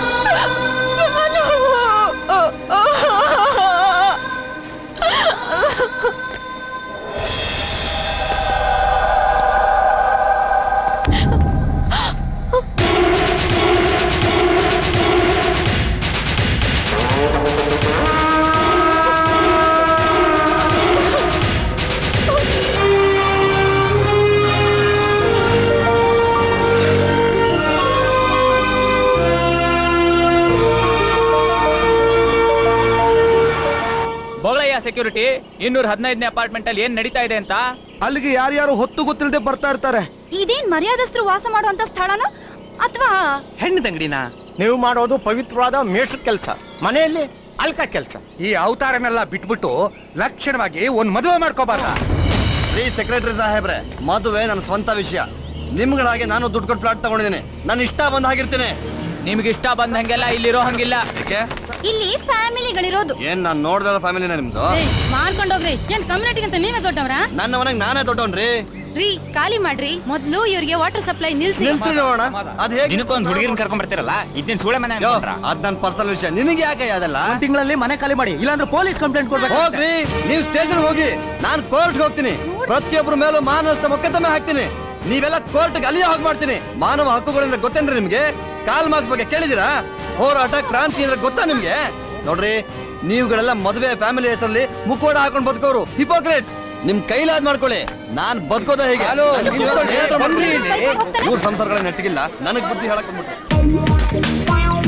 ಬೊಗಳಯ್ಯ ಸೆಕ್ಯೂರಿಟಿ ಇನ್ನೂರ ಹದಿನೈದನೇ ಅಪಾರ್ಟ್ಮೆಂಟ್ ಅಲ್ಲಿ ಏನ್ ನಡೀತಾ ಇದೆ ಅಂತ ಅಲ್ಲಿಗೆ ಯಾರ್ಯಾರು ಹೊತ್ತು ಗೊತ್ತಿಲ್ಲದೆ ಬರ್ತಾ ಇರ್ತಾರೆ ಇದೇನ್ ಮರ್ಯಾದಸ್ಥರು ವಾಸ ಮಾಡುವಂತ ಸ್ಥಳನ ಅಥವಾ ಹೆಣ್ಣದಂಗಡಿನ ನೀವು ಮಾಡೋದು ಪವಿತ್ರವಾದ ಮೇಷ ಕೆಲಸ ಮನೆಯಲ್ಲಿ ಅಲ್ಕ ಕೆಲಸ ಈ ಅವತಾರನೆಲ್ಲ ಬಿಟ್ಬಿಟ್ಟು ಲಕ್ಷಣವಾಗಿ ಒಂದ್ ಮದುವೆ ಮಾಡ್ಕೋಬಾರ ರೀ ಸೆಕ್ರೆಟರಿ ಸಾಹೇಬ್ರೆ ಮದುವೆ ನನ್ನ ಸ್ವಂತ ವಿಷಯ ನಿಮ್ಗಳ ಹಾಗೆ ನಾನು ದುಡ್ಡು ಕೊಟ್ಟು ಫ್ಲಾಟ್ ತಗೊಂಡಿದ್ದೀನಿ ನಾನು ಇಷ್ಟ ಬಂದ ಹಾಗಿರ್ತೀನಿ ನಿಮ್ಗೆ ಇಷ್ಟ ಬಂದ ಹಂಗೆಲ್ಲ ಇಲ್ಲಿರೋ ಹಂಗಿಲ್ಲ ಯಾಕೆ ಇಲ್ಲಿ ಫ್ಯಾಮಿಲಿಗಳಿರೋದು ಏನ್ ನಾನು ನೋಡ್ದಲ್ಲ ಫ್ಯಾಮಿಲಿನ ನಿಮ್ದು ಮಾಡ್ಕೊಂಡೋಗ್ರಿ ಏನ್ ಕಮ್ಯುನಿಟಿಗೆ ಅಂತ ನೀವೇ ದೊಡ್ಡವ್ರಾ ನನ್ನ ಮನೆಗೆ ನಾನೇ ದೊಡ್ಡವನ್ರಿ ರೀ ಖಾಲಿ ಮಾಡ್ರಿ ಮೊದ್ಲು ಇವ್ರಿಗೆ ವಾಟರ್ ಸಪ್ಲೈ ನಿಲ್ಸಿ ನಿಲ್ಸಿ ನೋಡೋಣ ಅದ್ ಹೇಗೆ ದಿನಕ್ಕೊಂದು ಹುಡುಗಿರನ್ನ ಕರ್ಕೊಂಡ್ ಬರ್ತಿರಲ್ಲ ಇದೇನ್ ಸುಳೆ ಮನೆ ಯೋ, ಅನ್ಕೊಂಡ್ರಾ? ಅದ್ ನನ್ನ ಪರ್ಸನಲ್ ವಿಷಯ ನಿನಗೆ ಯಾಕೆ ಅದೆಲ್ಲ ತಿಂಗಳಲ್ಲಿ ಮನೆ ಖಾಲಿ ಮಾಡಿ ಇಲ್ಲಾಂದ್ರೆ ಪೊಲೀಸ್ ಕಂಪ್ಲೇಂಟ್ ಕೊಡ್ಬೇಕು ಹೋಗ್ರಿ ನೀವು ಸ್ಟೇಷನ್ ಹೋಗಿ ನಾನು ಕೋರ್ಟ್ ಹೋಗ್ತೀನಿ ಪ್ರತಿಯೊಬ್ಬರ ಮೇಲೂ ಮಾನನಷ್ಟ ಮೊಕದ್ದಮೆ ಹಾಕ್ತೀನಿ ನೀವೆಲ್ಲ ಕೋರ್ಟ್ಗೆ ಅಲ್ಲಿಯೇ ಹೋಗಿ ಮಾಡ್ತೀನಿ ಮಾನವ ಹಕ್ಕುಗಳಂದ್ರೆ ಗೊತ್ತೇನ್ರಿ ನಿಮ್ಗೆ ಕಾಲ್ ಮಾರ್ಕ್ಸ್ ಬಗ್ಗೆ ಕೇಳಿದಿರಾ ಹೋರಾಟ ಕ್ರಾಂತಿ ಅಂದ್ರೆ ಗೊತ್ತಾ ನಿಮ್ಗೆ ನೋಡ್ರಿ ನೀವುಗಳೆಲ್ಲ ಮದುವೆ ಫ್ಯಾಮಿಲಿ ಹೆಸರಲ್ಲಿ ಮುಖವಾಡ ಹಾಕೊಂಡು ಬದುಕೋರು ಹಿಪೋಕ್ರೇಟ್ಸ್ ನಿಮ್ ಕೈಲಾದ್ ಮಾಡ್ಕೊಳ್ಳಿ ನಾನ್ ಬದುಕೋದ ಹೇಗೆ ಹಲೋ, ಬನ್ರಿ ಇಲ್ಲಿ. ಇವ್ರ ಸಂಸಾರಗಳ ನೆಟ್ಟಿಗಿಲ್ಲ ನನಗ್ ಬುದ್ಧಿ ಹೇಳಕ್ ಬಂದ್ಬಿಟ್ಟು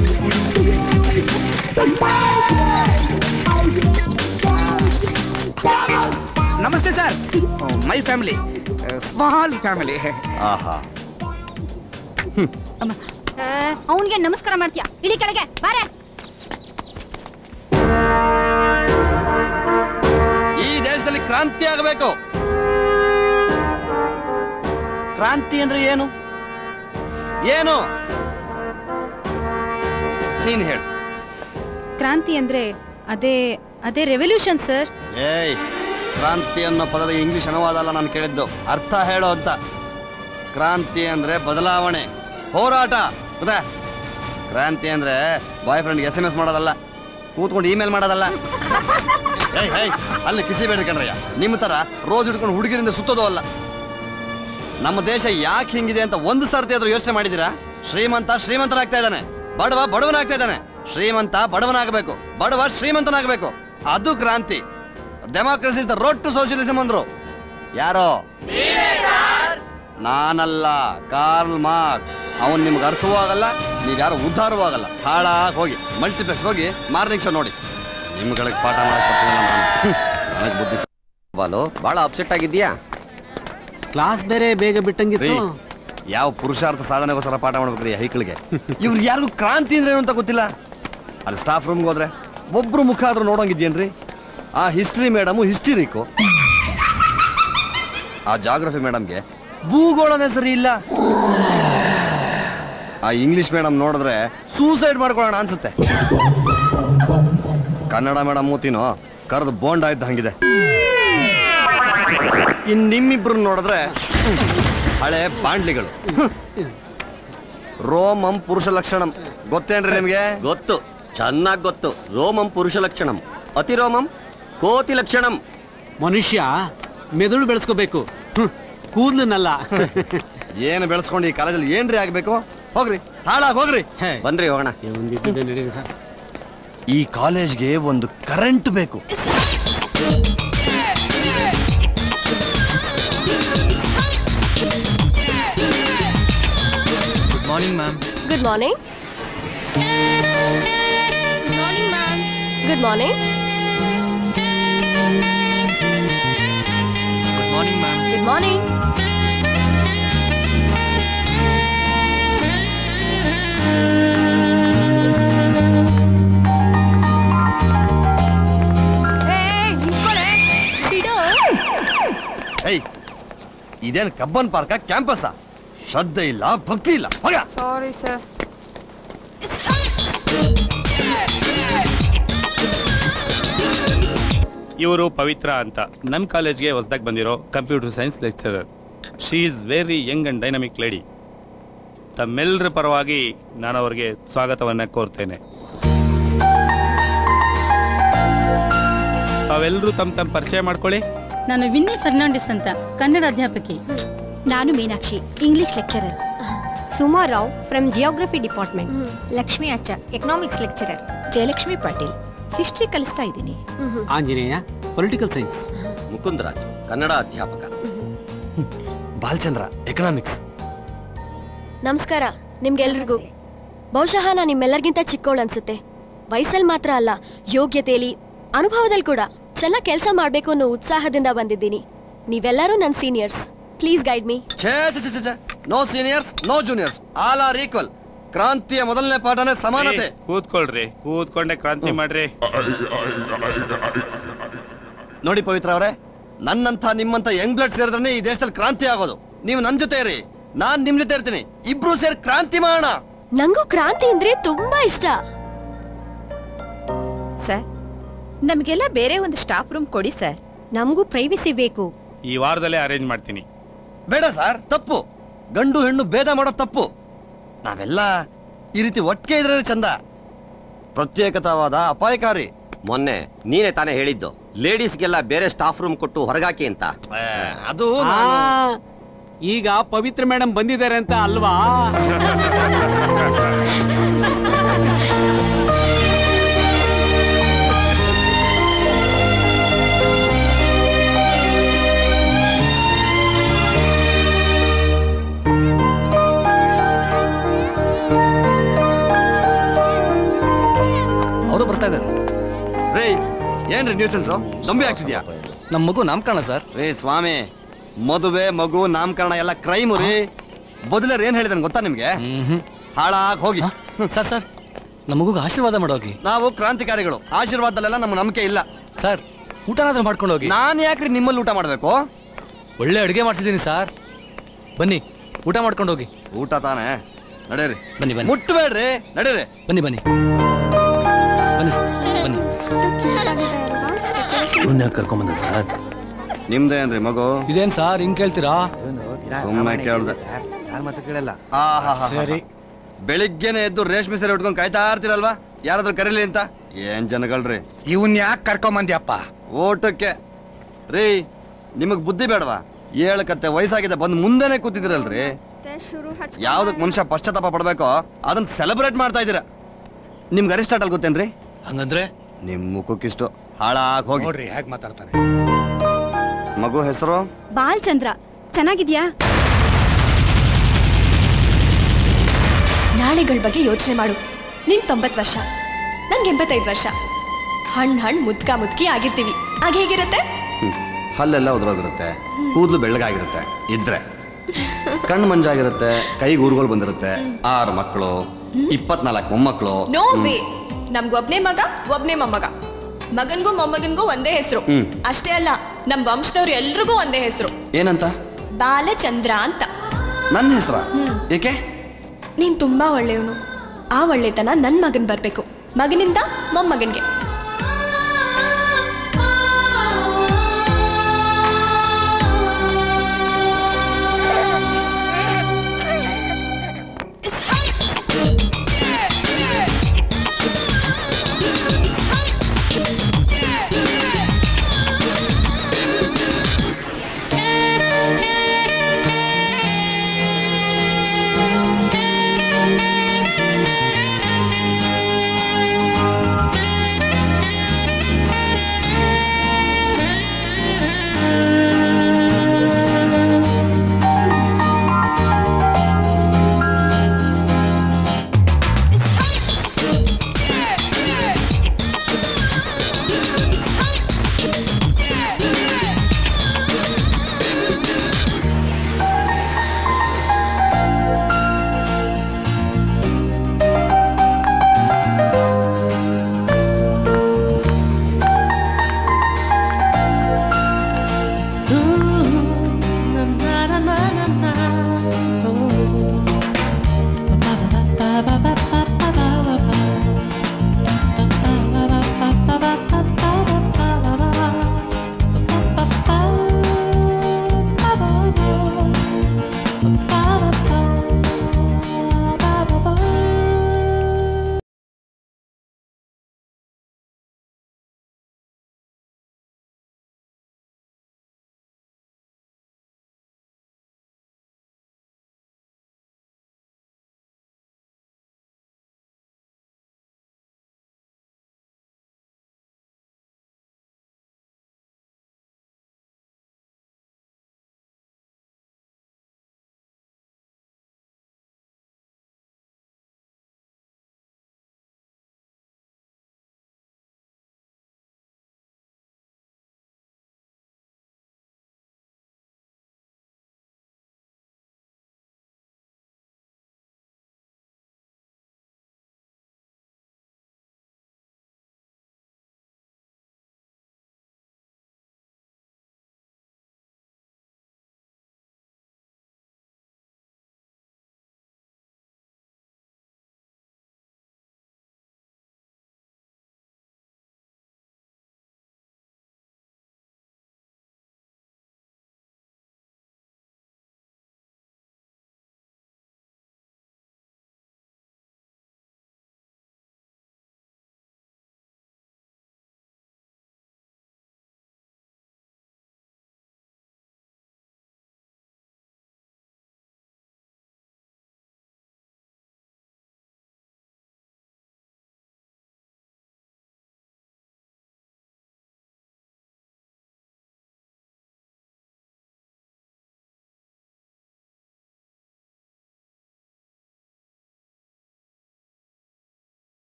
ನಮಸ್ತೆ sir my family small family ಆಹಾ ಅವನ್ಗೆ ನಮಸ್ಕಾರ ಮಾಡ್ತೀಯ ಇಳಿ ಕೆಳಗೆ ಬಾರೆ ಈ ದೇಶದಲ್ಲಿ ಕ್ರಾಂತಿ ಆಗಬೇಕು ಕ್ರಾಂತಿ ಅಂದ್ರೆ ಏನು ಏನು ನೀನ್ ಹೇಳು ಕ್ರಾಂತಿ ಅಂದ್ರೆ ಅದೇ ಅದೇ ರೆವಲ್ಯೂಷನ್ ಸರ್ ಏಯ್ ಕ್ರಾಂತಿ ಅನ್ನೋ ಪದದ ಇಂಗ್ಲಿಷ್ ಅನುವಾದ ಅಲ್ಲ ನಾನು ಕೇಳಿದ್ದು ಅರ್ಥ ಹೇಳೋ ಅಂತ ಕ್ರಾಂತಿ ಅಂದ್ರೆ ಬದಲಾವಣೆ ಹೋರಾಟ ಗೊತ್ತಾ ಕ್ರಾಂತಿ ಅಂದ್ರೆ ಬಾಯ್ ಫ್ರೆಂಡ್ಗೆ ಎಸ್ ಎಮ್ ಎಸ್ ಮಾಡೋದಲ್ಲ ಕೂತ್ಕೊಂಡು ಇಮೇಲ್ ಮಾಡೋದಲ್ಲ ಏಯ್ ಏಯ್ ಅಲ್ಲಿ ಕಿಸಿ ಬೇಡ ಕಣ್ರಯ್ಯ ನಿಮ್ಮ ತರ ರೋಜ್ ಹಿಡ್ಕೊಂಡು ಹುಡುಗಿರಿಂದ ಸುತ್ತೋದು ಅಲ್ಲ ನಮ್ಮ ದೇಶ ಯಾಕೆ ಹಿಂಗಿದೆ ಅಂತ ಒಂದು ಸರ್ತಿ ಆದ್ರೂ ಯೋಚನೆ ಮಾಡಿದ್ದೀರಾ ಶ್ರೀಮಂತ ಶ್ರೀಮಂತನಾಗ್ತಾ ಇದ್ದಾನೆ ಬಡವ ಬಡವನಾಗ್ತಾ ಇದ್ದಾನೆ ಶ್ರೀಮಂತ ಬಡವನಾಗಬೇಕು ಬಡವ ಶ್ರೀಮಂತನಾಗಬೇಕು ಅದು ಕ್ರಾಂತಿ democracy is the road to socialism ಅಂದ್ರು ಯಾರೋ ನಾನಲ್ಲ ಕಾರ್ಲ್ ಮಾರ್ಕ್ಸ್ ಅವನ್ ನಿಮ್ಗೆ ಅರ್ಥವೂ ಆಗಲ್ಲ ನೀವ್ಯಾರು ಉದ್ಧಾರವೂ ಆಗಲ್ಲ ಹಾಳಾಗಿ ಹೋಗಿ ಮಲ್ಟಿಪ್ಲೆಕ್ಸ್ ಹೋಗಿ ಮಾರ್ನಿಂಗ್ ಶೋ ನೋಡಿ ನಿಮ್ಗಳಿಗೆ ಪಾಠ ಮಾಡಕ್ ಬರ್ತೀನಲ್ಲ ನಾನು ನನಗೆ ಬುದ್ಧಿ ಬಾಲು ಬಹಳ ಅಪ್ಸೆಟ್ ಆಗಿದ್ಯಾ ಕ್ಲಾಸ್ ಬೇರೆ ಬೇಗ ಬಿಟ್ಟಂಗಿತ್ತು ರೀ, ಯಾವ ಪುರುಷಾರ್ಥ ಸಾಧನೆಗೋಸ್ಕರ ಪಾಠ ಮಾಡ್ಬೇಕ್ರಿ ಹೈಕಳಿಗೆ ಇವ್ರು ಯಾರಿಗೂ ಕ್ರಾಂತಿ ಅಂದ್ರೆ ಏನು ಅಂತ ಗೊತ್ತಿಲ್ಲ ಅಲ್ಲಿ ಸ್ಟಾಫ್ ರೂಮ್ಗೆ ಹೋದ್ರೆ ಒಬ್ರು ಮುಖ ಆದ್ರೂ ನೋಡೋಂಗಿದ್ಯೇನ್ರಿ ಆ ಹಿಸ್ಟ್ರಿ ಮೇಡಮು ಹಿಸ್ಟಿರಿಕು ಆ ಜಾಗ್ರಫಿ ಮೇಡಮ್ಗೆ ಭೂಗೋಳನೇ ಸರಿ ಇಲ್ಲ ಆ ಇಂಗ್ಲಿಷ್ ಮೇಡಮ್ ನೋಡಿದ್ರೆ ಸೂಸೈಡ್ ಮಾಡ್ಕೊಳ್ಳೋಣ ಅನ್ಸುತ್ತೆ ಕನ್ನಡ ಮೇಡಮ್ ಮೂತಿನೋ ಕರೆದು ಬೋಂಡ ಇದ್ದ ಹಂಗಿದೆ ಇನ್ ನಿಮ್ಮಿಬ್ರು ನೋಡಿದ್ರೆ ಹಳೆ ಬಾಂಡ್ಲಿಗಳು ರೋಮಂ ಪುರುಷ ಲಕ್ಷಣಂ ಗೊತ್ತೇನ್ರಿ ನಿಮ್ಗೆ ಗೊತ್ತು ಚೆನ್ನಾಗಿ ಗೊತ್ತು ರೋಮಂ ಪುರುಷ ಲಕ್ಷಣಂ ಅತಿರೋಮಂ ಕೋತಿ ಲಕ್ಷಣಂ ಮನುಷ್ಯ ಮೆದುಳು ಬೆಳೆಸ್ಕೋಬೇಕು ಕೂದಲನ್ನಲ್ಲ ಏನು ಬೆಳೆಸ್ಕೊಂಡು ಈ ಕಾಲೇಜಲ್ಲಿ ಏನ್ರಿ ಆಗ್ಬೇಕು ಹೋಗ್ರಿ ಹಾಳಾಗ್ ಹೋಗ್ರಿ ಬನ್ರಿ ಹೋಗೋಣ ನಡೀರಿ ಸರ್ ಈ ಕಾಲೇಜ್ಗೆ ಒಂದು ಕರೆಂಟ್ ಬೇಕು good morning ma'am good morning good morning ma'am good morning good morning ma'am good morning ಬಿಡು ಏಯ್ ಇದೇನ್ ಕಬ್ಬನ್ ಪಾರ್ಕ ಕ್ಯಾಂಪಸ್ ಶ್ರದ್ಧೆ ಇಲ್ಲ ಭಕ್ತಿ ಇಲ್ಲ ಹೋಗ ಸಾರಿ ಸರ್ ಇವರು ಪವಿತ್ರ ಅಂತ ನಮ್ಮ ಕಾಲೇಜ್ಗೆ ಹೊಸದಾಗಿ ಬಂದಿರೋ computer science lecturer she is very young and dynamic lady ತಮ್ಮೆಲ್ಲರ ಪರವಾಗಿ ನಾನು ಅವರಿಗೆ ಸ್ವಾಗತವನ್ನ ಕೋರ್ತೇನೆ ತಾವೆಲ್ಲರೂ ತಮ್ಮ ತಮ್ಮ ಪರಿಚಯ ಮಾಡ್ಕೊಳ್ಳಿ ನಾನು ವಿನ್ನಿ ಫರ್ನಾಂಡಿಸ್ ಅಂತ ಕನ್ನಡ ಅಧ್ಯಾಪಕಿ ನಾನು Meenakshi English lecturer Suma Rao from geography department Lakshmi ಆಚ economics lecturer Jayalakshmi Patil history ಕಲಿಸ್ತಾ ಇದ್ದೀನಿ ಆಂಜನೇಯ ಪೊಲಿಟಿಕಲ್ ಸೈನ್ಸ್ ಮುಕುಂದರಾಜ್ ಕನ್ನಡ ಅಧ್ಯಾಪಕ ಬಾಲಚಂದ್ರ ಎಕನಾಮಿಕ್ಸ್ ನಮಸ್ಕಾರ ನಿಮ್ಗೆಲ್ರಿಗೂ ಬಹುಶಃ ನಾನು ನಿಮ್ಮೆಲ್ಲರಿಗಿಂತ ಚಿಕ್ಕವಳು ಅನ್ಸುತ್ತೆ ವಯಸ್ಸಲ್ಲಿ ಮಾತ್ರ ಅಲ್ಲ ಯೋಗ್ಯತೆಯಲ್ಲಿ ಅನುಭವದಲ್ಲಿ ಕೂಡ ಚೆನ್ನಾಗಿ ಕೆಲಸ ಮಾಡಬೇಕು ಅನ್ನೋ ಉತ್ಸಾಹದಿಂದ ಬಂದಿದ್ದೀನಿ ನೀವೆಲ್ಲರೂ ನನ್ನ ಸೀನಿಯರ್ಸ್ ಪ್ಲೀಸ್ ಗೈಡ್ ಮೀ ಛೇ ಛೇ, ಛೇ, ಛೇ, ಛೇ. No seniors no juniors all are equal ಕ್ರಾಂತಿಯ ಮೊದಲನೇ ಪಾಠನೇ ಸಮಾನತೆ ಏ, ಕೂತ್ಕೊಳ್ರಿ ಕೂತ್ಕೊಂಡೆ ಕ್ರಾಂತಿ ಮಾಡ್ರಿ ನೋಡಿ ಪವಿತ್ರ ಅವರೇ ನನ್ನಂಥ ನಿಮ್ಮಂತ ಯಂಗ್ ಬ್ಲಡ್ ಸೇರಿದ್ರೆ ಈ ದೇಶದಲ್ಲಿ ಕ್ರಾಂತಿ ಆಗೋದು ನೀವು ನನ್ ಜೊತೆ ಇರಿ ನಾನ್ ನಿಮ್ ಜೊತೆ ಇರ್ತೀನಿ ಇಬ್ರು ಸೇರಿ ಕ್ರಾಂತಿ ಮಾಡೋಣ ನಂಗೂ ಕ್ರಾಂತಿ ಅಂದ್ರೆ ತುಂಬಾ ಇಷ್ಟ ಸರ್ ನಮಗೆಲ್ಲ ಬೇರೆ ಒಂದು ಸ್ಟಾಫ್ ರೂಮ್ ಕೊಡಿ ಸರ್ ನಮಗೂ ಪ್ರೈವಸಿ ಬೇಕು ಈ ವಾರದಲ್ಲೇ ಅರೇಂಜ್ ಮಾಡ್ತೀನಿ ಬೇಡ ಸರ್ ತಪ್ಪು ಗಂಡು ಹೆಣ್ಣು ಭೇದ ಮಾಡೋದು ತಪ್ಪು ನಾವೆಲ್ಲ ಈ ರೀತಿ ಒಟ್ಟಿಗೆ ಇದ್ರೆ ಚಂದ ಪ್ರತ್ಯೇಕತಾವಾದ ಅಪಾಯಕಾರಿ ಮೊನ್ನೆ ನೀನೇ ತಾನೇ ಹೇಳಿದ್ದು ಲೇಡೀಸ್ಗೆಲ್ಲ ಬೇರೆ ಸ್ಟಾಫ್ ರೂಮ್ ಕೊಟ್ಟು ಹೊರಗಾಕಿ ಅಂತ ಅದು ಆ, ಈಗ ಪವಿತ್ರ ಮೇಡಮ್ ಬಂದಿದ್ದಾರೆ ಅಂತ ಅಲ್ವಾ ಅವರು ಬರ್ತಾ ಇದಾರೆ ರೇ ಏನ್ರಿ ನ್ಯೂಸನ್ಸ್ ನಂಬಿ ಆಗ್ತಿದ್ಯಾ ನಮ್ಮ ಮಗು ನಾಮಕರಣ ಸರ್ ರೇ ಸ್ವಾಮಿ ಮದುವೆ ಮಗು ನಾಮಕರಣ ಎಲ್ಲ ಕ್ರೈಮ್ ರೀ ಬದಲರ್ ಏನ್ ಹೇಳಿದಾನೆ ಗೊತ್ತಾ ನಿಮ್ಗೆ ಹಾಳಾಗ್ ಹೋಗಿ ಸರ್ ಸರ್ ನಮ್ಮ ಮಗುಗೆ ಆಶೀರ್ವಾದ ಮಾಡೋಗಿ ನಾವು ಕ್ರಾಂತಿಕಾರಿಗಳು ಆಶೀರ್ವಾದದಲ್ಲೆಲ್ಲ ನಮ್ಗೆ ನಂಬಿಕೆ ಇಲ್ಲ ಸರ್ ಊಟನಾದ್ರೂ ಮಾಡ್ಕೊಂಡು ಹೋಗಿ ನಾನ್ ಯಾಕ್ರಿ ನಿಮ್ಮಲ್ಲಿ ಊಟ ಮಾಡ್ಬೇಕು ಒಳ್ಳೆ ಅಡುಗೆ ಮಾಡ್ಸಿದ್ದೀನಿ ಸರ್ ಬನ್ನಿ ಊಟ ಮಾಡ್ಕೊಂಡು ಹೋಗಿ ಊಟ ತಾನೇ ನಡೀರಿ ಬನ್ನಿ ಬನ್ನಿ ಮುಟ್ಬೇಡ್ರಿ ನಡೀರಿ ಬನ್ನಿ ಬನ್ನಿ ಬನ್ನಿ ಸರ್ ಬನ್ನಿ ಇವನ್ನ ಕರ್ಕೊಂಬಂದ ಸರ್ ನಿಮ್ದೇನ್ರಿ ಮಗು ಇದೇನ್ ಸರ್ ಹಿಂಗ್ ಕೇಳ್ತೀರಾ ಸುಮ್ಮನೆ ಕೇಳ್ದೆ ಯಾರ ಮಾತು ಕೇಳಲ್ಲ ಆಹಾಹಾ. ಸರಿ. ಬೆಳಿಗ್ಗೆನೆ ಎದ್ದು ರೇಷ್ಮೆ ಸೀರೆ ಉಟ್ಕೊಂಡು ಕಾಯ್ತಾ ಇರ್ತೀರಲ್ವಾ ಯಾರಾದ್ರೂ ಕರೀಲಿ ಅಂತ ಏನ್ ಜನಗಳ್ರಿ ಇವನ್ ಯಾಕೆ ಕರ್ಕೊಂಬಂದ್ಯಪ್ಪ ಓಟಕ್ಕೆ ರೀ ನಿಮಗ್ ಬುದ್ಧಿ ಬೇಡವಾ ಏಳಕತ್ತೆ ವಯಸ್ಸಾಗಿದೆ ಬಂದ್ ಮುಂದೆನೆ ಕೂತಿದಿರಲ್ರಿ ಶುರು ಹಚ್ ಯಾವ್ದಕ್ ಮನುಷ್ಯ ಪಶ್ಚಾತ್ತಾಪ ಪಡ್ಬೇಕೋ ಅದನ್ನ ಸೆಲೆಬ್ರೇಟ್ ಮಾಡ್ತಾ ಇದೀರ ನಿಮ್ಗೆ ಅರಿಸ್ಟಾಟಲ್ ಗೊತ್ತೇನ್ರಿ ಹಂಗಂದ್ರೆ ನಿಮ್ ಮುಖಕ್ಕಿಷ್ಟು ಹಾಳಾಗ್ ಹೋಗಿ ನೋಡ್ರಿ ಹೇಗ್ ಮಾತಾಡ್ತಾನೆ ಮಗು ಹೆಸರು ಬಾಲ್ ಚಂದ್ರ ಚೆನ್ನಾಗಿದ್ಯಾ ನಾಳೆಗಳ ಬಗ್ಗೆ ಯೋಚನೆ ಮಾಡು ನಿನ್ ತೊಂಬತ್ ವರ್ಷ ನಂಗೆ ಎಂಬತ್ತೈದು ವರ್ಷ ಹಣ್ ಹಣ್ ಮುದ್ಕ ಮುದ್ಕಿ ಆಗಿರ್ತೀವಿ ಆಗ ಹೇಗಿರುತ್ತೆ ಹ್ಮ್. ಹಲ್ಲೆಲ್ಲ ಉದ್ರೋಗಿರುತ್ತೆ ಕೂದಲು ಬೆಳ್ಳಗಾಗಿರುತ್ತೆ ಇದ್ರೆ ಕಣ್ಣು ಮಂಜಾಗಿರುತ್ತೆ ಕೈಗೆ ಊರುಗಳು ಬಂದಿರುತ್ತೆ ಆರು ಮಕ್ಕಳು ಇಪ್ಪತ್ನಾಲ್ಕು ಮೊಮ್ಮಕ್ಕಳು ನೋ ವೇ ನಮ್ಗೊಬ್ನೇ ಮಗ ಒಬ್ನೇ ಮೊಮ್ಮಗ ಮಗನ್ಗೂ ಮೊಮ್ಮಗನ್ಗೂ ಒಂದೇ ಹೆಸರು ಹ್ಮ್. ಅಷ್ಟೇ ಅಲ್ಲ ನಮ್ ವಂಶದವ್ರು ಎಲ್ರಿಗೂ ಒಂದೇ ಹೆಸರು ಏನಂತ ಬಾಲಚಂದ್ರ ಅಂತ ನನ್ನ ಹೆಸರ ಹ್ಮ್. ಏಕೆ ನೀನ್ ತುಂಬಾ ಒಳ್ಳೆಯವನು ಆ ಒಳ್ಳೆತನ ನನ್ ಮಗನ್ ಬರ್ಬೇಕು ಮಗನಿಂದ ಮೊಮ್ಮಗನ್ಗೆ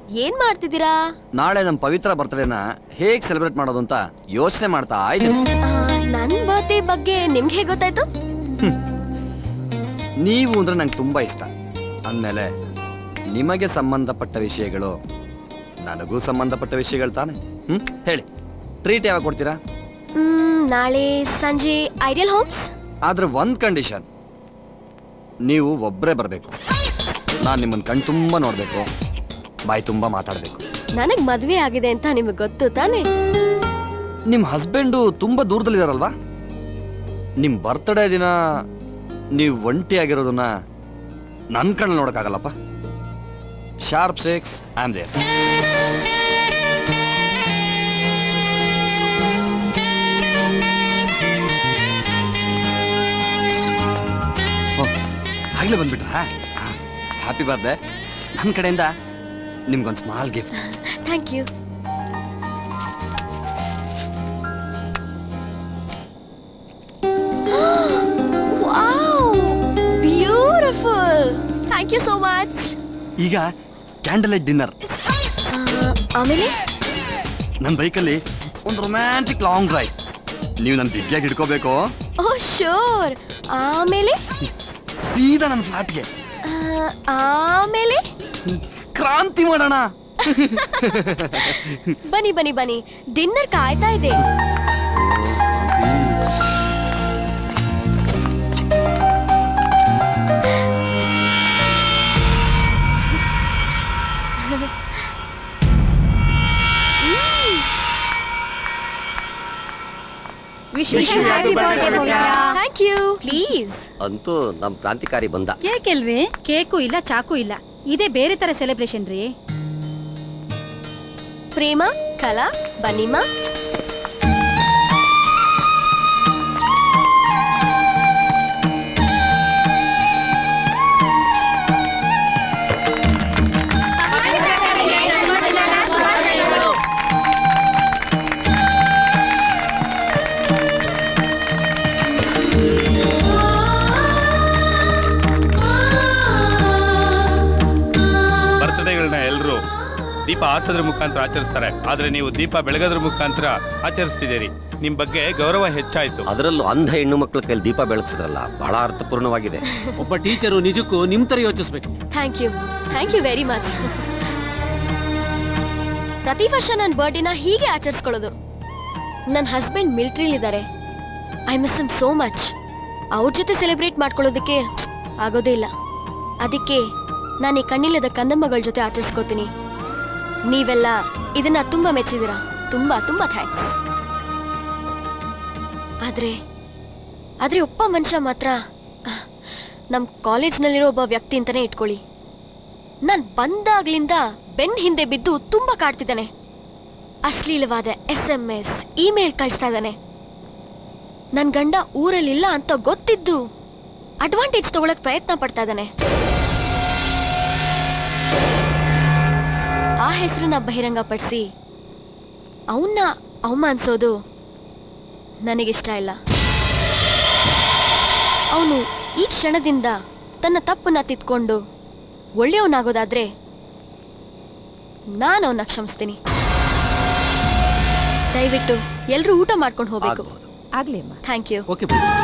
ಏನ್ ಮಾಡ್ತಿದ್ದೀರಾ ನಾಳೆ ನಮ್ಮ ಪವಿತ್ರ ಬರ್ತ್ಡೇನ ಹೇಗ್ ಸೆಲೆಬ್ರೇಟ್ ಮಾಡೋದು ಅಂತ ಯೋಚನೆ ಮಾಡ್ತಾ ಇದ್ದೀನಿ ಆ, ನನ್ ಬರ್ತ್ಡೇ ಬಗ್ಗೆ ನಿಮ್ಗೆ ಹೇಗ್ ಗೊತ್ತಾಯ್ತು ನೀವು ಅಂದ್ರೆ ನಂಗೆ ತುಂಬಾ ಇಷ್ಟ ಅಂದಮೇಲೆ ನಿಮಗೆ ಸಂಬಂಧಪಟ್ಟ ವಿಷಯಗಳು ನನಗೂ ಸಂಬಂಧಪಟ್ಟ ವಿಷಯಗಳು ತಾನೆ ಹ್ಮ್ ಹೇಳಿ ಟ್ರೀಟ್ ಯಾವಾಗ ಕೊಡ್ತೀರಾ ಮ್, ನಾಳೆ ಸಂಜೆ ಐಡಿಯಲ್ ಹೋಮ್ಸ್ ಆದ್ರೆ ಒಂದ್ ಕಂಡೀಷನ್ ನೀವು ಒಬ್ಬರೇ ಬರಬೇಕು ನಾನು ನಿಮ್ಮನ್ನ ಕಣ್ ತುಂಬ ನೋಡಬೇಕು ಬಾಯಿ ತುಂಬ ಮಾತಾಡಬೇಕು ನನಗ್ ಮದ್ವೆ ಆಗಿದೆ ಅಂತ ನಿಮಗ್ ಗೊತ್ತು ತಾನೆ ನಿಮ್ಮ ಹಸ್ಬೆಂಡು ತುಂಬ ದೂರದಲ್ಲಿದಾರಲ್ವಾ ನಿಮ್ಮ ಬರ್ತ್ಡೇ ದಿನ ನೀವು ಒಂಟಿಯಾಗಿರೋದನ್ನ ನನ್ನ ಕಣ್ಣಲ್ಲಿ ನೋಡೋಕ್ಕಾಗಲ್ಲಪ್ಪ ಶಾರ್ಪ್ ಸಿಕ್ಸ್ ಆಮ್ ದೇರ್ ಆಗ್ಲೇ ಬಂದ್ಬಿಟ್ರಾ ಹ್ಯಾಪಿ ಬರ್ತ್ಡೇ ನನ್ನ ಕಡೆಯಿಂದ ನಿಮ್ಗೊಂದು small gift thank you beautiful thank you so much ಈಗ ಕ್ಯಾಂಡಲ್ ಲೈಟ್ ಡಿನ್ನರ್ ಆಮೇಲೆ ನನ್ನ ಬೈಕಲ್ಲಿ ಒಂದು ರೊಮ್ಯಾಂಟಿಕ್ ಲಾಂಗ್ ಡ್ರೈವ್ ನೀವು ನನ್ನ ಬಿಗ್ಗಿಯಾಗಿ ಹಿಡ್ಕೋಬೇಕು ಓ ಶೋರ್ ಆಮೇಲೆ ಸೀದಾ ನನ್ನ ಫ್ಲಾಟ್ಗೆ ಆ, ಆಮೇಲೆ ಕ್ರಾಂತಿ ಮಾಡೋಣ ಬನ್ನಿ ಬನ್ನಿ ಬನ್ನಿ ಡಿನ್ನರ್ ಕಾಯ್ತಾ ಇದೆ ಥ್ಯಾಂಕ್ ಯು ಪ್ಲೀಸ್ ಅಂತೂ ನಮ್ ಕ್ರಾಂತಿಕಾರಿ ಬಂದ ಕೇಕ್ ಇಲ್ರಿ ಕೇಕು ಇಲ್ಲ ಚಾಕು ಇಲ್ಲ ಇದೇ ಬೇರೆ ತರ ಸೆಲೆಬ್ರೇಷನ್ ರೀ ಪ್ರೇಮ ಕಲಾ ಬನ್ನಿಮ್ಮ ಬರ್ತ್ಡೇಗಳನ್ನ ಎಲ್ಲರೂ ದೀಪ ಆರ್ಸೋದ್ರ ಮುಖಾಂತರ ಆಚರಿಸ್ತಾರೆ ಆದ್ರೆ ನೀವು ದೀಪ ಬೆಳಗೋದ್ರ ಮುಖಾಂತರ ಆಚರಿಸ್ತಿದ್ದೀರಿ ನಿಮ್ ಬಗ್ಗೆ ಗೌರವ ಹೆಚ್ಚಾಯ್ತು ಅದರಲ್ಲೂ ಅಂಧ ಹೆಣ್ಣು ಮಕ್ಕಳ ಕೈಲಿ ದೀಪ ಬೆಳಗ್ಸಿದ್ರಲ್ಲ ಬಹಳ ಅರ್ಥಪೂರ್ಣವಾಗಿದೆ ಒಬ್ಬ ಟೀಚರು ನಿಜಕ್ಕೂ ನಿಮ್ ತರ ಯೋಚಿಸ್ಬೇಕು thank you thank you very much ಪ್ರತಿ ವರ್ಷ ನನ್ನ ಬರ್ಡೇನ ಹೀಗೆ ಆಚರಿಸ್ಕೊಳ್ಳೋದು ನನ್ನ ಹಸ್ಬೆಂಡ್ ಮಿಲಿಟ್ರಿಲಿದ್ದಾರೆ I miss him so much ಅವ್ರ ಜೊತೆ ಸೆಲೆಬ್ರೇಟ್ ಮಾಡ್ಕೊಳ್ಳೋದಕ್ಕೆ ಆಗೋದೇ ಇಲ್ಲ ಅದಕ್ಕೆ ನಾನು ಈ ಕಣ್ಣಿಲ್ಲದ ಕಂದಮ್ಮಗಳ ಜೊತೆ ಆಚರಿಸ್ಕೋತೀನಿ ನೀವೆಲ್ಲ ಇದನ್ನ ತುಂಬಾ ಮೆಚ್ಚಿದ್ದೀರಾ ತುಂಬಾ ತುಂಬಾ ಥ್ಯಾಂಕ್ಸ್ ಆದ್ರೆ ಆದ್ರೆ ಒಬ್ಬ ಮನುಷ್ಯ ಮಾತ್ರ ನಮ್ಮ ಕಾಲೇಜ್ನಲ್ಲಿರೋ ಒಬ್ಬ ವ್ಯಕ್ತಿ ಅಂತಾನೆ ಇಟ್ಕೊಳ್ಳಿ ನಾನ್ ಬಂದಾಗ್ಲಿಂದ ಬೆನ್ ಹಿಂದೆ ಬಿದ್ದು ತುಂಬಾ ಕಾಡ್ತಿದ್ದಾನೆ ಅಶ್ಲೀಲವಾದ ಎಸ್ ಎಂ ಎಸ್ ಇಮೇಲ್ ಕಳಿಸ್ತಾ ಇದ್ದಾನೆ ನನ್ ಗಂಡ ಊರಲ್ಲಿಲ್ಲ ಅಂತ ಗೊತ್ತಿದ್ದು ಅಡ್ವಾಂಟೇಜ್ ತಗೊಳಕ್ ಪ್ರಯತ್ನ ಪಡ್ತಾ ಇದ್ದಾನೆ ಆ ಹೆಸರನ್ನ ಬಹಿರಂಗಪಡಿಸಿ ಅವನ್ನ ಅವಮಾನಿಸೋದು ನನಗಿಷ್ಟ ಇಲ್ಲ ಅವನು ಈ ಕ್ಷಣದಿಂದ ತನ್ನ ತಪ್ಪನ್ನ ತಿದ್ಕೊಂಡು ಒಳ್ಳೆಯವನಾಗೋದಾದ್ರೆ ನಾನು ಅವನ್ನ ಕ್ಷಮಿಸ್ತೀನಿ ದಯವಿಟ್ಟು ಎಲ್ರೂ ಊಟ ಮಾಡ್ಕೊಂಡು ಹೋಗ್ಬೇಕು ಆಗ್ಲಿ ಥ್ಯಾಂಕ್ ಯು ಓಕೆ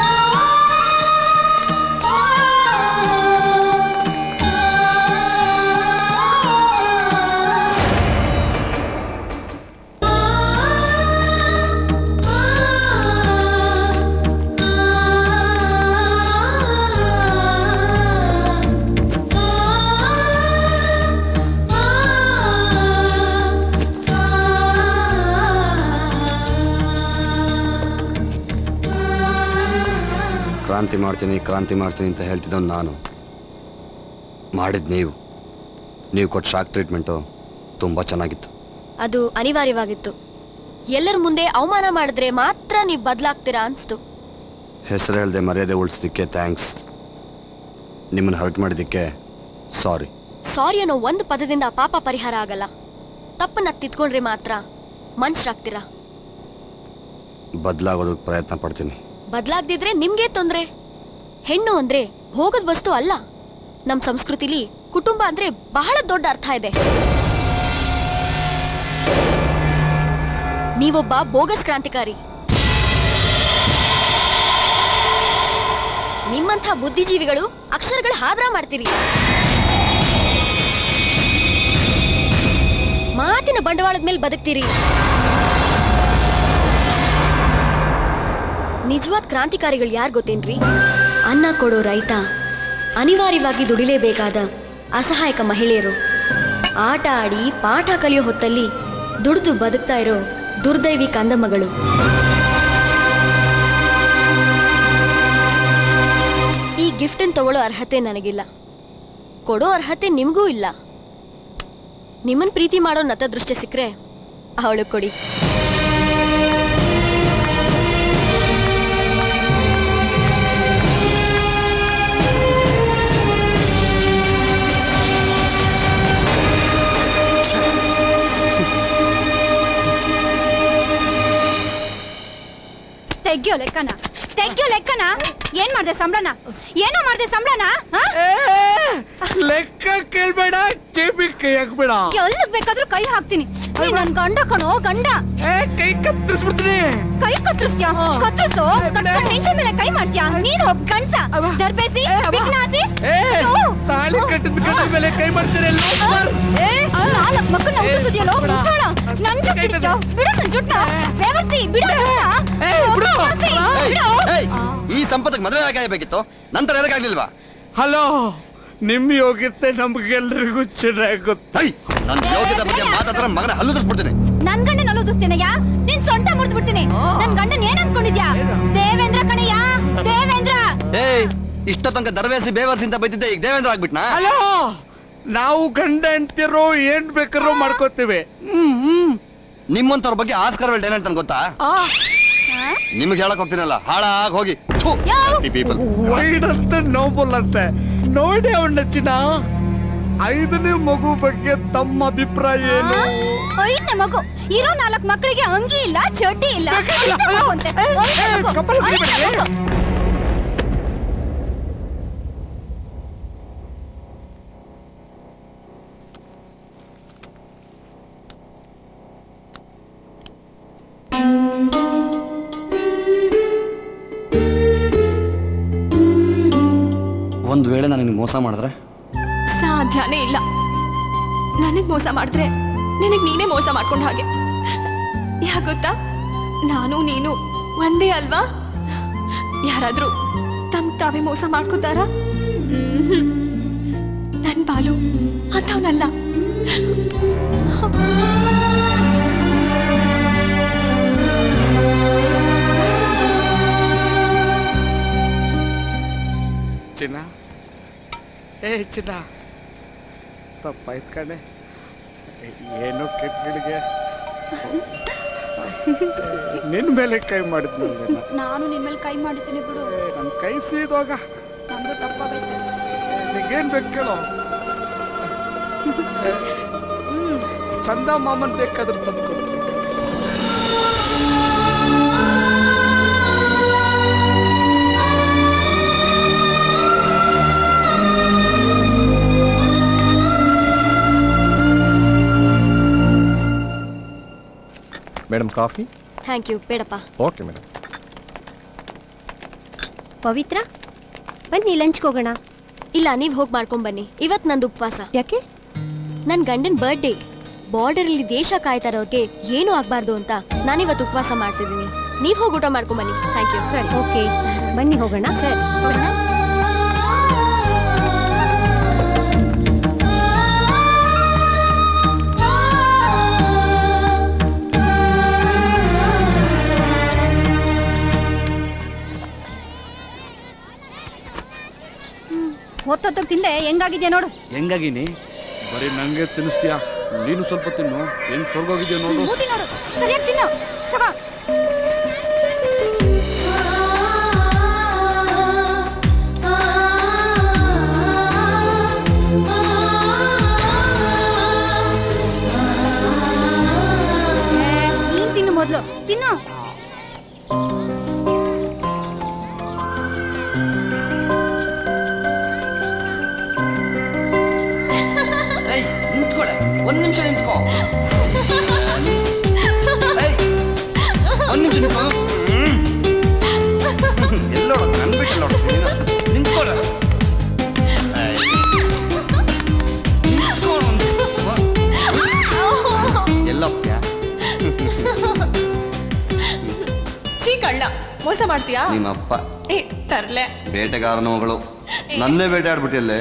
ಕ್ರಾಂತಿ ಮಾಡ್ತೀನಿ ಕ್ರಾಂತಿ ಮಾಡ್ತೀನಿ ಅಂತ ಹೇಳ್ತಿದ್ದವ್ ನಾನು ಮಾಡಿದ್ ನೀವು ನೀವು ಕೊಟ್ಟ ಶಾಕ್ ಟ್ರೀಟ್ಮೆಂಟು ತುಂಬ ಚೆನ್ನಾಗಿತ್ತು ಅದು ಅನಿವಾರ್ಯವಾಗಿತ್ತು ಎಲ್ಲರ ಮುಂದೆ ಅವಮಾನ ಮಾಡಿದ್ರೆ ಮಾತ್ರ ನೀವು ಬದಲಾಗ್ತೀರಾ ಅನ್ಸ್ತು ಹೆಸರು ಹೇಳ್ದೆ ಮರ್ಯಾದೆ ಉಳಿಸೋದಕ್ಕೆ ಥ್ಯಾಂಕ್ಸ್ ನಿಮ್ಮನ್ನು ಹರ್ಟ್ ಮಾಡಿದ್ದಕ್ಕೆ ಸಾರಿ ಸಾರಿ ಅನ್ನೋ ಒಂದು ಪದದಿಂದ ಪಾಪ ಪರಿಹಾರ ಆಗಲ್ಲ ತಪ್ಪನ್ನ ತಿದ್ಕೊಂಡ್ರೆ ಮಾತ್ರ ಮನುಷ್ಯರಾಗ್ತೀರಾ ಬದಲಾಗೋದಕ್ಕೆ ಪ್ರಯತ್ನ ಪಡ್ತೀನಿ ಬದಲಾಗ್ದಿದ್ರೆ ನಿಮ್ಗೆ ತೊಂದ್ರೆ ಹೆಣ್ಣು ಅಂದ್ರೆ ಭೋಗದ ವಸ್ತು ಅಲ್ಲ ನಮ್ ಸಂಸ್ಕೃತಿಲಿ ಕುಟುಂಬ ಅಂದ್ರೆ ಬಹಳ ದೊಡ್ಡ ಅರ್ಥ ಇದೆ ನೀವೊಬ್ಬ ಬೋಗಸ್ ಕ್ರಾಂತಿಕಾರಿ ನಿಮ್ಮಂಥ ಬುದ್ಧಿಜೀವಿಗಳು ಅಕ್ಷರಗಳ ಹಾದ್ರ ಮಾಡ್ತೀರಿ ಮಾತಿನ ಬಂಡವಾಳದ ಮೇಲೆ ಬದುಕ್ತೀರಿ ನಿಜವಾದ ಕ್ರಾಂತಿಕಾರಿಗಳು ಯಾರು ಗೊತ್ತೇನ್ರಿ ಅನ್ನ ಕೊಡೋ ರೈತ ಅನಿವಾರ್ಯವಾಗಿ ದುಡಿಲೇಬೇಕಾದ ಅಸಹಾಯಕ ಮಹಿಳೆಯರು ಆಟ ಆಡಿ ಪಾಠ ಕಲಿಯೋ ಹೊತ್ತಲ್ಲಿ ದುಡಿದು ಬದುಕ್ತಾ ಇರೋ ದುರ್ದೈವಿ ಕಂದಮ್ಮಗಳು ಈ ಗಿಫ್ಟನ್ನು ತಗೊಳ್ಳೋ ಅರ್ಹತೆ ನನಗಿಲ್ಲ ಕೊಡೋ ಅರ್ಹತೆ ನಿಮಗೂ ಇಲ್ಲ ನಿಮ್ಮನ್ ಪ್ರೀತಿ ಮಾಡೋ ನತದೃಷ್ಟ ಸಿಕ್ಕರೆ ಅವಳು ಕೊಡಿ ತೆಗ್ಯೋ ಲೆಕ್ಕನ ತೆಗ್ಯೋ ಲೆಕ್ಕನ ಏನ್ ಮಾಡ್ದೆ ಸಂಬಳನ ಏನೋ ಮಾಡ್ದೆ ಸಂಬಳನ ಲೆಕ್ಕ ಕೇಳ್ಬೇಡ ಚೇಪಿ ಕೈ ಹಾಕ್ಬೇಡ ಎಲ್ಲಿಗ್ ಬೇಕಾದ್ರೂ ಕೈ ಹಾಕ್ತೀನಿ ನೀ ನನ್ ಗಂಡ ಕಣೋ ಗಂಡ ಕೈ ಕತ್ತರಿಸ್ಬಿಡ್ತೀನಿ ಕೈ ಕತ್ತರಿಸ್ತ್ಯಾ ಕತ್ತರಿಸು ಕಟ್ಕೊಂಡ್ ಹೆಂಡತಿ ಮೇಲೆ ಕೈ ಮಾಡ್ತ್ಯಾ ನೀನು ಒಬ್ಬ ಗಂಡ್ಸ ದರ್ಬೇಸಿ ವಿಘ್ನಾಸಿ ತಾಳಿ ಕಟ್ಟಿದ ಗಂಡ ಮೇಲೆ ಕೈ ಮಾಡ್ತೀರಿ ಏ ನಾಲ್ಕು ಮಕ್ಕಳನ್ನ ಹುಟ್ಟಿಸಿದ್ಯಲ್ಲೋ ಮುಟ್ಟೋಣ ನನ್ ಜುಟ್ಟು ಬಿಡು ಬಿಡು ನನ್ ಜುಟ್ನ ಬೇವರ್ಸಿ ಬಿಡು ಬೇವರ್ಸಿ, ಬಿಡು ಏಯ್, ಈ ಸಂಪತ್ತಿಗೆ ಮದುವೆ ಆಗಬೇಕಿತ್ತು ನಂತರ ಎದಕ್ಕಾಗ್ಲಿಲ್ವಾ ಹಲೋ ನಿಮ್ ಯೋಗ್ಯತೆ ನಮ್ಗೆಲ್ರಿಗೂ ಚೆನ್ನಾಗಿ ಗೊತ್ತು ನನ್ನ ಯೋಗ್ಯತೆ ಬಗ್ಗೆ ಮಾತಾಡಿದ್ರೆ ಮಗನ ಹಲ್ಲು ಬಿಡ್ತೀನಿ ನನ್ ಗಂಡನ ಅಲ್ಲೋದಿಸ್ತೀನಯ್ಯ ನಿನ್ ಸೊಂಟ ಮುರಿದು ಬಿಡ್ತೀನಿ ನನ್ ಗಂಡನ್ ಏನ್ ಅನ್ಕೊಂಡಿದ್ಯಾ ದೇವೇಂದ್ರ ಕಣಯ್ಯ ದೇವೇಂದ್ರ ಏಯ್ ಇಷ್ಟ ತನಕ ದರ್ವೇಸಿ ಬೇವರ್ಸಿ ಅಂತ ಬೈತಿದ್ದೆ ಈಗ ದೇವೇಂದ್ರ ಆಗ್ಬಿಟ್ನಾ ಹಲೋ ನಾವು ಗಂಡ ಹೆಂಡ್ತಿರೋ ಏನ್ ಬೇಕಾದ್ರೂ ಮಾಡ್ಕೋತೀವಿ ಹ್ಮ್ ಹ್ಮ್ ನಿಮ್ಮಂತವ್ರ ಬಗ್ಗೆ ಆಸ್ಕರ್ ವೆಲ್ಟ್ ಏನಂತ ಗೊತ್ತಾ ನಿಮ್ಗೆ ಹೇಳಕ್ ಹೋಗ್ತೀನಲ್ಲ ಹಾಳಾಗ್ ಹೋಗಿ ಪೀಪಲ್ ವೈಡ್ ಅಂತ ನೋಬಲ್ ಅಂತೆ ನೋಡಿ ಅವನ ಚಿನ್ನ ಐದನೇ ಮಗು ಬಗ್ಗೆ ತಮ್ಮ ಅಭಿಪ್ರಾಯ ಏನು ಐದನೇ ಮಗು ಇರೋ ನಾಲ್ಕು ಮಕ್ಕಳಿಗೆ ಅಂಗಿ ಇಲ್ಲ ಚಡ್ಡಿ ಇಲ್ಲ ಐದನೇ ಮಗು ಅಂತೆ. ಐದನೇ ಮಗು. ಐದನೇ ಮಗು. ಒಂದ್ ವೇಳೆ ನಾನು ನಿನ್ಗೆ ಮೋಸ ಮಾಡಿದ್ರೆ ಸಾಧ್ಯನೇ ಇಲ್ಲ ನನಗ್ ಮೋಸ ಮಾಡಿದ್ರೆ ನಿನಗ್ ನೀನೇ ಮೋಸ ಮಾಡ್ಕೊಂಡ ಹಾಗೆ ಯಾಗೊತ್ತಾ ನಾನು ನೀನು ಒಂದೇ ಅಲ್ವಾ ಯಾರಾದ್ರೂ ತಮ್ ತಾವೇ ಮೋಸ ಮಾಡ್ಕೋತಾರ ನನ್ ಬಾಲು ಅಂತವನಲ್ಲ ಚಿನ್ನ ಏ ಚಿನ್ನ ತಪ್ಪಾಯ್ತು ಕಣೆ ಏನೋ ಕೆಟ್ಟಗಳಿಗೆ ನಿನ್ ಮೇಲೆ ಕೈ ಮಾಡಿದ್ನು ನಾನು ನಿನ್ ಮೇಲೆ ಕೈ ಮಾಡಿದ್ದೀನಿ ಬಿಡು ನನ್ ಕೈ ಸೀದೋಗ ನಂದು ತಪ್ಪಾಗೈತೆ ನಿಗೇನ್ ಬೇಕು ಕೇಳೋ ಚಂದ ಮಾಮನ್ ಬೇಕಾದ್ರೆ ತಂದ್ಕೊಡು ಮೇಡಮ್ ಕಾಫಿ ಥ್ಯಾಂಕ್ ಯು ಬೇಡಪ್ಪ ಓಕೆ ಮೇಡಮ್ ಪವಿತ್ರ ಬನ್ನಿ ಲಂಚ್ಗೆ ಹೋಗೋಣ ಇಲ್ಲ ನೀವು ಹೋಗಿ ಮಾಡ್ಕೊಂಬನ್ನಿ ಇವತ್ತು ನಂದು ಉಪವಾಸ ಯಾಕೆ ನನ್ನ ಗಂಡನ ಬರ್ಡೇ ಬಾರ್ಡರಲ್ಲಿ ದೇಶ ಕಾಯ್ತಾರವ್ರಿಗೆ ಏನೂ ಆಗಬಾರ್ದು ಅಂತ ನಾನಿವತ್ತು ಉಪವಾಸ ಮಾಡ್ತಿದ್ದೀನಿ ನೀವು ಹೋಗಿ ಊಟ ಮಾಡ್ಕೊಂಬನ್ನಿ ಥ್ಯಾಂಕ್ ಯು ಸರಿ ಓಕೆ ಬನ್ನಿ ಹೋಗೋಣ ಸರಿ ಹೋಗೋಣ ಹೊತ್ತೊತ್ತಿಗೆ ತಿಂಡೆ ಹೆಂಗಾಗಿದ್ಯಾ ನೋಡು ಹೆಂಗಾಗಿನಿ ಬರೀ ನಂಗೆ ತಿನ್ನಿಸ್ತೀಯಾ ನೀನು ಸ್ವಲ್ಪ ತಿನ್ನು ಹೆಂಗ್ ಸ್ವರ್ಗೋಗಿದ್ಯಾ ನೋಡು ಮೂತಿ ನೋಡು ಸರಿಯಾಗಿ ತಿನ್ನು ತಗೋ ಏ, ನೀನ್ ತಿನ್ನು ಮೊದ್ಲು ತಿನ್ನು ನಿಂತ್ಕೊಳೆ ಒಂದ್ ನಿಮಿಷ ನಿಂತ್ಕೋ ತರ್ತೀಯಾ ನಿಮ್ಮ ಅಪ್ಪ ಏ ತರ್ಲೆ ಬೇಟೆಗಾರನ ಮಗಳು ನನ್ನೇ ಬೇಟೆ ಆಡ್ಬಿಟ್ಟಿಲ್ಲೇ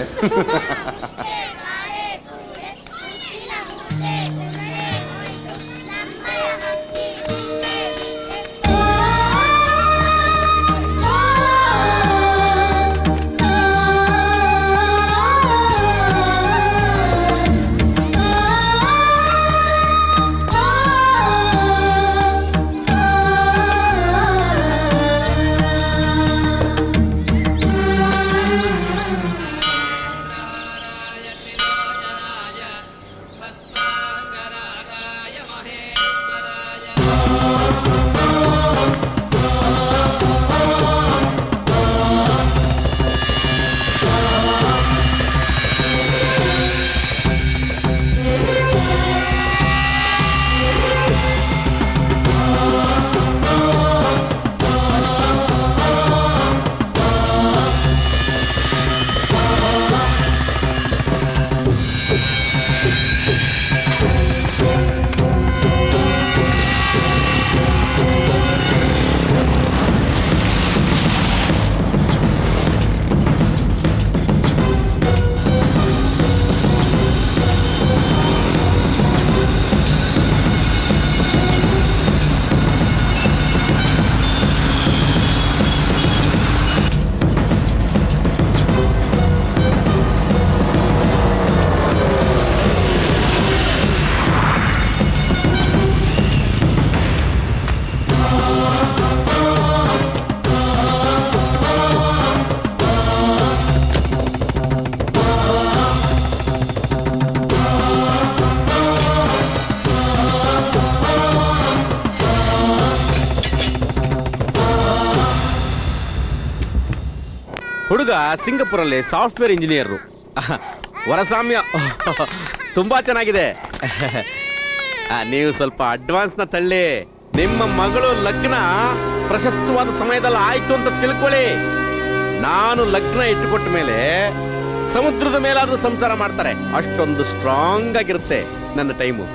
ಹುಡುಗ ಸಿಂಗಪುರಲ್ಲಿ ಸಾಫ್ಟ್ವೇರ್ ಇಂಜಿನಿಯರು ವರಸಾಮ್ಯ ತುಂಬಾ ಚೆನ್ನಾಗಿದೆ ಆ, ನೀವು ಸ್ವಲ್ಪ ಅಡ್ವಾನ್ಸ್ನ ತಳ್ಳಿ ನಿಮ್ಮ ಮಗಳು ಲಗ್ನ ಪ್ರಶಸ್ತವಾದ ಸಮಯದಲ್ಲಿ ಆಯ್ತು ಅಂತ ತಿಳ್ಕೊಳ್ಳಿ ನಾನು ಲಗ್ನ ಇಟ್ಟುಕೊಟ್ಟ ಮೇಲೆ ಸಮುದ್ರದ ಮೇಲಾದ್ರೂ ಸಂಸಾರ ಮಾಡ್ತಾರೆ ಅಷ್ಟೊಂದು ಸ್ಟ್ರಾಂಗ್ ಆಗಿರುತ್ತೆ ನನ್ನ ಟೈಮು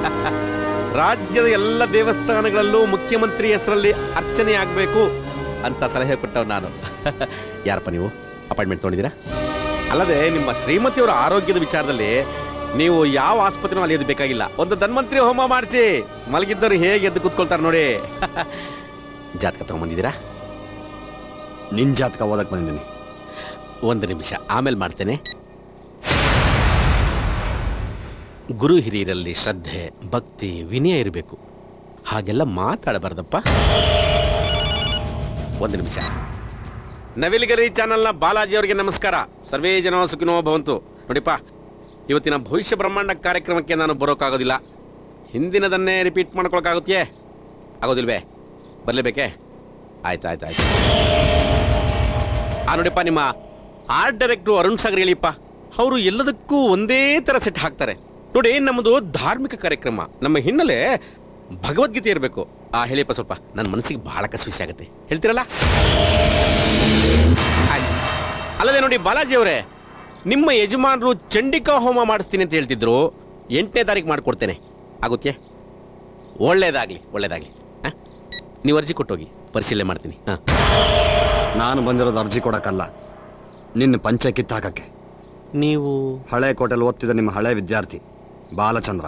ರಾಜ್ಯದ ಎಲ್ಲ ದೇವಸ್ಥಾನಗಳಲ್ಲೂ ಮುಖ್ಯಮಂತ್ರಿ ಹೆಸರಲ್ಲಿ ಅರ್ಚನೆ ಆಗಬೇಕು ಅಂತ ಸಲಹೆ ಕೊಟ್ಟವ್ ನಾನು ಯಾರಪ್ಪ ನೀವು ಅಪಾಯಿಂಟ್ಮೆಂಟ್ ತೊಗೊಂಡಿದ್ದೀರಾ ಅಲ್ಲದೆ ನಿಮ್ಮ ಶ್ರೀಮತಿಯವರ ಆರೋಗ್ಯದ ವಿಚಾರದಲ್ಲಿ ನೀವು ಯಾವ ಆಸ್ಪತ್ರೆ ಅಲಿಯೋದು ಬೇಕಾಗಿಲ್ಲ ಒಂದು ಧನ್ವಂತರಿ ಹೋಮ ಮಾಡಿಸಿ ಮಲಗಿದ್ದವರು ಹೇಗೆ ಎದ್ದು ಕೂತ್ಕೊಳ್ತಾರೆ ನೋಡಿ ಜಾತಕ ತಗೊಂಬಂದಿದ್ದೀರಾ ನಿನ್ ಜಾತಕ ಓದಕ್ ಬಂದಿದ್ದೀನಿ ಒಂದು ನಿಮಿಷ ಆಮೇಲೆ ಮಾಡ್ತೇನೆ ಗುರು ಹಿರಿಯರಲ್ಲಿ ಶ್ರದ್ಧೆ ಭಕ್ತಿ ವಿನಯ ಇರಬೇಕು ಹಾಗೆಲ್ಲ ಮಾತಾಡಬಾರ್ದಪ್ಪ ಒಂದು ನಿಮಿಷ ನವಿಲಗರಿ ಚಾನಲ್ನ ಬಾಲಾಜಿ ಅವರಿಗೆ ನಮಸ್ಕಾರ ಸರ್ವೇ ಜನ ಸುಖಿನೋ ಭವಂತು ನೋಡಿಪ್ಪ ಇವತ್ತಿನ ಭವಿಷ್ಯ ಬ್ರಹ್ಮಾಂಡ ಕಾರ್ಯಕ್ರಮಕ್ಕೆ ನಾನು ಬರೋಕ್ಕಾಗೋದಿಲ್ಲ ಹಿಂದಿನದನ್ನೇ ರಿಪೀಟ್ ಮಾಡ್ಕೊಳಕ್ಕಾಗುತ್ತೆಯೇ ಆಗೋದಿಲ್ವೇ ಬರಲೇಬೇಕೇ ಆಯ್ತು ಆಯ್ತು ಆಯ್ತು ಆ ನೋಡಿಪ್ಪ ನಿಮ್ಮ ಆರ್ಟ್ ಡೈರೆಕ್ಟ್ರು ಅರುಣ್ ಸಾಗರ್ ಹೇಳಿಪ್ಪ ಅವರು ಎಲ್ಲದಕ್ಕೂ ಒಂದೇ ತರ ಸೆಟ್ ಹಾಕ್ತಾರೆ ನೋಡಿ ನಮ್ಮದು ಧಾರ್ಮಿಕ ಕಾರ್ಯಕ್ರಮ ನಮ್ಮ ಹಿನ್ನೆಲೆ ಭಗವದ್ಗೀತೆ ಇರಬೇಕು ಆ ಹೇಳಿಪ್ಪ ಸ್ವಲ್ಪ ನನ್ನ ಮನಸ್ಸಿಗೆ ಬಹಳ ಕಸಿವಿಸಿ ಆಗುತ್ತೆ ಹೇಳ್ತೀರಲ್ಲ ಆಯ್ತು. ಅಲ್ಲದೆ ನೋಡಿ ಬಾಲಾಜಿ ಅವರೇ ನಿಮ್ಮ ಯಜಮಾನರು ಚಂಡಿಕಾ ಹೋಮ ಮಾಡಿಸ್ತೀನಿ ಅಂತ ಹೇಳ್ತಿದ್ರು ಎಂಟನೇ ತಾರೀಕು ಮಾಡ್ಕೊಡ್ತೇನೆ ಆಗುತ್ತೆ ಒಳ್ಳೇದಾಗ್ಲಿ ಒಳ್ಳೇದಾಗ್ಲಿ ಆ? ನೀವು ಅರ್ಜಿ ಕೊಟ್ಟೋಗಿ ಪರಿಶೀಲನೆ ಮಾಡ್ತೀನಿ ಹಾಂ ನಾನು ಬಂದಿರೋದು ಅರ್ಜಿ ಕೊಡಕ್ಕಲ್ಲ ನಿನ್ನ ಪಂಚ ಕಿತ್ತಾಕಕ್ಕೆ ನೀವು ಹಳೆ ಕೋಟೆಲ್ ಓದ್ತಿದ್ದ ನಿಮ್ಮ ಹಳೆ ವಿದ್ಯಾರ್ಥಿ ಬಾಲಚಂದ್ರ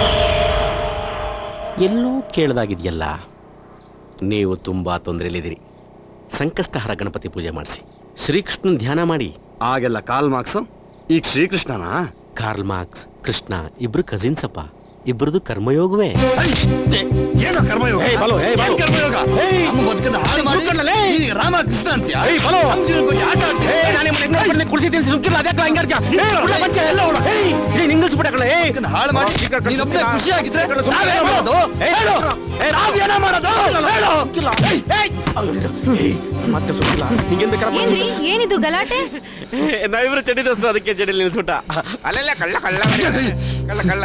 ಎಲ್ಲೋ ಕೇಳದಾಗಿದೆಯಲ್ಲ ನೀವು ತುಂಬಾ ತೊಂದರೆಯಲ್ಲಿದ್ದೀರಿ ಸಂಕಷ್ಟಹರ ಗಣಪತಿ ಪೂಜೆ ಮಾಡಿಸಿ ಶ್ರೀಕೃಷ್ಣನ್ ಧ್ಯಾನ ಮಾಡಿ ಆಗೆಲ್ಲ ಕಾಲ್ ಮಾರ್ಕ್ಸು ಈಗ ಶ್ರೀಕೃಷ್ಣನಾ ಕಾರ್ಲ್ ಮಾರ್ಕ್ಸ್ ಕೃಷ್ಣ ಇಬ್ರು ಕಸಿನ್ಸ್ ಅಪ್ಪ ಇಬ್ರದು ಕರ್ಮಯೋಗವೇ ಏನೋ ಕರ್ಮಯೋಗ ಏಯ್, ಬಾಲು, ಏಯ್, ಬಾಲು. ಏನ್ ಕರ್ಮಯೋಗ ಏಯ್, ನಮ್ಮ ಬದುಕನ್ನ ಹಾಳು ಮಾಡಿ ಕೂತ್ಕೊಳ್ಳಲೇ. ನೀನು ರಾಮಕೃಷ್ಣ ಅಂತೀಯ ಏಯ್, ಬಾಲು. ನಮ್ಮ ಜೀವನದ ಬಗ್ಗೆ ಆಟ ಆಡ್ತೀಯ? ಕುಡಿಸಿದ್ದೀನಿ ಸುಮ್ಕಿಲ್ಲ ಅದಕ್ಕೆ ಹಂಗೆ ಆಡ್ತೀಯ? ಏಯ್, ಉಳ್ಳ ಬಚ್ಚ, ಎಲ್ಲ ಉಳ್ಳ. ಏಯ್, ಏಯ್, ನಿಂಗಿಸ್ಬಿಟ್ಟೆ ಕಣೆ, ಏಯ್. ಬದುಕನ್ನ ಹಾಳು ಮಾಡಿ ಚಿಕ್ಕ ಕಳ್ಸಿ ನೀನೊಬ್ಬನೇ ಸುಮ್ಕಿಲ್ಲ. ಖುಷಿಯಾಗಿದ್ರೆ ಚಿಕ್ಕ ಕಳ್ಸಿ ನಾವೇನ್ ಸುಮ್ಕಿಲ್ಲ. ಮಾಡೋದು ಏಯ್, ಹೇಳು ಏಯ್, ನಾವೇನ ಮಾಡೋದು ಹೇಳು ಸುಮ್ಕಿಲ್ಲ. ಏಯ್, ಏಯ್. ಏಯ್, ಮತ್ತೆ ಸುಮ್ಕಿಲ್ಲ. ನಿಂಗೇನ್ ಬೇಕಾದ್ರೆ ಮಾಡು. ಏನ್ರಿ ಏನಿದು ಗಲಾಟೆ ನಾವಿಬ್ರು ಚಡಿ ದೋಸ್ರು ಅದಕ್ಕೆ ಚಡಿಲಿ ನಿಲ್ಸ್ಬಿಟ್ಟ ಅಲ್ಲೆಲ್ಲ ಕಳ್ಳ ಕಳ್ಳ ಕಳ್ಳ ಕಳ್ಳ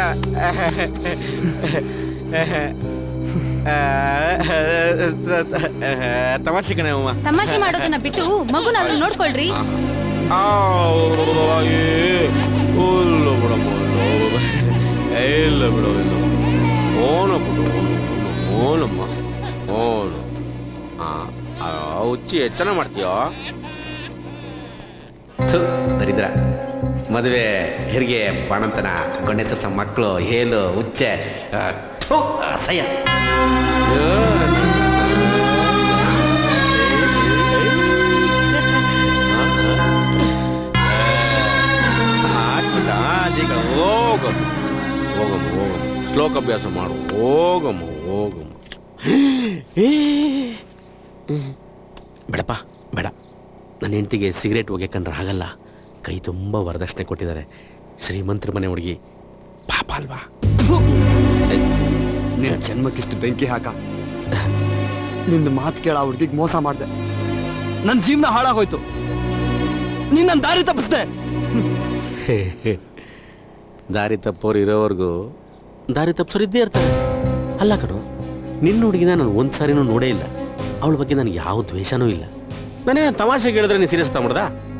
ತಮಾಷೆ ಕಣೆ ಅಮ್ಮ ತಮಾಷೆ ಮಾಡೋದನ್ನ ಬಿಟ್ಟು ಮಗುನಾದ್ರೂ ನೋಡ್ಕೊಳ್ರಿ ಆ, ಏ, ಇಲ್ಲ ಬಿಡಮ್ಮ ಇಲ್ಲ. ಇಲ್ಲ ಬಿಡು ಇಲ್ಲ ಓನ ಬಿಡು ಓನು ಓನಮ್ಮ ಓನು ಆ, ಆ, ಹುಚ್ಚಿ ಚೆನ್ನಾಗಿ ಮಾಡ್ತೀಯೋ ಥು, ದರಿದ್ರ ಮದುವೆ ಹೆರಿಗೆ ಬಾಣಂತನ ಗಂಡಸರ ಮಕ್ಕಳು ಹೇಲು ಹುಚ್ಚೆ ಆ, ಥು, ಅಸಹ್ಯ ಅಯ್ಯೋ, ಹಾಕ್ಬಿಟ್ಟ ಅದೀಗ ಹೋಗಮ್ಮ ಹೋಗಮ್ಮ ಹೋಗಮ್ಮ ಶ್ಲೋಕ ಅಭ್ಯಾಸ ಮಾಡು ಹೋಗಮ್ಮ ಹೋಗಮ್ಮ ಏ ಬೇಡಪ್ಪ ಬೇಡ ನನ್ನ ಹೆಂಡತಿಗೆ ಸಿಗರೇಟ್ ಹೊಗೆ ಕಂಡ್ರೆ ಆಗಲ್ಲ ಕೈ ತುಂಬ ವರದಕ್ಷಿಣೆ ಕೊಟ್ಟಿದ್ದಾರೆ ಶ್ರೀಮಂತರ ಮನೆ ಹುಡುಗಿ ಪಾಪ ಅಲ್ವಾ ನಿನ್ನ ಜನ್ಮಕ್ಕಿಷ್ಟು ಬೆಂಕಿ ಹಾಕ ನಿನ್ನ ಮಾತು ಕೇಳ ಹುಡುಗಿಗೆ ಮೋಸ ಮಾಡ್ದೆ ನನ್ನ ಜೀವನ ಹಾಳಾಗೋಯ್ತು ನೀನ್ ನನ್ನ ದಾರಿ ತಪ್ಪಿಸ್ದೆ ದಾರಿ ತಪ್ಪೋರು ಇರೋವರೆಗೂ ದಾರಿ ತಪ್ಪಿಸೋರು ಇದ್ದೇ ಇರ್ತಾರೆ ಅಲ್ಲ ಕಣೋ ನಿನ್ನ ಹುಡುಗಿನ ನಾನು ಒಂದು ಸಾರಿನೂ ನೋಡೇ ಇಲ್ಲ ಅವಳ ಬಗ್ಗೆ ನನಗೆ ಯಾವ ದ್ವೇಷನೂ ಇಲ್ಲ ನಾನೇನು ತಮಾಷೆಗೆ ಹೇಳಿದ್ರೆ ನೀನು ಸೀರಿಯಸ್ ತಗೊಂಡ್ದ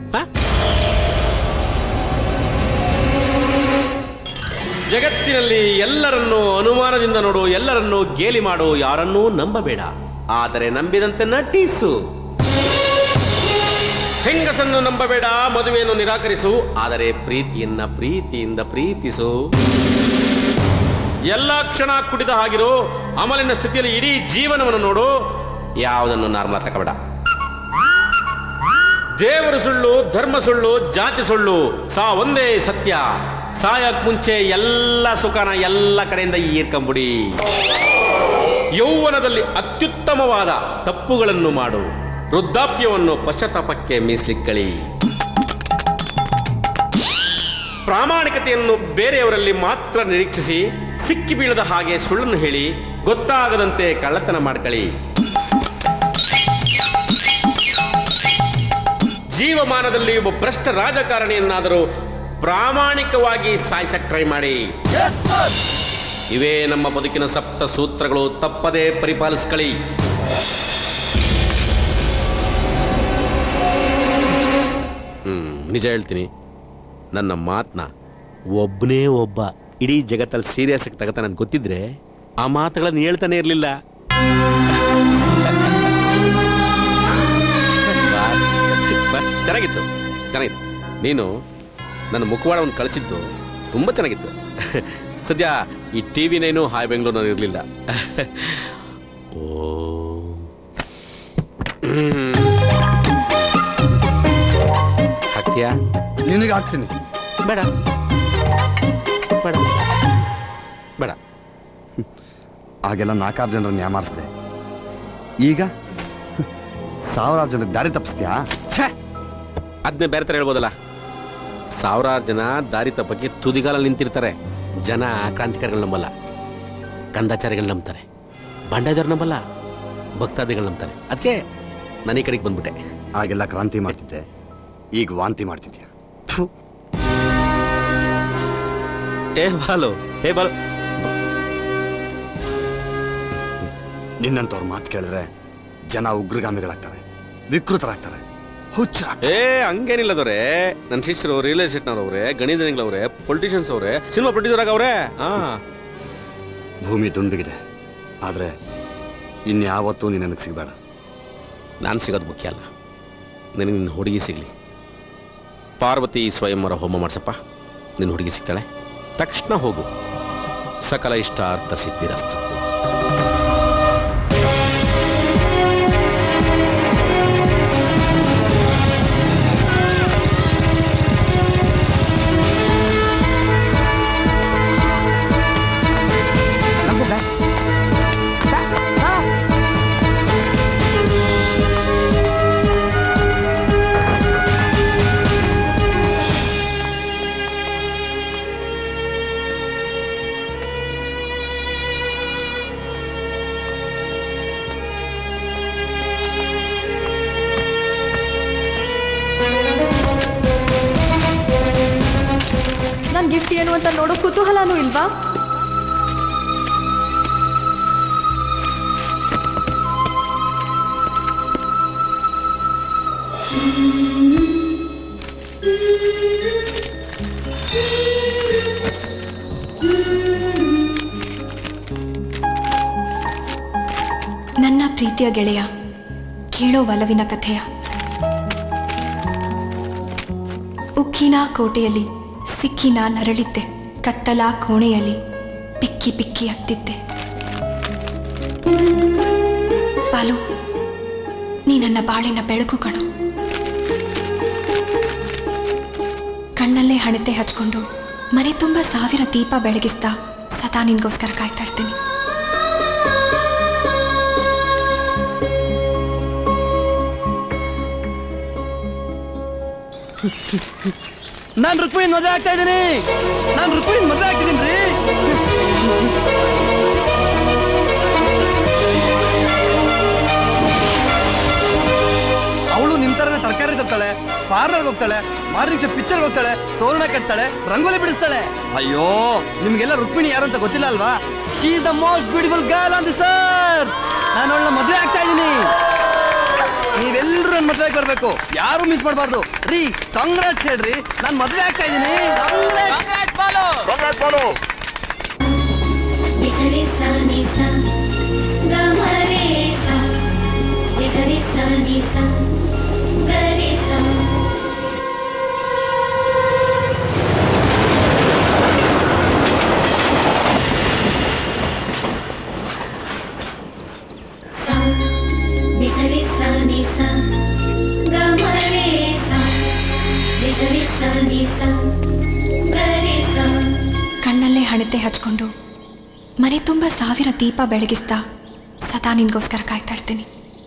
ಜಗತ್ತಿನಲ್ಲಿ ಎಲ್ಲರನ್ನೂ ಅನುಮಾನದಿಂದ ನೋಡು ಎಲ್ಲರನ್ನೂ ಗೇಲಿ ಮಾಡು ಯಾರನ್ನೂ ನಂಬಬೇಡ ಆದರೆ ನಂಬಿದಂತೆ ನಟಿಸು ಹೆಂಗಸನ್ನು ನಂಬಬೇಡ ಮದುವೆಯನ್ನು ನಿರಾಕರಿಸು ಆದರೆ ಪ್ರೀತಿಯನ್ನ ಪ್ರೀತಿಯಿಂದ ಪ್ರೀತಿಸು ಎಲ್ಲ ಕ್ಷಣ ಕುಡಿದ ಹಾಗಿರು ಅಮಲಿನ ಸ್ಥಿತಿಯಲ್ಲಿ ಇಡೀ ಜೀವನವನ್ನು ನೋಡು ಯಾವುದನ್ನು ನಾರ್ಮಲ್ ತಗೋಬೇಡ ದೇವರು ಸುಳ್ಳು ಧರ್ಮ ಸುಳ್ಳು ಜಾತಿ ಸುಳ್ಳು ಸಾ ಒಂದೇ ಸತ್ಯ ಸಾಯಕ್ ಮುಂಚೆ ಎಲ್ಲ ಸುಖನ ಎಲ್ಲ ಕಡೆಯಿಂದ ಈರ್ಕೊಂಬಿಡಿ ಯೌವನದಲ್ಲಿ ಅತ್ಯುತ್ತಮವಾದ ತಪ್ಪುಗಳನ್ನು ಮಾಡು ವೃದ್ಧಾಪ್ಯವನ್ನು ಪಶ್ಚಾತ್ತಾಪಕ್ಕೆ ಮೀಸಲಿಕ್ಕಳಿ ಪ್ರಾಮಾಣಿಕತೆಯನ್ನು ಬೇರೆಯವರಲ್ಲಿ ಮಾತ್ರ ನಿರೀಕ್ಷಿಸಿ ಸಿಕ್ಕಿ ಬೀಳದ ಹಾಗೆ ಸುಳ್ಳನ್ನು ಹೇಳಿ ಗೊತ್ತಾಗದಂತೆ ಕಳ್ಳತನ ಮಾಡ್ಕೊಳ್ಳಿ ಜೀವಮಾನದಲ್ಲಿ ಒಬ್ಬ ಭ್ರಷ್ಟ ರಾಜಕಾರಣಿಯನ್ನಾದರೂ ಪ್ರಾಮಾಣಿಕವಾಗಿ ಸಾಯಿಸಕ್ ಟ್ರೈ ಮಾಡಿ ಇವೇ ನಮ್ಮ ಬದುಕಿನ ಸಪ್ತ ಸೂತ್ರಗಳು ತಪ್ಪದೇ ಪರಿಪಾಲಿಸ್ಕೊಳ್ಳಿ ಹ್ಮ್ ನಿಜ ಹೇಳ್ತೀನಿ ನನ್ನ ಮಾತನ್ನ ಒಬ್ಬನೇ ಒಬ್ಬ ಇಡೀ ಜಗತ್ತಲ್ಲಿ ಸೀರಿಯಸ್ ಆಗಿ ತಗತಾನೆ ಅಂತ ಗೊತ್ತಿದ್ರೆ ಆ ಮಾತುಗಳನ್ನು ಹೇಳ್ತಾನೆ ಇರಲಿಲ್ಲ ಚೆನ್ನಾಗಿತ್ತು ಚೆನ್ನಾಗಿತ್ತು ನೀನು ನನ್ನ ಮುಖವಾಡವನ್ನು ಕಳಿಸಿದ್ದು ತುಂಬ ಚೆನ್ನಾಗಿತ್ತು ಸದ್ಯ ಈ ಟಿ ವಿನೇನು ಹಾಯ್ ಬೆಂಗಳೂರಿನಲ್ಲಿ ಇರಲಿಲ್ಲ ಓ ಹಾಕ್ತೀಯಾ ನಿನಗೆ ಹಾಕ್ತೀನಿ ಬೇಡ ಬೇಡ ಬೇಡ ಆಗೆಲ್ಲ ನಾಲ್ಕಾರು ಜನರನ್ನ ಯಾಮಾರಿಸ್ದೆ ಈಗ ಸಾವಿರಾರು ಜನಕ್ಕೆ ದಾರಿ ತಪ್ಪಿಸ್ತೀಯಾ ಅದನ್ನೇ ಬೇರೆ ಥರ ಹೇಳ್ಬೋದಲ್ಲ ಸಾವಿರಾರು ಜನ ದಾರಿ ತಪ್ಪಕ್ಕೆ ತುದಿಗಾಲಲ್ಲಿ ನಿಂತಿರ್ತಾರೆ ಜನ ಕ್ರಾಂತಿಕಾರಿಗಳು ನಂಬಲ್ಲ ಕಂದಾಚಾರಿಗಳು ನಂಬ್ತಾರೆ ಬಂಡಾಯದವ್ರು ನಂಬಲ್ಲ ಭಕ್ತಾದಿಗಳು ನಂಬ್ತಾರೆ ಅದಕ್ಕೆ ನಾನು ಈ ಕಡೆಗೆ ಬಂದ್ಬಿಟ್ಟೆ ಆಗೆಲ್ಲ ಕ್ರಾಂತಿ ಮಾಡ್ತಿದ್ದೆ ಈಗ ವಾಂತಿ ಮಾಡ್ತಿದ್ಯಾ ಏ ಬಾಲು ಏ ಬಾಲು ನಿನ್ನಂತವ್ರ ಮಾತು ಕೇಳಿದ್ರೆ ಜನ ಉಗ್ರಗಾಮಿಗಳಾಗ್ತಾರೆ ವಿಕೃತರಾಗ್ತಾರೆ ಹುಚ್ಚ ಏ ಹಂಗೇನಿಲ್ಲದವ್ರೆ ನನ್ನ ಶಿಷ್ಯರು ರಿಯಲ್ ಎಸ್ಟೇಟ್ನವ್ರವ್ರೆ ಗಣಿತನಿಗಳವ್ರೆ ಪೊಲಿಟಿಷಿಯನ್ಸ್ ಅವ್ರೆ ಸಿನಿಮಾ ಪ್ರೊಡ್ಯೂಸರ್ ಆಗವ್ರೆ ಹಾ ಭೂಮಿ ದುಂಡಗಿದೆ ಆದರೆ ಇನ್ಯಾವತ್ತೂ ನೀನು ನನಗೆ ಸಿಗಬೇಡ ನಾನು ಸಿಗೋದು ಮುಖ್ಯ ಅಲ್ಲ ನನಗೆ ನಿನ್ನ ಹುಡುಗಿ ಸಿಗಲಿ ಪಾರ್ವತಿ ಸ್ವಯಂವರ ಹೋಮ ಮಾಡ್ಸಪ್ಪ ನಿನ್ನ ಹುಡುಗಿ ಸಿಗ್ತಾಳೆ ತಕ್ಷಣ ಹೋಗು ಸಕಲ ಇಷ್ಟಾರ್ಥ ಸಿದ್ಧಿರಸ್ತು ನಮಸ್ತೆ ಸರ್ ಸರ್ ಸರ್ ನನ್ ಗಿಫ್ಟ್ ಏನು ಅಂತ ನೋಡೋ ಕುತೂಹಲನೂ ಇಲ್ವಾ ನನ್ನ ಪ್ರೀತಿಯ ಗೆಳೆಯ ಕೇಳೋ ಒಲವಿನ ಕಥೆಯ ಉಕ್ಕಿನ ಕೋಟೆಯಲ್ಲಿ ಸಿಕ್ಕಿನ ನರಳಿದ್ದೆ ಕತ್ತಲ ಕೋಣೆಯಲ್ಲಿ ಪಿಕ್ಕಿ ಪಿಕ್ಕಿ ಹತ್ತಿದ್ದೆ ಬಾಲು ನೀ ನನ್ನ ಬಾಳಿನ ಬೆಳಕು ಕಣು ಕಣ್ಣಲ್ಲೇ ಹಣತೆ ಹಚ್ಕೊಂಡು ಮನೆ ತುಂಬ ಸಾವಿರ ದೀಪ ಬೆಳಗಿಸ್ತಾ ಸದಾ ನಿನ್ಗೋಸ್ಕರ ಕಾಯ್ತಾ ಇರ್ತೀನಿ ನಾನು ರುಕ್ಮಿಣಿ ಮದುವೆ ಆಗ್ತಾ ಇದ್ದೀನಿ ನಾನು ರುಕ್ಮಿಣಿ ಮದುವೆ ಆಗ್ತಿದ್ದೀನಿ ರೀ ಅವಳು ನಿಮ್ ತರನೇ ತರಕಾರಿ ತರ್ತಾಳೆ ಪಾರ್ಲರ್ ಹೋಗ್ತಾಳೆ ಮಾರ್ನಿಂಗ್ ಪಿಕ್ಚರ್ ಹೋಗ್ತಾಳೆ ತೋರಣ ಕಟ್ತಾಳೆ ರಂಗೋಲಿ ಬಿಡಿಸ್ತಾಳೆ ಅಯ್ಯೋ ನಿಮ್ಗೆಲ್ಲ ರುಕ್ಮಿಣಿ ಯಾರು ಅಂತ ಗೊತ್ತಿಲ್ಲ ಅಲ್ವಾ she is the most beautiful girl on the sir ನಾನು ಅವಳನ್ನ ಮದುವೆ ಆಗ್ತಾ ಇದ್ದೀನಿ ನೀವೆಲ್ಲರೂ ನನ್ನ ಮದುವೆಗೆ ಬರಬೇಕು ಯಾರು ಮಿಸ್ ಮಾಡಬಾರ್ದು ರೀ ಕಾಂಗ್ರಾಟ್ಸ್ ಹೇಳ್ರಿ ನಾನು ಮದುವೆ ಆಗ್ತಾ ಇದ್ದೀನಿ ಬಿಸರಿ ಸ ನಿ ಸ ಗ ಮ ರೇ ಸ ಬಿಸರಿ ಸ ನಿ ಸ ಗ ರೇ ಸ ಸ ಬಿಸರಿ ಸ ನಿ ಸ ಗ ಮ ರೇ ಸ ಬಿಸರಿ ಸ ನಿ ಸ ಗ ರೇ ಸ ಕಣ್ಣಲ್ಲೇ ಹಣತೆ ಹಚ್ಕೊಂಡು ಮನೆ ತುಂಬ ಸಾವಿರ ದೀಪ ಬೆಳಗಿಸ್ತಾ ಸದಾ ನಿನ್ಗೋಸ್ಕರ ಕಾಯ್ತಾ ಇರ್ತೀನಿ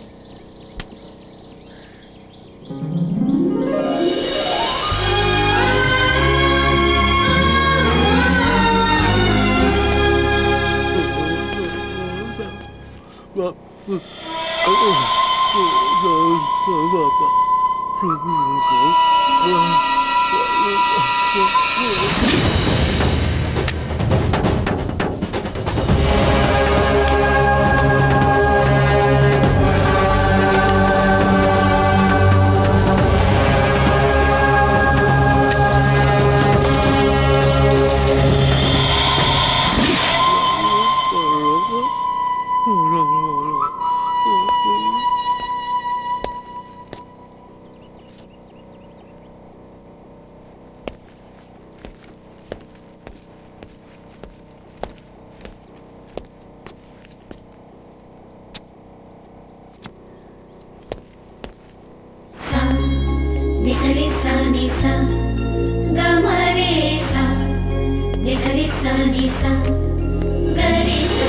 ಸ ಬಿಸರಿ ಸ ನಿ ಸ ಗ ಮ ರೇ ಸ ಬಿಸರಿ ಸ ನಿ ಸ ಗ ರೇ ಸ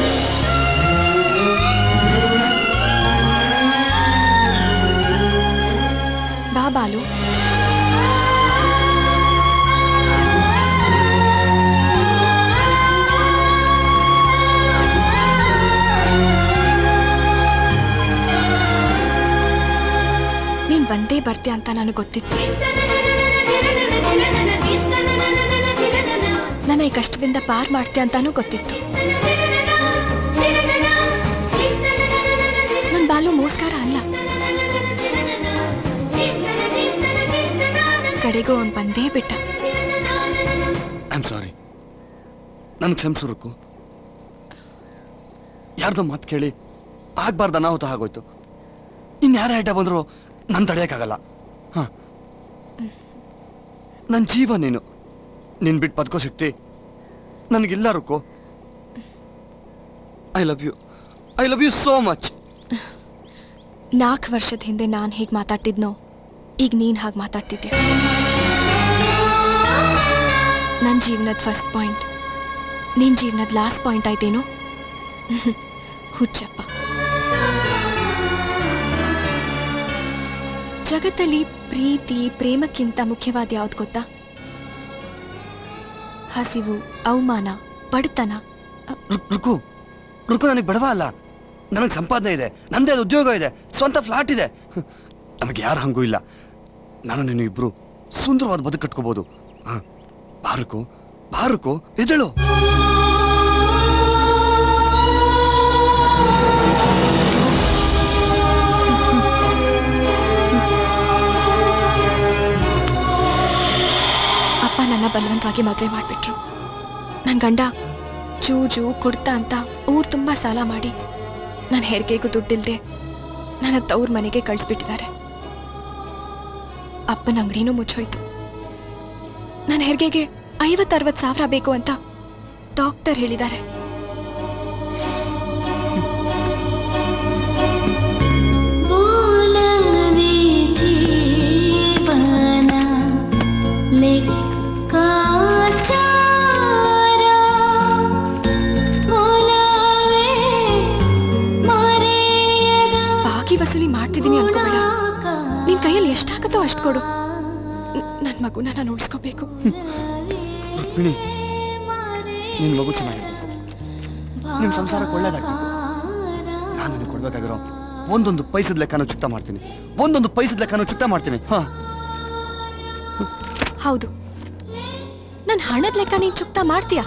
ಬಾ ಬಾಲು ನೀನ್ ಬಂದೇ ಬರ್ತೆ ಅಂತ ನನಗೆ ಗೊತ್ತಿತ್ತು ನನ್ನ ಈ ಕಷ್ಟದಿಂದ ಪಾರ್ ಮಾಡ್ತೆ ಅಂತಾನೂ ಗೊತ್ತಿತ್ತು ನನ್ ಬಾಲು ಮೋಸ್ಕಾರ ಅಲ್ಲ ಕಡೆಗೂ ಅವ್ನ್ ಬಂದೇ ಬಿಟ್ಟ ಐ ಆಮ್ ಸಾರಿ ನನ್ಗೆ ಕ್ಷಮಿಸು ರುಕ್ಕು ಯಾರ್ದೋ ಮಾತು ಕೇಳಿ ಆಗ್ಬಾರ್ದು ಅನಾಹುತ ಆಗೋಯ್ತು ಇನ್ಯಾರ ಐಟ ಬಂದ್ರು ನಾನು ತಡೆಯೋಕ್ಕಾಗಲ್ಲ ಹಾಂ ನನ್ನ ಜೀವ ನೀನು ನಿನ್ ಬಿಟ್ಟು ಬದುಕೋ ಶಕ್ತಿ ನನಗಿಲ್ಲ Rukku I love you I love you so much ನಾಲ್ಕು ವರ್ಷದ ಹಿಂದೆ ನಾನು ಹೇಗೆ ಮಾತಾಡ್ತಿದ್ನೋ ಈಗ ನೀನು ಹಾಗೆ ಮಾತಾಡ್ತಿದ್ದೆ ನನ್ನ ಜೀವನದ ಫಸ್ಟ್ ಪಾಯಿಂಟ್ ನಿನ್ನ ಜೀವನದ ಲಾಸ್ಟ್ ಪಾಯಿಂಟ್ ಆಯ್ತೇನೋ ಹುಚ್ಚಪ್ಪ ಜಗತ್ತಲ್ಲಿ ಪ್ರೀತಿ ಪ್ರೇಮಕ್ಕಿಂತ ಮುಖ್ಯವಾದ ಯಾವ್ದು ಗೊತ್ತಾ ಹಸಿವು ಅವಮಾನ ಬಡತನ ರುಕು ರುಕು ನನಗೆ ಬಡವ ಅಲ್ಲ ನನಗೆ ಸಂಪಾದನೆ ಇದೆ ನಂದೇ ಉದ್ಯೋಗ ಇದೆ ಸ್ವಂತ ಫ್ಲಾಟ್ ಇದೆ ನಮಗೆ ಯಾರು ಹಂಗೂ ಇಲ್ಲ ನಾನು ನೀನು ಇಬ್ರು ಸುಂದರವಾದ ಬದುಕು ಕಟ್ಕೋಬಹುದು ಬಾರುಕು ಬಾರುಕು ಎದಳು ಅಪ್ಪ ನನ್ನ ಬಲವಂತವಾಗಿ ಮದುವೆ ಮಾಡಿಬಿಟ್ರು ನನ್ನ ಗಂಡ ಜೂಜು ಕುಡ್ತಾ ಅಂತ ಊರು ತುಂಬ ಸಾಲ ಮಾಡಿ ನನ್ನ ಹೆರಿಗೆಗೂ ದುಡ್ಡಿಲ್ದೆ ನನ್ನ ತವ್ರ ಮನೆಗೆ ಕಳಿಸ್ಬಿಟ್ಟಿದ್ದಾರೆ ಅಪ್ಪನ ಅಂಗಡಿನೂ ಮುಚ್ಚೋಯ್ತು ನನ್ನ ಹೆರಿಗೆಗೆ ಐವತ್ತರವತ್ತು ಸಾವಿರ ಬೇಕು ಅಂತ ಡಾಕ್ಟರ್ ಹೇಳಿದ್ದಾರೆ ಮೂಲವೇ ಜೀವನ ಲೆಕ್ಕಾಚಾರ ಮೂಲವೇ ಮರೆಯದ ಬಾಕಿ ವಸೂಲಿ ಮಾಡ್ತಿದ್ದೀನಿ ಅನ್ಕೋಬೇಡ ನಿನ್ ಕೈಯಲ್ಲಿ ಎಷ್ಟಾಗತ್ತೋ ಅಷ್ಟು ಕೊಡು ನನ್ನ ಮಗುನ ನಾನು ಉಳಿಸ್ಕೋಬೇಕು ರುಕ್ಮಿಣಿ ನಿನ್ ಮಗು ಚೆನ್ನಾಗಿರ್ಬೇಕು ನಿಮ್ ಸಂಸಾರಕ್ಕೆ ಒಳ್ಳೇದಾಗ್ಬೇಕು ನಾನು ನಿನಗೆ ಕೊಡ್ಬೇಕಾಗಿರೋ ಒಂದೊಂದು ಪೈಸದ ಲೆಕ್ಕನೂ ಚುಕ್ತ ಮಾಡ್ತೀನಿ ಒಂದೊಂದು ಪೈಸದ ಲೆಕ್ಕನೂ ಚುಕ್ತ ಮಾಡ್ತೀನಿ ಹಾ ಹೌದು ನನ್ನ ಹಣದ ಲೆಕ್ಕ ನೀನ್ ಚುಕ್ತ ಮಾಡ್ತೀಯ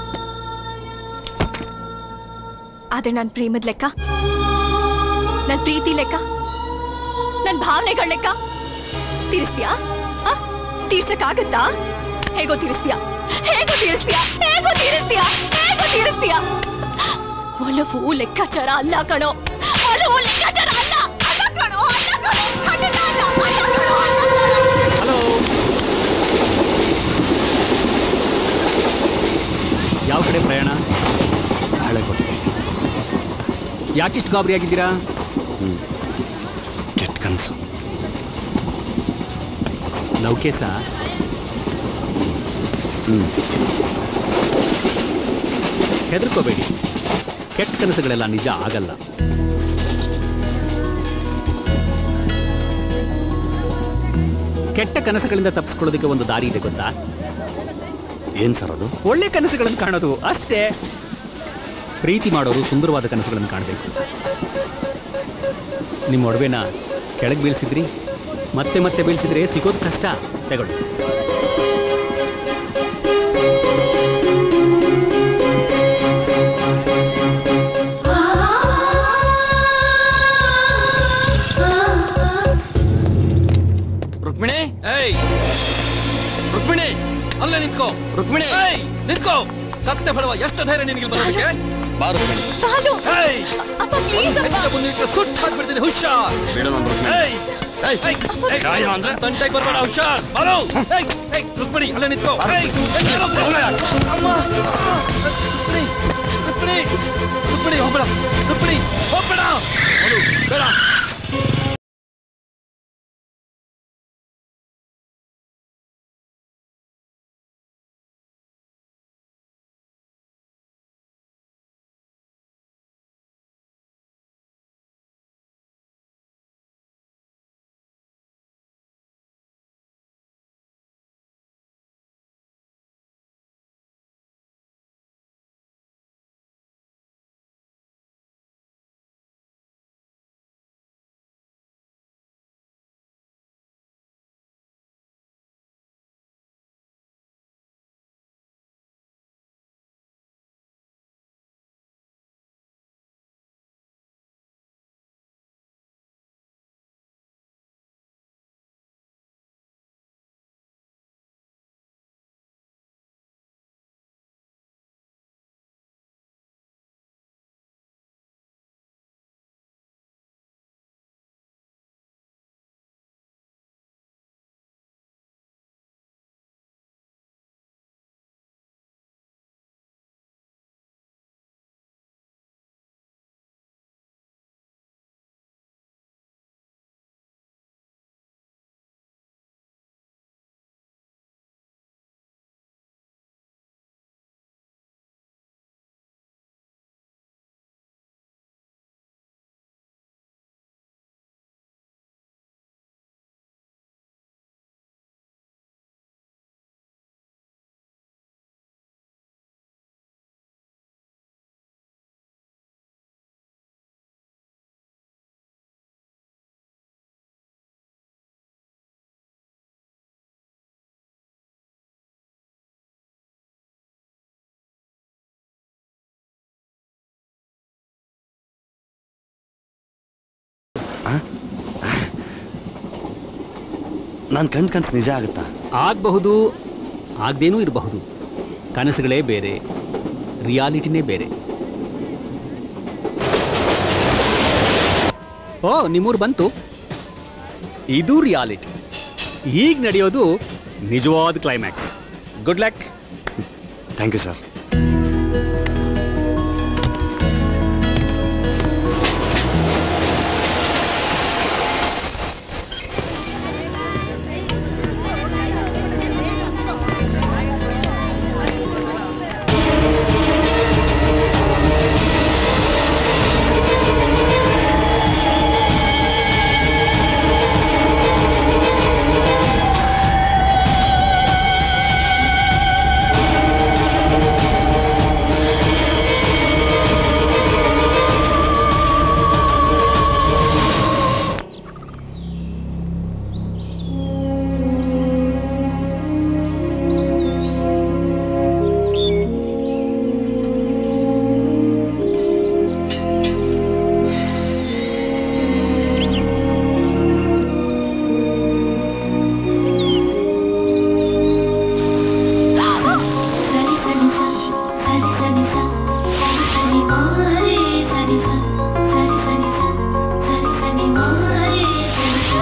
ಆದ್ರೆ ನನ್ನ ಪ್ರೇಮದ ಲೆಕ್ಕ ನನ್ನ ಪ್ರೀತಿ ಲೆಕ್ಕ ನನ್ನ ಭಾವನೆಗಳ ಲೆಕ್ಕ ತೀರಿಸ್ತೀಯಾ ಆ? ತೀರ್ಸಕ್ಕಾಗತ್ತಾ ಹೇಗೋ ತೀರಿಸ್ತೀಯಾ ಹೇಗೋ ತೀರಿಸ್ತೀಯಾ ಹೇಗೋ ತೀರಿಸ್ತೀಯಾ ಹೇಗೋ ತೀರಿಸ್ತೀಯಾ ಒಲವು ಲೆಕ್ಕಾಚಾರ ಅಲ್ಲ ಕಣೋ ಒಲವು ಲೆಕ್ಕಾಚಾರ ಅಲ್ಲ ಅಲ್ಲ ಕಣೋ ಅಲ್ಲ ಕಣೋ ಖಂಡಿತ ಅಲ್ಲ ಅಲ್ಲ ಕಣೋ ಅಲ್ಲ ಕಣೋ ಯಾವ ಕಡೆ ಪ್ರಯಾಣ ಹಳೆ ಕೊಟ್ಟು ಯಾಕಿಷ್ಟು ಗಾಬರಿ ಆಗಿದ್ದೀರಾ ಕೆಟ್ಟ ಕನಸು ಲೌಕೇಶ ಹೆದರ್ಕೋಬೇಡಿ ಕೆಟ್ಟ ಕನಸುಗಳೆಲ್ಲ ನಿಜ ಆಗಲ್ಲ ಕೆಟ್ಟ ಕನಸುಗಳಿಂದ ತಪ್ಪಿಸ್ಕೊಳ್ಳೋದಕ್ಕೆ ಒಂದು ದಾರಿ ಇದೆ ಗೊತ್ತಾ ಏನ್ ಸರ್ ಅದು ಒಳ್ಳೆ ಕನಸುಗಳನ್ನು ಕಾಣೋದು ಅಷ್ಟೇ ಪ್ರೀತಿ ಮಾಡೋರು ಸುಂದರವಾದ ಕನಸುಗಳನ್ನು ಕಾಣಬೇಕು ನಿಮ್ಮ ಒಡವೆನ ಕೆಳಗೆ ಬೀಳ್ಸಿದ್ರಿ ಮತ್ತೆ ಮತ್ತೆ ಬೀಳ್ಸಿದ್ರೆ ಸಿಗೋದು ಕಷ್ಟ ತಗೊಳ್ಳಿ ರುಕ್ಮಿಣಿ ಏಯ್ ರುಕ್ಮಿಣಿ ಅಲ್ಲೇ ನಿಂತ್ಕೋ ರುಕ್ಮಿಣಿ ಏಯ್ ನಿಂತ್ಕೋ ಕತ್ತೆ ಬಡವ ಎಷ್ಟು ಧೈರ್ಯ ನಿನಗೆ ಇಲ್ಲಿ ಬರೋದಕ್ಕೆ ಬಾ ರುಕ್ಮಿಣಿ ಬಾಲು ಏಯ್ ಅಪ್ಪ ಪ್ಲೀಸ್ ಅಪ್ಪ ಹೆಚ್ಚು ಮುಂದೆ ಇಟ್ರೆ ಸುಟ್ಟು ಹಾಕ್ಬಿಡ್ತೀನಿ ಹುಷಾರ್ ಬೇಡ ನಾನು ರುಕ್ಮಿಣಿ ಏಯ್ ಏಯ್ ಏಯ್ ಗಾಯ ಅಂದ್ರೆ? ತಂಟೆಗೆ ಬರಬೇಡ ಹುಷಾರ್ ಬಾಲು ಏಯ್ ಏಯ್ ರುಕ್ಮಿಣಿ ಅಲ್ಲೇ ನಿಂತ್ಕೋ ಏಯ್ ಏಯ್, ಅಮ್ಮ ರುಕ್ಮಿಣಿ ರುಕ್ಮಿಣಿ ರುಕ್ಮಿಣಿ ಹೋಗ್ಬೇಡ ರುಕ್ಮಿಣಿ ಹೋಗ್ಬೇಡ ಬಾಲು, ಬೇಡ ನಾನು ಕಣ್ ಕನ್ಸು ನಿಜ ಆಗುತ್ತಾ ಆಗಬಹುದು ಆಗದೇನೂ ಇರಬಹುದು ಕನಸುಗಳೇ ಬೇರೆ ರಿಯಾಲಿಟಿನೇ ಬೇರೆ ಓ ನಿಮ್ಮೂರು ಬಂತು ಇದು ರಿಯಾಲಿಟಿ ಈಗ ನಡೆಯೋದು ನಿಜವಾದ climax good luck thank you sir ಸರಿ ಸನಿ ಸ ಸರಿ ಸನಿ ಸ ಸರಿ ಸನಿ ಮಾರೆ ಸನಿ ಸ ಸರಿ ಸನಿ ಸ ಸರಿ ಸನಿ ಮಾರೆ ಸನಿ ಸ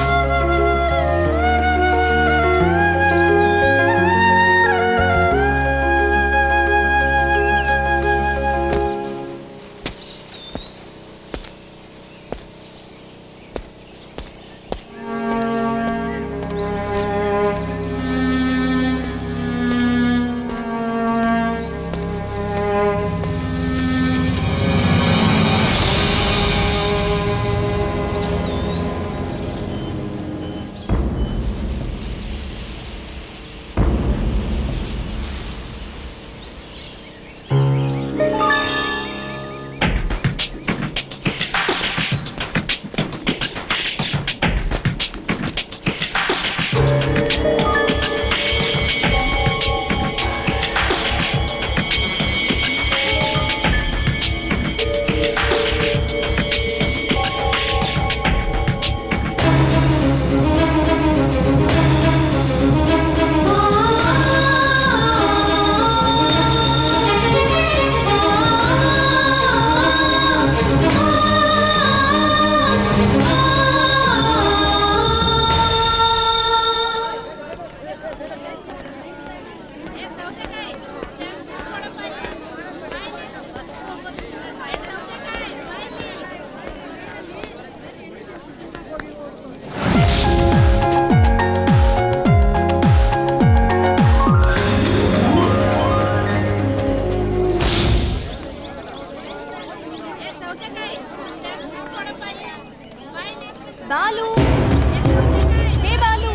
ಬಾಲು ಹೇ ಬಾಲು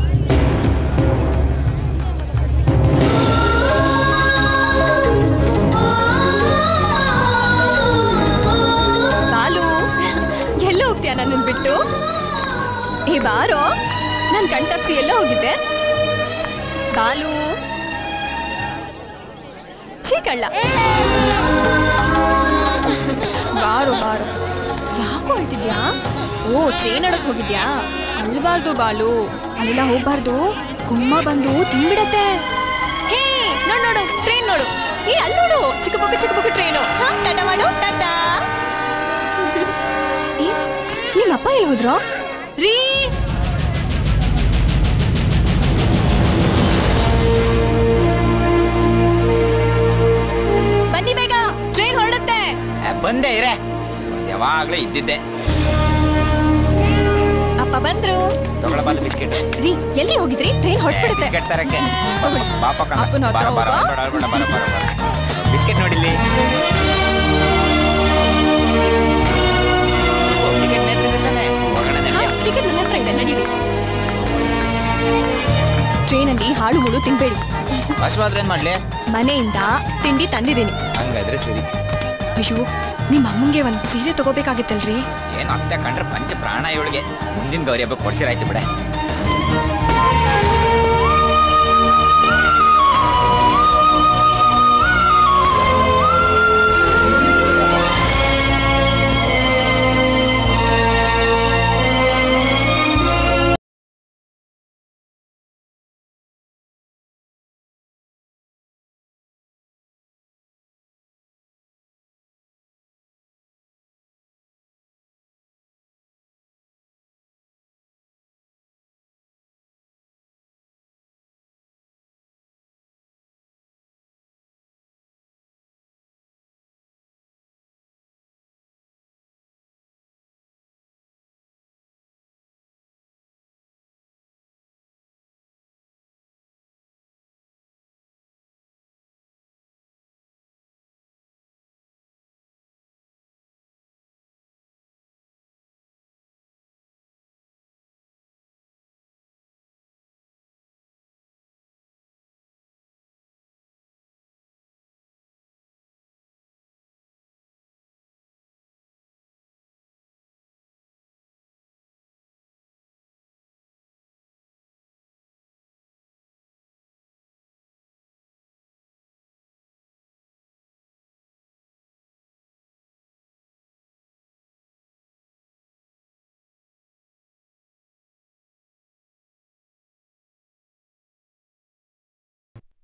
ಬಾಲು ಎಲ್ಲೋ ಹೋಗ್ತೀಯ ನನ್ನನ್ನು ಬಿಟ್ಟು ಏ ಬಾರೋ ನನ್ ಕಣ್ ತಪ್ಸಿ ಎಲ್ಲೋ ಹೋಗಿದ್ದೆ ಬಾಲು ಛೀ ಕಳ್ಳ ಬಾರು ಬಾರು ಯಾಕೋ ಹೇಳ್ತಿದ್ಯಾ ಓ ಟ್ರೈನ್ ಅಡಕ್ ಹೋಗಿದ್ಯಾ ಅಳ್ಬಾರ್ದು ಬಾಲು ಅಲ್ಲೆಲ್ಲ ಹೋಗ್ಬಾರ್ದು ಗುಮ್ಮ ಬಂದು ತಿನ್ಬಿಡತ್ತೆ ಹೇ ನೋಡ್ ನೋಡು ಟ್ರೈನ್ ನೋಡು ಏ ಅಲ್ಲಿ ನೋಡು ಚಿಕ್ಕ ಪಕ್ಕ ಚಿಕ್ಕ ಪಕ್ಕ ಟ್ರೈನು ಹಾ ಟಾಟಾ ಮಾಡು ಟಾಟಾ ಏ ನಿಮ್ಮಪ್ಪ ಎಲ್ಲಿ ಹೋದ್ರು ರೀ ಬನ್ನಿ ಬೇಗ ಟ್ರೈನ್ ಹೊರಡುತ್ತೆ ಬಂದೆ ಇರೇ ಯಾವಾಗ್ಲೂ ಇದ್ದಿದ್ದೆ ಅಪ್ಪ ಬಂದ್ರು ತಗೊಳಬಾರ್ದು ಬಿಸ್ಕೆಟ್ ರೀ ಎಲ್ಲಿ ಹೋಗಿದ್ರಿ ಟ್ರೈನ್ ಹೊರಟ್ಬಿಡುತ್ತೆ ಬಿಸ್ಕೆಟ್ ತರಕ್ಕೆ ಬಾಪ ಅಪ್ಪನ ಹತ್ರ ಬರ ಬರ ಹೋಗೋ? ಬರ ಬರ ಬರ ಬರ ಬರ ಬಿಸ್ಕೆಟ್ ನೋಡಿಲ್ಲಿ ಟಿಕೆಟ್ ನೇತ್ರಿದ್ದಾನೆ ಹೋಗೋಣ ನಡಿ. ಟಿಕೆಟ್ ನನ್ನ ಹತ್ರ ಇದೆ ನಡೀರಿ ಟ್ರೈನಲ್ಲಿ ಹಾಳು ಮುಳು ತಿನ್ಬೇಡಿ ಹಶ್ವಾದ್ರೆ ಏನ್ ಮಾಡ್ಲಿ ಮನೆಯಿಂದ ತಿಂಡಿ ತಂದಿದ್ದೀನಿ ಹಂಗಾದ್ರೆ ಸರಿ ಅಯ್ಯೋ ನಿಮ್ಮ ಅಮ್ಮಂಗೆ ಒಂದ್ ಸೀರೆ ತಗೋಬೇಕಾಗಿತ್ತಲ್ರಿ ಏನ್ ಅತ್ತೆ ಕಂಡ್ರೆ ಪಂಚ ಪ್ರಾಣ ಇವಳಿಗೆ ಮುಂದಿನ ಗೌರಿ ಹಬ್ಬ ಕೊಡ್ಸಿರಾಯ್ತು ಬಿಡೆ